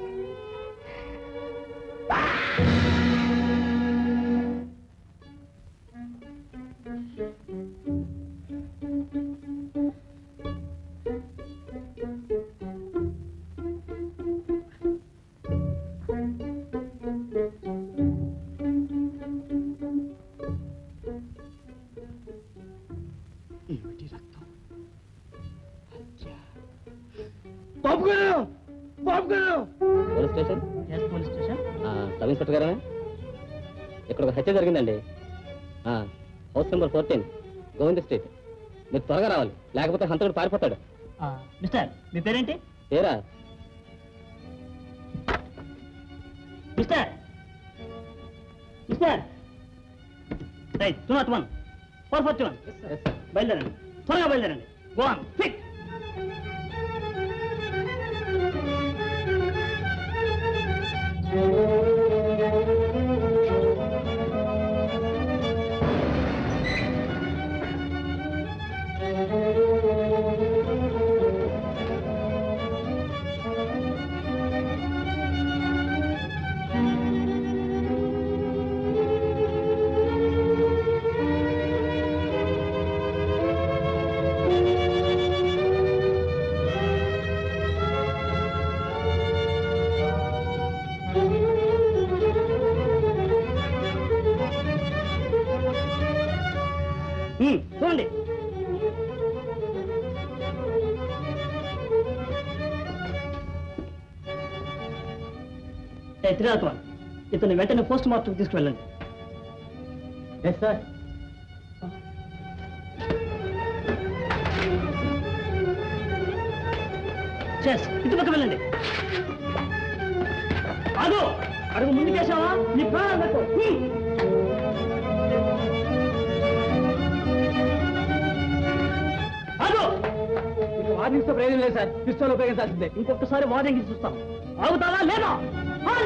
బాబు గారు బాబు గారు పోలీస్ స్టేషన్ పోలీస్ స్టేషన్ ఆ, సబ్ ఇన్స్పెక్టర్ గారా ఇక్కడ ఒక హత్య జరిగిందండి ఆ, house number fourteen Govinda street మీరు త్వరగా రావాలి లేకపోతే హంతకుడు పారిపోతాడు మిస్టర్ మీ పేరేంటి పేరా mister mister right two naught one four forty one బయలుదేరండి త్వరగా బయలుదేరండి గో ఆన్ క్విక్ చూడండి త్రినాథ్ వన్ ఇతను వెంటనే పోస్ట్ మార్టం తీసుకువెళ్ళండి ఎస్ సార్ చెస్ ఇటు పక్క వెళ్ళండి అదు అడుగు ముందుకేసావా నీ ప్రాణం దక్కు. హ్మ్. అదు ఇక వార్నింగ్స్ తో ప్రయోజనం లేదు సార్ పిస్తోల్ ఉపయోగించాల్సిందే ఇంకొకసారి వార్నింగ్ ఇచ్చి చూస్తాం ఆగుతావా లేదా ఆన్!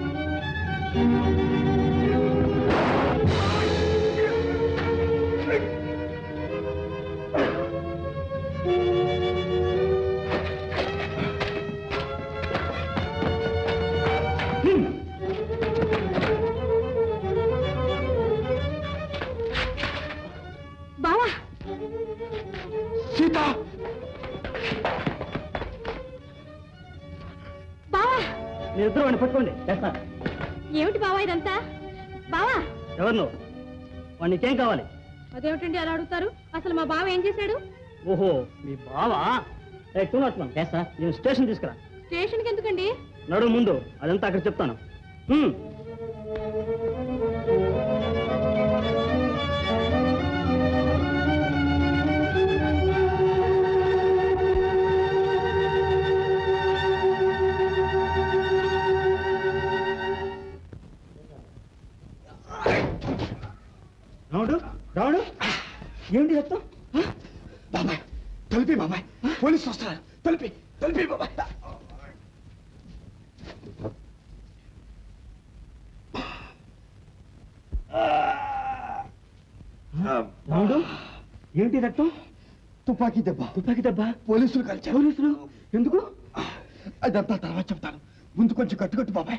బావా సీత బావా మీరు ఇద్దరు వాడిని పట్టుకోండి చేస్తాను ఏమిటి బావా ఇదంతా బావా ఎవరు నువ్వు వాడు నీకేం కావాలి అదేమిటండి అలా అడుగుతారు అసలు మా బావ ఏం చేశాడు ఓహో మీ బావా A two naught one sir నేను స్టేషన్ తీసుకురా స్టేషన్కి ఎందుకండి నడు ముందు అదంతా అక్కడ చెప్తాను హ్మ్. రాముడు రాముడు ఏంటి రక్తం బాబాయ్ తలిపి బాబాయ్ పోలీసులు వస్తున్నారు తలిపి తలిపి బాబాయ్ రాముడు ఏంటి రక్తం తుపాకీ దెబ్బ తుపాకీ దెబ్బ పోలీసులు కలిచారు పోలీసులు ఎందుకు అదంతా తర్వాత చెప్తాను ముందు కొంచెం కట్టుకట్టు బాబాయ్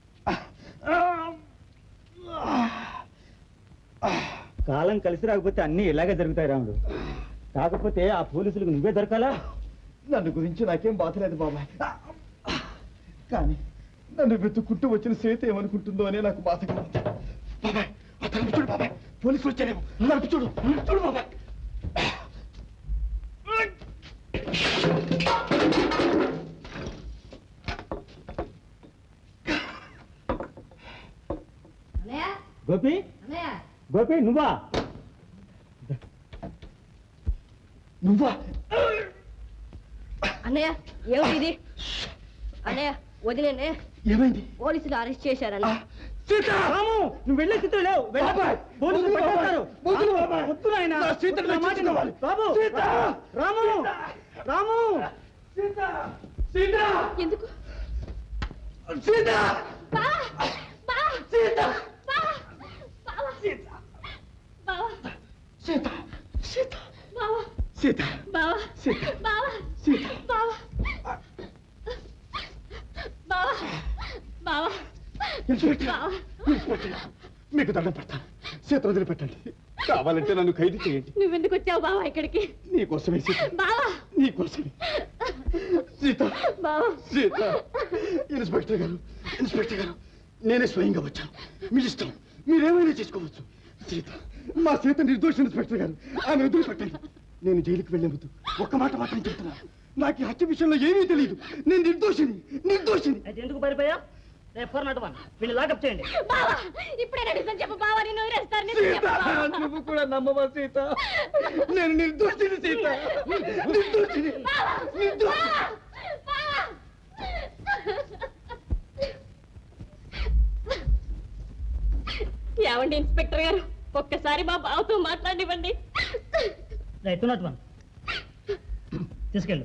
కాలం కలిసి రాకపోతే అన్నీ ఇలాగే జరుగుతాయి రాముడు కాకపోతే ఆ పోలీసులకు నువ్వే దొరకాలా నన్ను గురించి నాకేం బాధ లేదు బాబాయ్ కానీ నన్ను వెతుక్కుంటూ వచ్చిన సేత ఏమనుకుంటుందో అనే నాకు బాధగా ఉంది బాబాయ్ ఆ తలుపు చూడు బాబాయ్ పోలీసులు వచ్చారేమో తలుపు చూడు చూడు బాబాయ్ గోపి గోపి నువ్వా నువ్వా అన్నయ్య ఏమిటి ఇది అన్నయ్య వదిలేనే ఏమైంది పోలీసులు అరెస్ట్ చేశారన్న రాము నువ్వు వెళ్ళే స్థితిలో లేవు వెళ్ళకు. పోలీసులు వద్దు బాబాయ్. పట్టేస్తారు. వద్దు బాబాయ్. వద్దు నాయనా. నా సీతను నా మాట విను. రక్షించుకోవాలి. బాబు సీత. రాము రాము సీత సీత ఎందుకు సీత బావా బావా సీత బావా బావా బావా సీత సీత బావా సీత బావా సీత బావా సీత బావా బావా బావా ఇన్స్పెక్టర్ బావా ఇన్స్పెక్టర్ మీకు దండం పెడతాను సీత వదిలిపెట్టండి కావాలంటే నన్ను ఖైదు చేయండి నువ్వెందుకు వచ్చావు బావా ఇక్కడికి నీకోసమే సీత బావా నీకోసమే సీత బావా సీత ఇన్స్పెక్టర్ గారు ఇన్స్పెక్టర్ గారు నేనే స్వయంగా వచ్చాను మీ ఇష్టం మీరేమైనా చేసుకోవచ్చు సీత మా సీత నిర్దోష ఇన్స్పెక్టర్ గారు ఆమె వదిలిపెట్టండి నేను జైలుకి వెళ్ళే ముందు ఒక్క మాట మాత్రం చెప్తున్నా నాకు ఈ హత్య విషయంలో ఏమీ తెలియదు నేను నిర్దోషిని నిర్దోషిని అయితే ఎందుకు పారిపోయా రేపు ఫోర్ నాట్ వన్ వీళ్ళు లాకప్ చేయండి బావా ఇప్పుడే నడుస్తాను చెప్పు బావా నేను వదిలేస్తాను నిజం సీత చెప్పు బావా. నువ్వు కూడా నమ్మవా సీత నేను నిర్దోషిని సీత నిర్దోషిని నిర్దోషిని ఏమండి ఇన్స్పెక్టర్ గారు ఒక్కసారి మా బావతో మాట్లాడివ్వండి రైట్ టూ నాట్ వన్ తీసుకెళ్ళు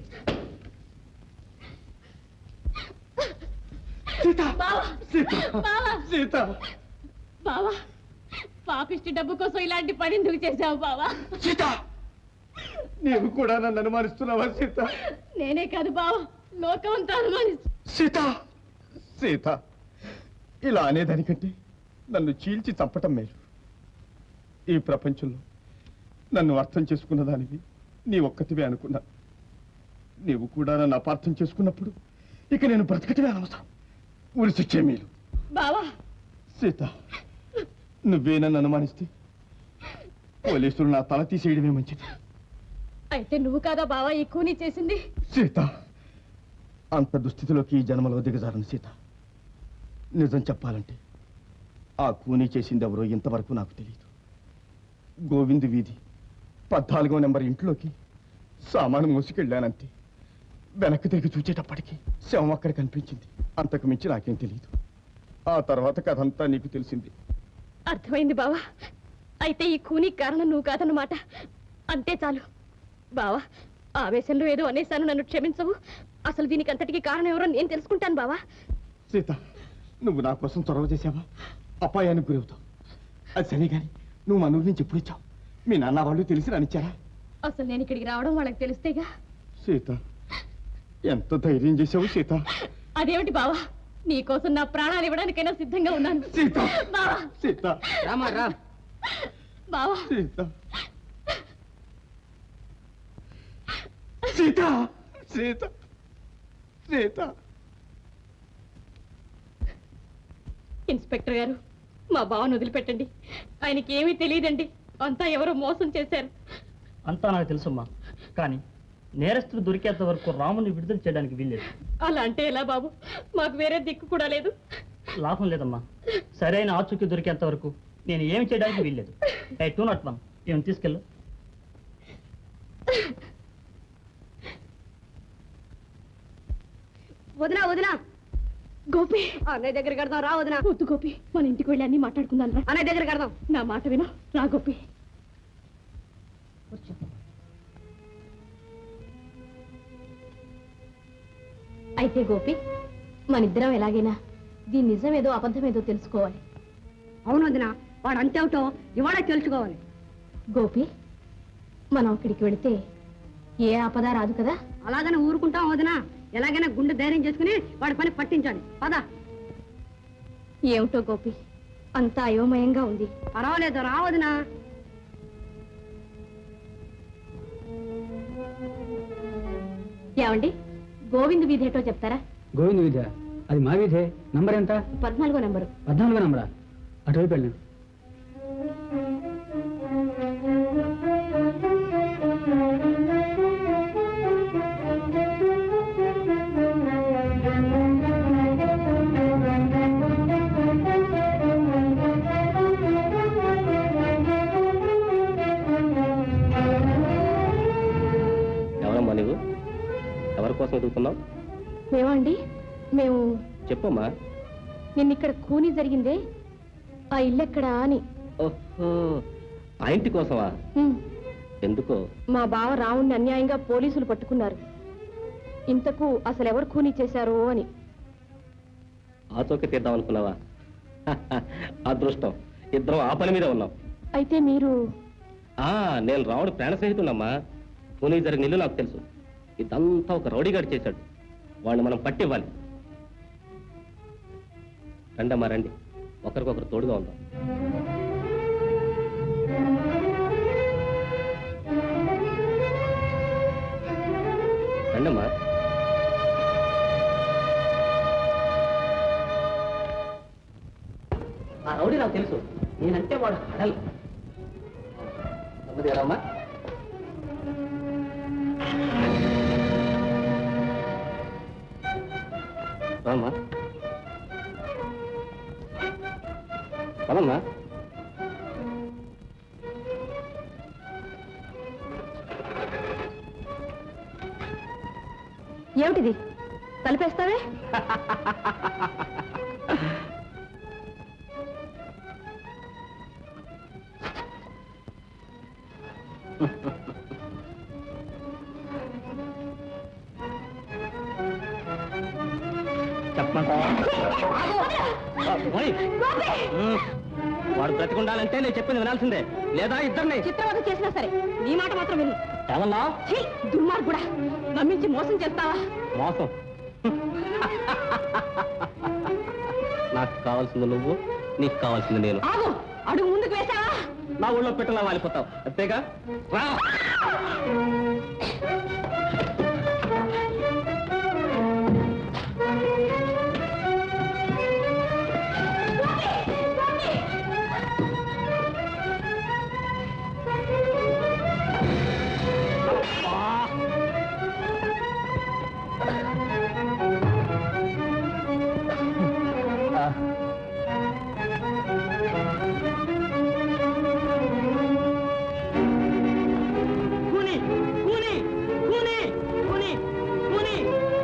సీత బావా సీత బావా సీత బావా పాపిష్టి డబ్బు కోసం ఇలాంటి పని ఎందుకు చేశావు బావా సీత నీవు కూడా నన్ను అనుమానిస్తున్నావా సీత నేనే కాదు బావా లోకం అంతా అనుమానిస్తు సీత సీత ఇలా అనేదానికంటే నన్ను చీల్చి చంపటం మేలు ఈ ప్రపంచంలో నన్ను అర్థం చేసుకున్న దానివి నీ ఒక్కతివే అనుకున్నా నీవు కూడా నన్ను అపార్థం చేసుకున్నప్పుడు ఇక నేను బ్రతకటమే అనవసరం ఊరి శిక్షే మేలు బావా సీత నువ్వే నన్ను అనుమానిస్తే పోలీసులు నా తల తీసేయడమే మంచిది అయితే నువ్వు కాదా బావా ఈ కూని చేసింది సీత అంత దుస్థితిలోకి ఈ జన్మలో దిగజారను సీత నిజం చెప్పాలంటే ఆ కూనీ చేసింది ఎవరో ఇంతవరకు నాకు తెలియదు గోవింద్ వీధి పద్నాలుగో నెంబర్ ఇంట్లోకి సామాను మోసుకెళ్ళానంతే వెనక్కి తిరిగి చూచేటప్పటికి శవం అక్కడ కనిపించింది అంతకు మించి నాకేం తెలియదు ఆ తర్వాత కథ అంతా నీకు తెలిసింది అర్థమైంది బావా అయితే ఈ కూని కారణం నువ్వు కాదన్నమాట అంతే చాలు బావా ఆవేశంలో ఏదో అనేశాను నన్ను క్షమించవు అసలు దీనికి అంతటికి కారణం ఎవరో నేను తెలుసుకుంటాను బావా సీత నువ్వు నా కోసం చొరవ చేసావా అపాయానికి గురవుతావు అది సరే కానీ నువ్వు మన ఊరి నుంచి ఎప్పుడు వచ్చావు మీ నాన్న వాళ్ళు తెలిసి రానిచ్చారా అసలు నేను ఇక్కడికి రావడం వాళ్ళకి తెలిస్తేగా సీత ఎంత ధైర్యం చేసావు సీత అదేమిటి బావా నీకోసం నా ప్రాణాలు ఇవ్వడానికైనా సిద్ధంగా ఉన్నాను సీత బావా సీత రామా రా బావా సీత సీత సీత సీత ఇన్స్పెక్టర్ గారు మా బావను వదిలిపెట్టండి ఆయనకి ఏమీ తెలియదండి అంతా ఎవరో మోసం చేశారు అంతా నాకు తెలుసమ్మా కానీ నేరస్తులు దొరికేంత వరకు రాముని విడుదల చేయడానికి వీల్లేదు అలా అంటే ఎలా బాబు మాకు వేరే దిక్కు కూడా లేదు లాభం లేదమ్మా సరైన ఆచూకీ దొరికేంత వరకు నేను ఏమి చేయడానికి వీల్లేదు ఏ టూ నాట్ వన్ ఏమి తీసుకెళ్ళు వదినా వదినా గోపి అన్నయ్య దగ్గర కడదాం రా వదినా వద్దు గోపి మన ఇంటికి వెళ్ళి అన్ని మాట్లాడుకుందాం రా అన్నయ్య దగ్గర కడదాం నా మాట విను రా గోపి అయితే గోపి మన ఇద్దరం ఎలాగైనా దీని నిజం ఏదో అబద్ధం ఏదో తెలుసుకోవాలి అవును వదినా వాడు అంతే అవుతో ఇవాళ తెలుసుకోవాలి గోపి మనం అక్కడికి వెళితే ఏ ఆపద రాదు కదా అలాగనే ఊరుకుంటాం వదినా ఎలాగైనా గుండె ధైర్యం చేసుకుని వాడి పని పట్టించాలి పద ఏమిటో గోపి అంతా అయోమయంగా ఉంది పర్వాలేదు రా వదినా ఏమండి గోవింద్ వీధి ఏటో చెప్తారా గోవింద విద్య అది మా వీధే నంబర్ ఎంత పద్నాలుగో నెంబరు పద్నాలుగో నంబరా అటువైపు వెళ్ళాను ఎవరమ్మా నువ్వు ఎవరి కోసం ఎదుగుతున్నావు మేమండి మేము చెప్పమ్మా నిన్న ఇక్కడ కూని జరిగిందే ఆ ఇల్లు ఎక్కడా అని ఓహో ఆ ఇంటి కోసమా ఉమ్, ఎందుకో మా బావ రావుణ్ణి అన్యాయంగా పోలీసులు పట్టుకున్నారు ఇంతకు అసలు ఎవరు కూనీ చేశారో అని ఆ చోకే తీద్దాం అనుకున్నావా అదృష్టం ఇద్దరం ఆ పని మీద ఉన్నాం అయితే మీరు ఆ నేను రావుడు ప్రాణ స్నేహితున్నమ్మా పూణే జరిగిన ఇల్లు నాకు తెలుసు ఇదంతా ఒక రౌడీగాడు చేశాడు వాడిని మనం పట్టివ్వాలి రండమ్మా రండి ఒకరికొకరు తోడుగా ఉందాం రండమ్మా ఆ రౌడీ నాకు తెలుసు నేనంటే వాడు హడల్ నెమ్మదిగా రమ్మా పదమ్మా పదమ్మా ఏమిటిది తలుపేస్తావే చెప్పమంటావా ఓయ్. ఉమ్. వాడు బ్రతికుండాలంటే నేను చెప్పింది వినాల్సిందే లేదా ఇద్దరిని చిత్రవద చేసినా సరే నీ మాట మాత్రం విను ఏమన్నా ఛీ, దుర్మార్గుడా నమ్మించి మోసం చేస్తావా మోసం నాకు కావాల్సింది నువ్వు నీకు కావాల్సింది నేను ఆగు అడుగు ముందుకు వేసావా నా ఊళ్ళో పెట్టలా వాలిపోతావు అంతేగా రా కూని కూని కూని కూని కూని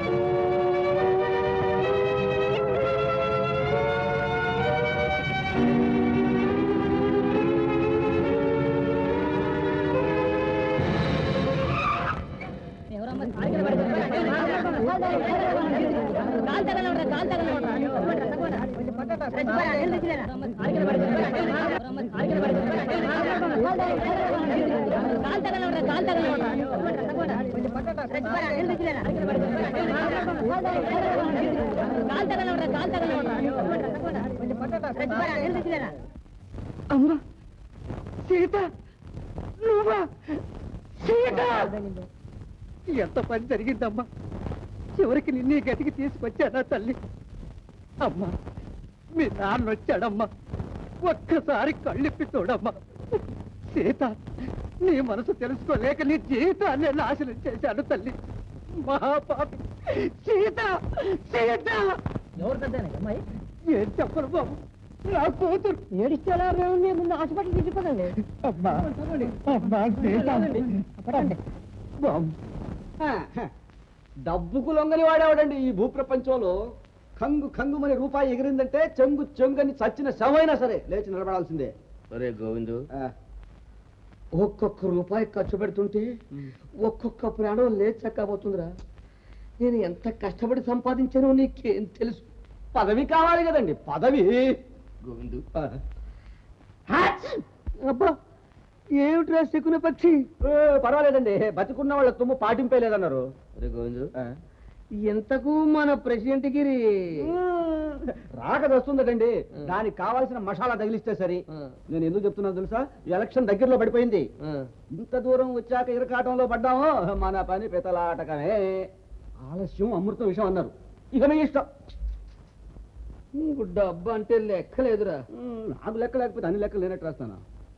అమ్మా సీత నువ్వా సీత ఎంత పని జరిగిందమ్మా చివరికి నిన్నే గతికి తీసుకొచ్చానా తల్లి అమ్మా మీ నాన్న వచ్చాడమ్మా ఒక్కసారి కళ్ళిప్పి చూడమ్మా సీత నీ మనసు తెలుసుకోలేక నీ జీవితాన్ని నాశనం చేశాను తల్లి మహాపాపి సీత సీత ఎవరు పెద్ద అమ్మాయి ఏం చెప్పను బాబు నా కూతురు ఏడిస్తేలా ముందు హాస్పిటల్ తీసుకుపోదండి అమ్మా అమ్మా సీత బాబు డబ్బుకు లొంగని వాడేవాడండి ఈ భూప్రపంచంలో కంగు కంగుమని రూపాయి ఎగిరిందంటే చెంగు చెంగని చచ్చిన శవైనా సరే లేచి నిలబడాల్సిందే ఒరే గోవిందు ఒక్కొక్క రూపాయి ఖర్చు పెడుతుంటే ఒక్కొక్క ప్రాణం లేచక్కపోతుందిరా నేను ఎంత కష్టపడి సంపాదించానో నీకేం తెలుసు పదవి కావాలి కదండి పదవి గోవిందు అబ్బా ఏమిట్రా శకున పక్షి పర్వాలేదండి బతికున్న వాళ్ళ తుమ్ము పాటింపే లేదన్నారు ఒరే గోవిందు ఎంతకు మన ప్రెసిడెంట్ గిరి రాకది వస్తుందటండి దానికి కావాల్సిన మసాలా తగిలిస్తే సరి నేను ఎందుకు చెప్తున్నా తెలుసా ఈ ఎలక్షన్ దగ్గరలో పడిపోయింది ఇంత దూరం వచ్చాక ఇరకాటంలో పడ్డాము మన పని పెతలాటకమే ఆలస్యం అమృతం విషయం అన్నారు ఇక మీ ఇష్టం నీకు డబ్బు అంటే లెక్కలేదురా నాకు లెక్క లేకపోతే అన్ని లెక్కలు లేనట్టు రాస్తాను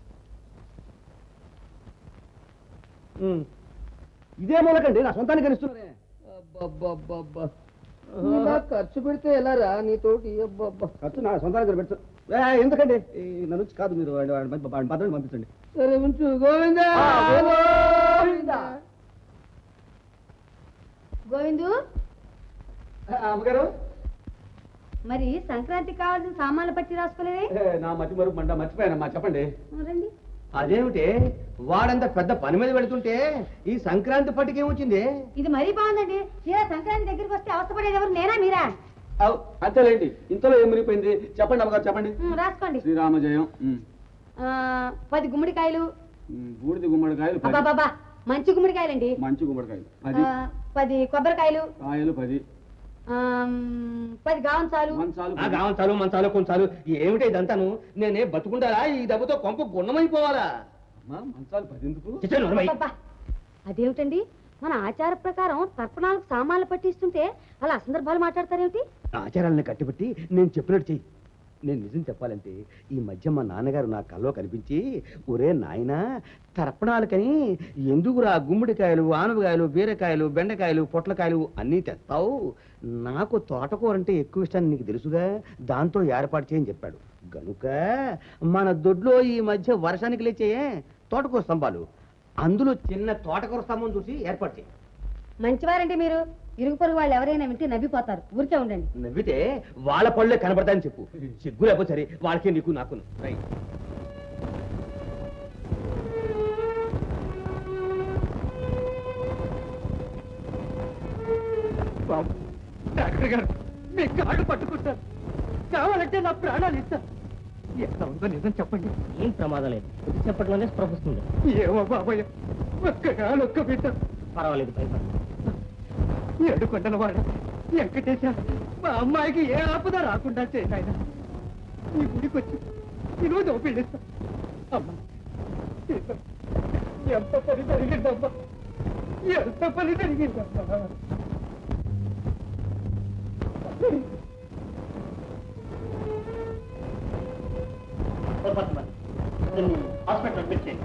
ఇదే మూలకండి నా సొంతానికి కనిస్తున్నారే అబ్బబ్బబ్బబ్బా. ఇలా ఖర్చు పెడితే ఎలా రా నీతోటి అబ్బబ్బా. ఖర్చు నా సొంతానికి పెడుతు ఎందుకండి ఈ నా నుంచి కాదు మీరు వాడి- వాడి పంప- వాడిని భద్రని పంపించండి సరే ఉంచు గోవిందా గోవిందా గోవిందు అమ్మగారు మరి సంక్రాంతికి కావాల్సిన సామాన్లు పట్టి రాసుకోలేదే ఏ, నా మతి మరుపు మంట మర్చిపోయానమ్మా చెప్పండి రండి అదేమిటి వాడంత పెద్ద పని మీద పెడుతుంటే ఈ సంక్రాంతి పట్టికేమొచ్చింది ఇది మరీ బాగుందండి తీరా సంక్రాంతి దగ్గరికి వస్తే అవస్థపడేది ఎవరు నేనా మీరా అవ్, అంతేలేండి ఇంతలో ఏం మునిగిపోయింది చెప్పండి అమ్మగారు చెప్పండి ఉమ్, రాసుకోండి శ్రీరామ జయం ఉమ్. ఆ, పది గుమ్మడికాయలు ఉమ్, బూడిద గుమ్మడికాయలు పది అబ్బాబాబా మంచి గుమ్మడికాయలండి మంచి గుమ్మడికాయలు పది ఆ, పది కొబ్బరికాయలు కాయలు పది ఆమ్, పది గావంచాలు మంచాలు ఆ గావంచాలు మంచాలు కొంచాలు ఏమిటి ఇదంతాను నేనే బతుకుండాలా ఈ దెబ్బతో కొంప గుణమైపోవాలా అమ్మా, మంచాలు పది ఎందుకు చిచ్చా నోర్మై. అబ్బబ్బా, అదేమిటండి మన ఆచార ప్రకారం తర్పణాలకు సామాన్లు పట్టిస్తుంటే అలా అసందర్భాలు మాట్లాడతారేమిటి ఆచారాలను కట్టిబట్టి నేను చెప్పినట్టు చెయ్యి నేను నిజం చెప్పాలంటే ఈ మధ్య మా నాన్నగారు నా కల్లో కనిపించి ఒరే నాయనా తర్పణాలకని ఎందుకురా గుమ్మడికాయలు ఆనపకాయలు బీరకాయలు బెండకాయలు పొట్లకాయలు అన్నీ తెస్తావు నాకు తోటకూర అంటే ఎక్కువ ఇష్టాన్ని నీకు తెలుసుగా దాంతో ఏర్పాటు చేయని చెప్పాడు గనుక మన దొడ్లో ఈ మధ్య వర్షానికి లేచేయే తోటకూర స్తంభాలు అందులో చిన్న తోటకూర స్తంభం చూసి ఏర్పాటు చేయి మంచివారండి మీరు ఇరుగు పొరుగు వాళ్ళు ఎవరైనా వింటే నవ్విపోతారు ఊరికే ఉండండి నవ్వితే వాళ్ళ పళ్ళే కనబడతాయని చెప్పు సిగ్గు లేకపోతే సరే వాళ్ళకి నీకు నాకును రైట్ బాబు డాక్టర్ గారు మీ కాళ్ళు పట్టుకుంటారు కావాలంటే నా ప్రాణాలు ఇస్తాను ఎంత ఉందో నిజం చెప్పండి ఏం ప్రమాదం లేదు చెప్పట్లోనే స్పృహ వస్తుంది ఏమో బాబయ్య ఒక్కగాలు ఒక్క బిడ్డ పర్వాలేదు భయపడ ఏడుకొండల వాడ వెంకటేశ మా అమ్మాయికి ఏ ఆపద రాకుండా చేయనాయన ఈ గుడికి వచ్చి ఈరోజు పెళ్ళిస్తా అమ్మా సీత, ఎంత పని జరిగిందమ్మా ఎంత పని జరిగిందమ్మా హాస్పిటల్ అడ్మిట్ చేయండి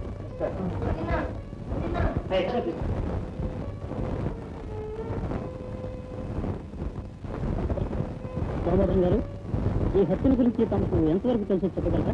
ఏయ్, ఎక్కడ తీసుకో. దామోదరం గారు ఈ హత్యల గురించి తమకు ఎంతవరకు తెలుసో చెప్పగలరా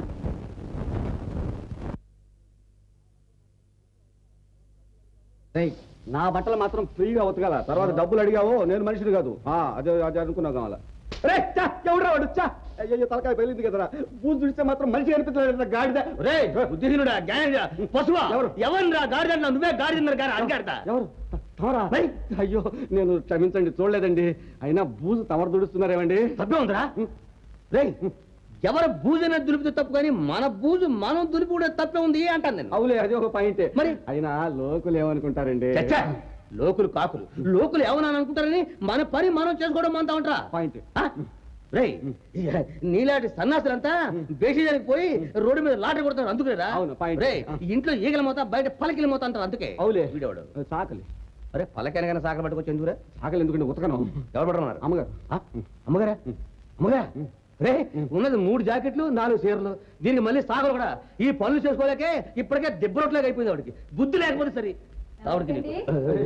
నా బట్టలు మాత్రం ఫ్రీగా ఉతకాల తర్వాత డబ్బులు అడిగావో నేను మనిషిని కాదు ఆ, అదే అదే అనుకున్నావు కావాలా రే చా ఎవడు వాడు చా అయ్యో తలకాయ పెళ్ళింది కదరా బూజు చూస్తే మాత్రం మనిషి అనిపించలేదు గాడిద రే బుద్ధిహీనుడా గాడిద పశువా ఎవరు? ఎవరిరా గాడిద నువ్వే గాడిదన్నారు గారు అడిగాడతా ఎవరు తమరా అయ్యో నేను క్షమించండి చూడలేదండి అయినా బూజు తమరు దుడుస్తున్నారేమండి తప్పే ఉందిరా రే ఎవరు బూజన దులిపితే తప్పు కానీ మన బూజు మనం దులిపి కూడా తప్పే ఉంది అంటాను నేను అవులే అది ఒక పాయింటే మరి అయినా లోకులు ఏమనుకుంటారండి చచ్చా, లోకులు కాకులు లోకులు ఏమన్నా అనుకుంటారని మన పని మనం చేసుకోవడం మనతో ఉంటా పాయింట్ రే నీలాంటి సన్నాసులంతా బేసిజానికి పోయి రోడ్డు మీద లాటరీ కొడతారు అందుకునేరా అవును, point. రే ఇంట్లో ఈగల మోత బయట పలకిల మోత అంటారు అందుకే అవులే వీడేవాడు సాకలి అరే పలకనగానే సాకలు పట్టుకొచ్చి ఎందుకురా సాకలి ఎందుకంటే ఉతకను ఎవరు పడుతున్నారు అమ్మగారు ఆ? అమ్మగారా అమ్మగారా రే ఉన్నది మూడు జాకెట్లు నాలుగు చీరలు దీనికి మళ్ళీ సాగలు కూడా ఈ పనులు చేసుకోలేకే ఇప్పటికే దెబ్బరొట్లాగా అయిపోయింది ఆవిడకి బుద్ధి లేకపోతే సరే ఆవిడకి నీకు.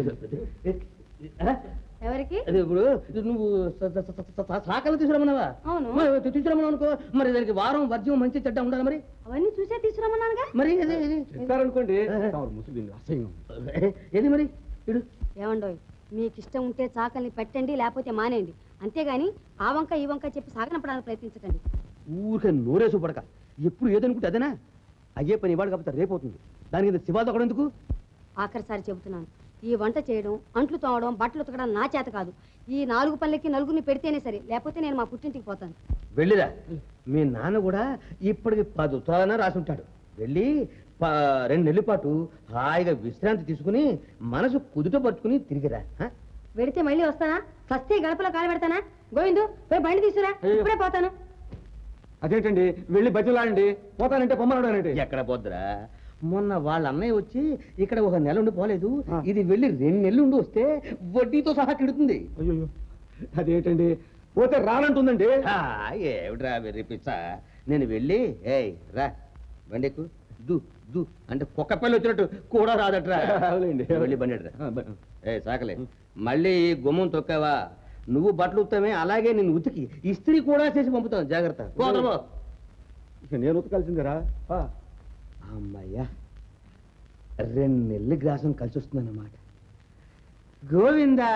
ఆ? ఎవరికి అది ఇప్పుడు నువ్వు స- స- స- స- స- సాకలు తీసుకురమ్మన్నావా అవును. మరి తీసుకురమ్మన్నావు అనుకో మరి దానికి వారం వర్జ్యం మంచి చెడ్డ ఉండాలి మరి అవన్నీ చూసే తీసుకురమ్మన్నానుగా మరి ఇది ఇది చెప్పారనుకోండి తమరు ముసుగు అసహ్యం ఏది మరి ఇడు ఏమండోయ్ మీకు ఇష్టం ఉంటే చాకల్ని పెట్టండి లేకపోతే మానేయండి అంతేగాని ఆ వంక ఈ వంక చెప్పి సాగనపడానికి ప్రయత్నించకండి ఊరికే నోరేసు పడక ఎప్పుడు ఏదనుకుంటే అదేనా అయ్యే పని ఇవాడు కాకపోతే రేపు అవుతుంది దానికి ఇంత శివాతో కూడా ఎందుకు ఆఖరిసారి చెబుతున్నాను ఈ వంట చేయడం అంట్లు తోమడం బట్టలు ఉతకడం నా చేత కాదు ఈ నాలుగు పనులకి నలుగురిని పెడితేనే సరే లేకపోతే నేను మా పుట్టింటికి పోతాను వెళ్ళిరా మీ నాన్న కూడా ఇప్పటికి పది ఉత్తరాలన్నా రాసి ఉంటాడు వెళ్ళి ప- రెండు నెలల పాటు హాయిగా విశ్రాంతి తీసుకుని మనసు కుదుట పట్టుకుని తిరిగిరా ఆ? వెడితే మళ్ళీ వస్తానా సస్తే గడపలో కాలు పెడతానా గోవిందు పోయి బండి తీసుకురా ఇప్పుడే పోతాను అదేంటండి వెళ్ళి బతిలాడండి పోతానంటే పొమ్మన్నాడంటే ఎక్కడ పోద్దురా మొన్న వాళ్ళ అన్నయ్య వచ్చి ఇక్కడ ఒక నెల ఉండి పోలేదు ఇది వెళ్ళి రెండు నెలలు ఉండి వస్తే వడ్డీతో సహా తిడుతుంది అయ్యో అదేంటండి పోతే రానంటుందండి ఆ, ఏమిట్రా వెర్రి పిచ్చ నేను వెళ్ళి ఏయ్ రా బండెక్కు దు దు అంటే కుక్క పిల్ల వచ్చినట్టు కూడా రాదట్రా అవునండి. వెళ్ళి బండి ఆ, బ- ఏ సాకలే మళ్ళీ ఈ గుమ్మం తొక్కావా నువ్వు బట్టలు ఉత్తామే అలాగే నేను ఉతికి ఇస్త్రీ కూడా చేసి పంపుతాను జాగ్రత్త పోదరమో ఇక నేను ఉతకాల్సిందేరా ఆ. అమ్మయ్యా రెండు నెలలు గ్రాసం కలిసి వస్తుందన్నమాట గోవిందా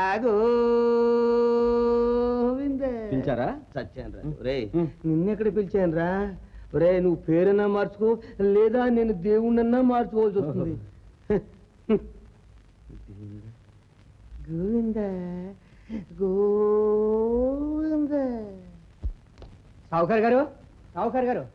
గోవింద పిలిచారా? సత్యాను రా రే నిన్నెక్కడ పిలిచాను రా రే నువ్వు పేరన్నా మార్చుకో లేదా నేను దేవుణ్ణన్నా మార్చుకోవాల్సి వస్తుంది గోవింద గోవింద సావుకారు గారు సావుకారు గారు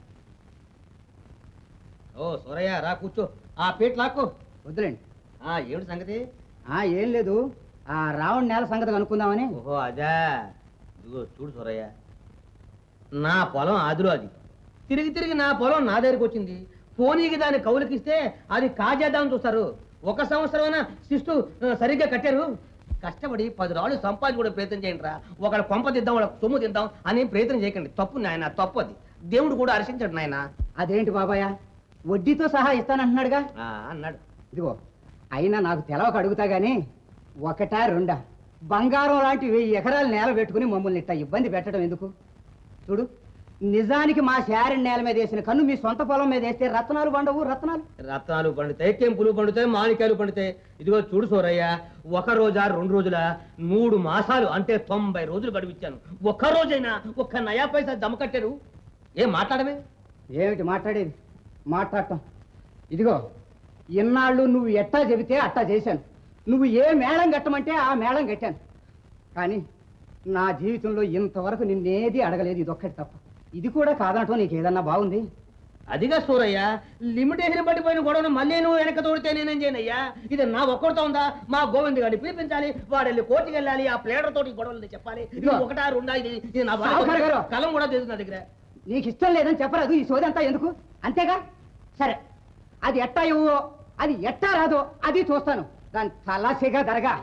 ఓ సూరయ్య రా కూర్చో ఆ పీట లాక్కో వద్దులేండి ఆ ఏమిటి సంగతి ఆ ఏం లేదు ఆ రావణ నేల సంగతి కనుక్కుందామని ఓహో అదా ఇదిగో చూడు సూరయ్య నా పొలం ఆదిలో అది తిరిగి తిరిగి నా పొలం నా దగ్గరికి వచ్చింది పోనీకి దాన్ని కౌలుకిస్తే అది కాజేద్దామని చూస్తారు ఒక సంవత్సరమైనా శిస్తు ఆ, సరిగ్గా కట్టారు కష్టపడి పది రాళ్ళు సంపాదించి కూడా ప్రయత్నం చేయండి రా ఒకళ్ళ కొంప తిద్దాం వాళ్ళ సొమ్ము తిద్దాం అని ప్రయత్నం చేయకండి తప్పు నాయన తప్పు అది దేవుడు కూడా హర్షించాడు నాయన అదేంటి బాబాయ్ వడ్డీతో సహా ఇస్తానంటున్నాడుగా అన్నాడు ఇదిగో అయినా నాకు తెలవక అడుగుతా గానీ ఒకటా రెండా బంగారం లాంటి వెయ్యి ఎకరాలు నేల పెట్టుకుని మమ్మల్ని ఇట్ట ఇబ్బంది పెట్టడం ఎందుకు చూడు నిజానికి మా శారణ నేల మీద వేసిన కన్ను మీ సొంత పొలం మీద వేస్తే రత్నాలు పండవు రత్నాలు రత్నాలు పండుతాయి కెంపులు పండుతాయి మాణిక్యాలు పండుతాయి ఇదిగో చూడు సోరయ్య ఒక రోజా రెండు రోజుల మూడు మాసాలు అంటే తొంభై రోజులు గడిపించాను ఒక్క రోజైనా ఒక్క నయా పైసా దమ కట్టారు ఏం మాట్లాడమే ఏమిటి మాట్లాడేది మాట్లాడటం ఇదిగో ఇన్నాళ్ళు నువ్వు ఎట్టా చెబితే అట్టా చేశాను నువ్వు ఏ మేళం కట్టమంటే ఆ మేళం కట్టాను కానీ నా జీవితంలో ఇంతవరకు నిన్నేది అడగలేదు ఇదొక్కటి తప్ప ఇది కూడా కాదనటం నీకు ఏదన్నా బాగుంది అదిగా సూరయ్య లిమిటేషన్ పట్టిపోయిన గొడవను మళ్ళీ నువ్వు వెనక తోడితే నేనేం చేయనయ్యా ఇది నా ఒక్కడితో ఉందా మా గోవింద్ గారిని పిలిపించాలి వాడు వెళ్ళి కోర్టుకి వెళ్ళాలి ఆ ప్లేడర్ తోటి గొడవలు చెప్పాలి ఇది ఇదిగో. ఒకటా రెండా ఇది ఇది నా బాధ. సావుకారు గారు. కలం కూడా తెలుసు నా దగ్గర నీకు ఇష్టం లేదని చెప్పరాదు ఈ సోదంతా ఎందుకు అంతేగా సరే అది ఎట్టా ఇవ్వో అది ఎట్టా రాదో అది చూస్తాను దాని తలాసిగా దరగా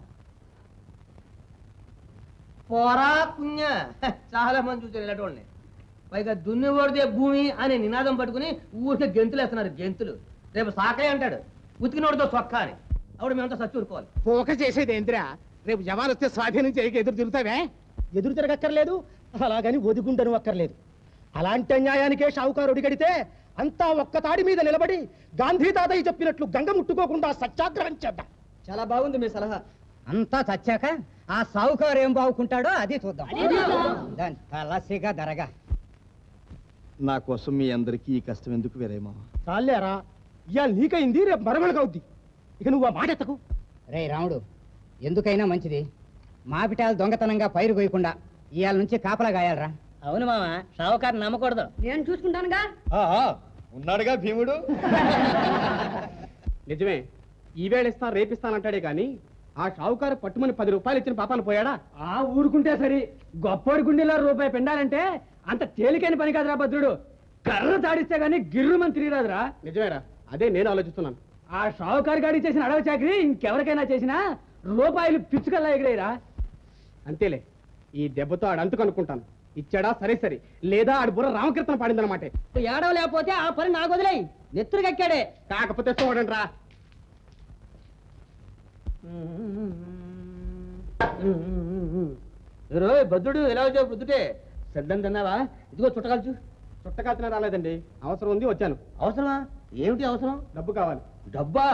పోరా పుణ్య హ, చాలా మంది చూసారు ఇలాంటి పైగా దున్నివాడిదే భూమి అనే నినాదం పట్టుకుని ఊరికే గెంతులు వేస్తున్నారు గెంతులు రేపు సాకలే అంటాడు ఉతికినోడితో సొక్క అని అప్పుడు మేమంతా సచ్చి ఊరుకోవాలి పోక చేసేది ఏంద్రా రేపు జవాన్ వస్తే స్వాధీనం చేయక ఎదురు తిరుగుతావే ఎదురు తిరగక్కర్లేదు అలాగని ఒదిగుండను అక్కర్లేదు అలాంటి అన్యాయానికే షావుకారు కడితే అంతా ఒక్క తాడి మీద నిలబడి గాంధీ తాతయ్య చెప్పినట్లు గంగ ముట్టుకోకుండా సత్యాగ్రహం చేద్దాం చాలా బాగుంది మీ సలహా అంతా చచ్చాక ఆ సావుకారు ఏం బాగుకుంటాడో అది చూద్దాం దాని తలాసిగా దరగా నా కోసం మీ అందరికీ ఈ కష్టం ఎందుకు వేరేమా చాలేరా ఇవాళ నీకైంది రేపు మరమలకవుద్ది ఇక నువ్వు ఆ మాట ఎత్తకు రే రాముడు ఎందుకైనా మంచిది మాపిటాలు దొంగతనంగా పైరు కోయకుండా ఇవాళ నుంచి కాపలా గాయాలరా అవును మామ షావుకారు నమ్మకూడదు నేను చూసుకుంటానుగా ఉన్నాడుగా భీముడు నిజమే ఈవేళ ఇస్తాను రేపిస్తానంటాడే కానీ ఆ షావుకారు పట్టుమని పది రూపాయలు ఇచ్చిన పాపాను పోయాడా ఆ ఊరుకుంటే సరి గొప్పోడి గుండెలో రూపాయి పెండాలంటే అంత తేలికైన పని కాదురా భద్రుడు కర్ర తాడిస్తే గానీ గిర్రుమని తిరిగిరాదురా నిజమేరా అదే నేను ఆలోచిస్తున్నాను ఆ షావుకారు గాడి చేసిన అడవి చాకరీ ఇంకెవరికైనా చేసినా రూపాయలు పిచ్చుకల్లా ఎగిరేరా అంతేలే ఈ దెబ్బతో ఆడంతకు అనుకుంటాను ఇచ్చాడా సరే సరే లేదా ఆడి బుర్ర రామకీర్తన పాడిందనమాట ఏడవ లేకపోతే ఆ పని నాకు వదిలేయి నెత్తురు కక్కాడే కాకపోతే చూడండి రా రోయ్ భద్రుడు ఎలా వచ్చావు పొద్దుటే సడ్డం తిన్నావా ఇదిగో చుట్టకాల్చు చుట్టకాల్చిన రాలేదండి అవసరం ఉంది వచ్చాను అవసరమా ఏమిటి అవసరం డబ్బు కావాలి డబ్బా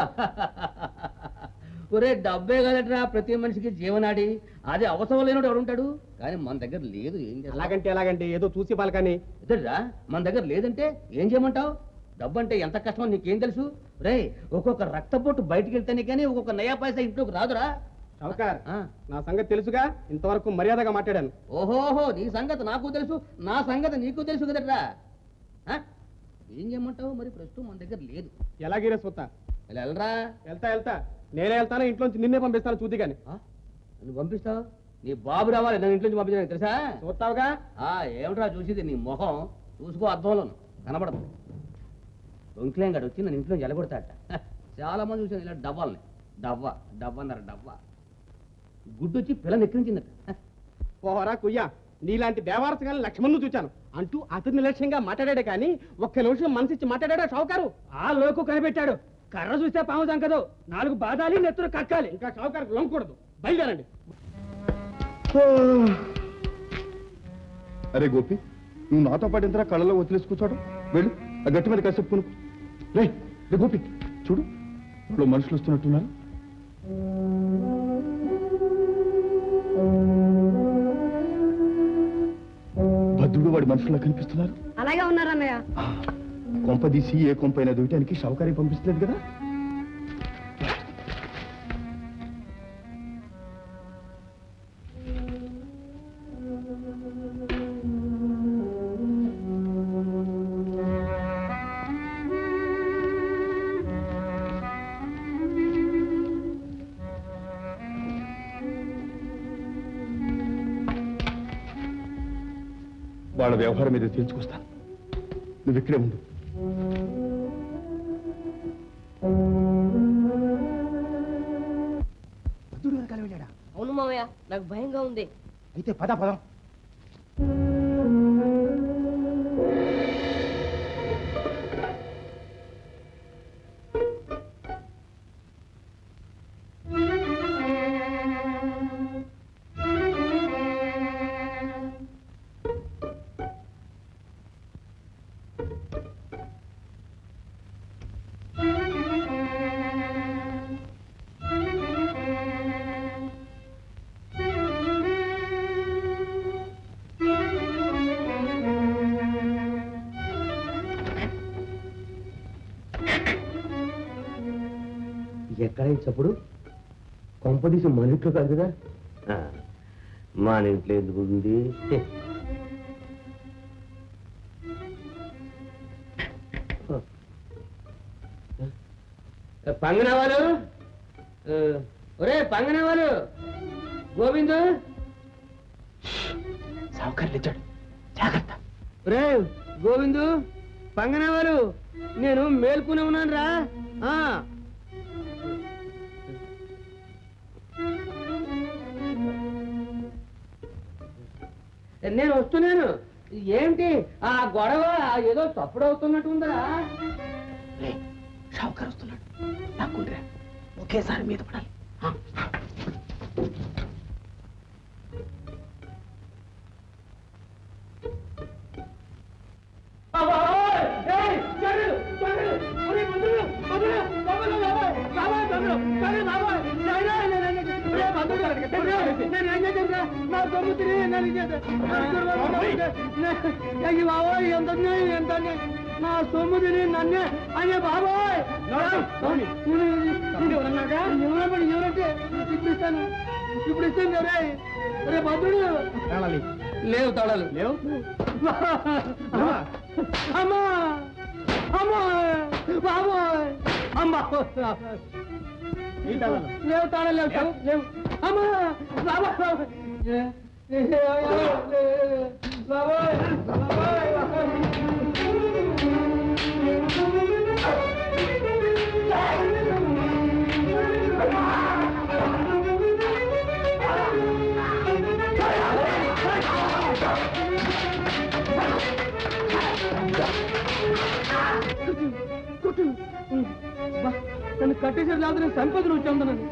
ఒరే డబ్బే కదట్రా ప్రతి మనిషికి జీవనాడి అది అవసరం లేనోడు ఎవడుంటాడు కానీ మన దగ్గర లేదు ఏం చేస్తాం అలాగంటే ఎలాగంటే ఏదో చూసి పలకని ఎదురురా మన దగ్గర లేదంటే ఏం చేయమంటావు డబ్బు అంటే ఎంత కష్టమో నీకేం తెలుసు రే ఒక్కొక్క రక్తపోటు బయటికి వెళ్తేనే కానీ ఒక్కొక్క నయా పైసా ఇంట్లోకి రాదురా షౌకార్ నా సంగతి తెలుసుగా ఇంతవరకు మర్యాదగా మాట్లాడాను ఓహోహో నీ సంగతి నాకు తెలుసు నా సంగతి నీకు తెలుసు కదట్రా ఆ? ఏం చేయమంటావు మరి ప్రస్తుతం మన దగ్గర లేదు ఎలాగైనా సొత్తా ఇలా వెళ్ళరా వెళ్తా వెళ్తా నేనే వెళ్తాను ఇంట్లోంచి నిన్నే పంపిస్తాను చూద్ది కానీ నువ్వు పంపిస్తావు నీ బాబు రావాలి నన్ను ఇంట్లో నుంచి పంపించడానికి తెలుసా చూస్తావుగా ఆ ఏమిట్రా చూసేది నీ మొహం చూసుకో అర్థంలోను కనబడదు దొంకిలేం గడు వచ్చి నన్ను ఇంట్లో ఎలగొడతాట చాలా మంది చూసాను ఇలా డవ్వాలని డవ్వ డవ్వ అన్నారు డవ్వ గుడ్డు వచ్చి పిల్ల నెక్కించిందట పోహరా కుయ్యా నీలాంటి దేవారసగాని లక్ష్మణ్ను చూచాను అంటూ అతని నిర్లక్ష్యంగా మాట్లాడాడే కానీ ఒక్క నిమిషం మనసిచ్చి మాట్లాడాడా షావుకారు ఆ లోకు కనిపెట్టాడు కర్ర చూస్తే పాము దంకదు నాలుగు బాదాలి నెత్తురు కక్కాలి ఇంకా షావుకారు లొంగకూడదు బయలుదేరండి అరే గోపి నువ్వు నాతో పాటు ఇంతరా కళ్ళలో వదిలేసి కూర్చోడు వెళ్ళు ఆ గట్టి మీద కాసేపు కొనుక్కు రే రే గోపి చూడు ఇప్పుడు మనుషులు వస్తున్నట్టున్నారు భద్రుడు వాడి మనుషుల్లో కనిపిస్తున్నారు అలాగే ఉన్నారన్నయ్య కొంప తీసి ఏ కొంప అయినా దూయటానికి షావుకారి పంపిస్తలేదు కదా వాళ్ళ వ్యవహారం మీద తెలుసుకొస్తాను నువ్వు ఇక్కడే ఉండు భద్రుడు వెనకాల వెళ్ళాడా అవును మామయ్య నాకు భయంగా ఉంది అయితే పద పదం ఎక్కడ ఈ చప్పుడు కొంపదీసి మన ఇంట్లో కాదు కదా ఆ, మన ఇంట్లో ఎందుకు ఉంది పంగనవాలు ఒరే పంగనవాలు గోవిందు సావుకారులు ఇచ్చాడు ఒరే గోవిందు పంగనవాలు నేను మేల్కొని ఉన్నాను రా ఆ. నేను వస్తున్నాను ఏంటి ఆ గొడవ ఏదో తప్పుడు అవుతున్నట్టు ఉందా షావుకారు వస్తున్నాడు నాకుండ్రా ఒకేసారి మీద పడాలి నా సొమ్ము తిని నన్నే అయ్యే బాబాయ్ ఎవరంటే ఇప్పుడు ఇస్తాను ఇప్పుడు ఇస్తాను రే రే భద్రుడు లేవు తాళాలు లేవు అమ్మా అమ్మా బాబోయ్ అమ్మా లేవు తాళాలు లేవు లేవు లేవు అమ్మా బాబోయ్ బాబోయ్ నన్ను కట్టేసారు లేదా నేను సంపదను వచ్చాను నన్ను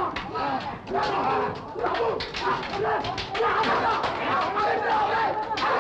Ah!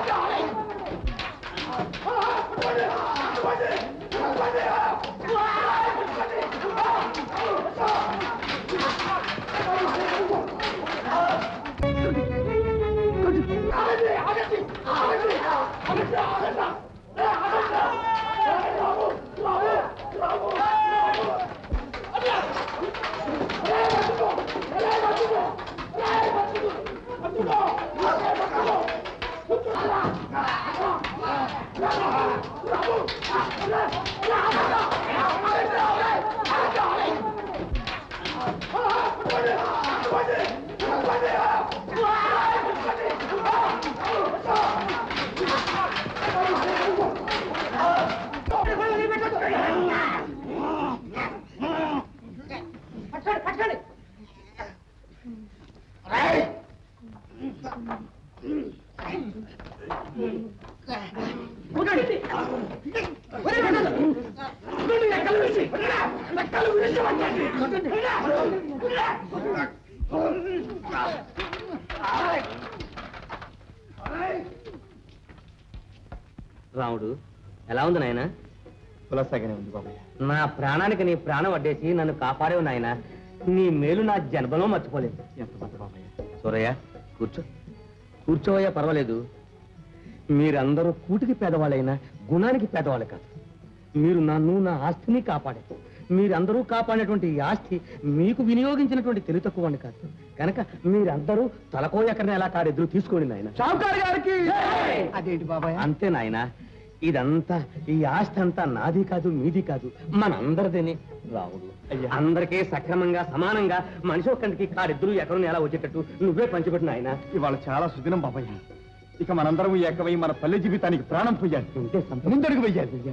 రాముడు ఎలా ఉంది నాయన కులసాగానే ఉంది బాబాయ్ నా ప్రాణానికి నీ ప్రాణం అడ్డేసి నన్ను కాపాడేవు నాయన నీ మేలు నా జన్మలో మర్చిపోలేదు ఎంత మాట బాబాయ్ సూరయ్య కూర్చో కూర్చోవయ్యా పర్వాలేదు మీరందరూ కూటికి పేదవాళ్ళైనా గుణానికి పేదవాళ్ళు కాదు మీరు నన్ను నా ఆస్తిని కాపాడారు మీరందరూ కాపాడినటువంటి ఈ ఆస్తి మీకు వినియోగించినటువంటి తెలివి తక్కువ కాదు కనుక మీరందరూ తలకో ఎక్కడనే ఎలా కాడు ఎదురు తీసుకోండి నాయన షావుకారు గారికి అదేంటి బాబాయ్ అంతే నాయన ఇదంతా ఈ ఆస్తి అంతా నాది కాదు మీది కాదు మనందరిదేనే రావుడు అందరికీ సక్రమంగా సమానంగా మనిషి ఒక్కరికి కాడిద్దరు ఎక్కడో ఎలా వచ్చేటట్టు నువ్వే పంచిపెట్టిన ఆయన ఇవాళ చాలా సుదినం బాబాయ్ ఇక మనందరం ఏకమై మన పల్లె జీవితానికి ప్రాణం పోయాలి ముందడుగు వెయ్యాలి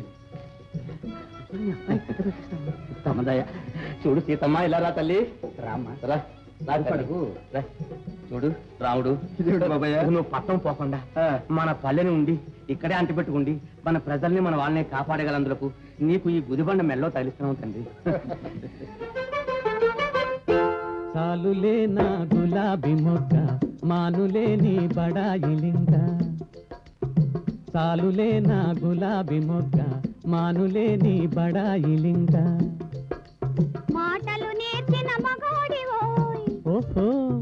తమదయ చూడు సీతమ్మ ఇలా రా తల్లి రామ్మా రా రా తల్లి. రా. చూడు రాముడు నువ్వు పట్టం పోకుండా మన పల్లెని ఉండి ఇక్కడే అంటిపెట్టుకుండి మన ప్రజల్ని మన వాళ్ళని కాపాడగలందులకు నీకు ఈ గుదిబండ మెల్లో తగిలిస్తున్నావు తండ్రి చాలులే నా గులాబీ మొగ్గ మానులే నీ బడాయి లింగ చాలులే నా గులాబీ మొగ్గ మానులే నీ బడాయి లింగ మాటలు నేర్చిన మగోడివోయ్ ఓహో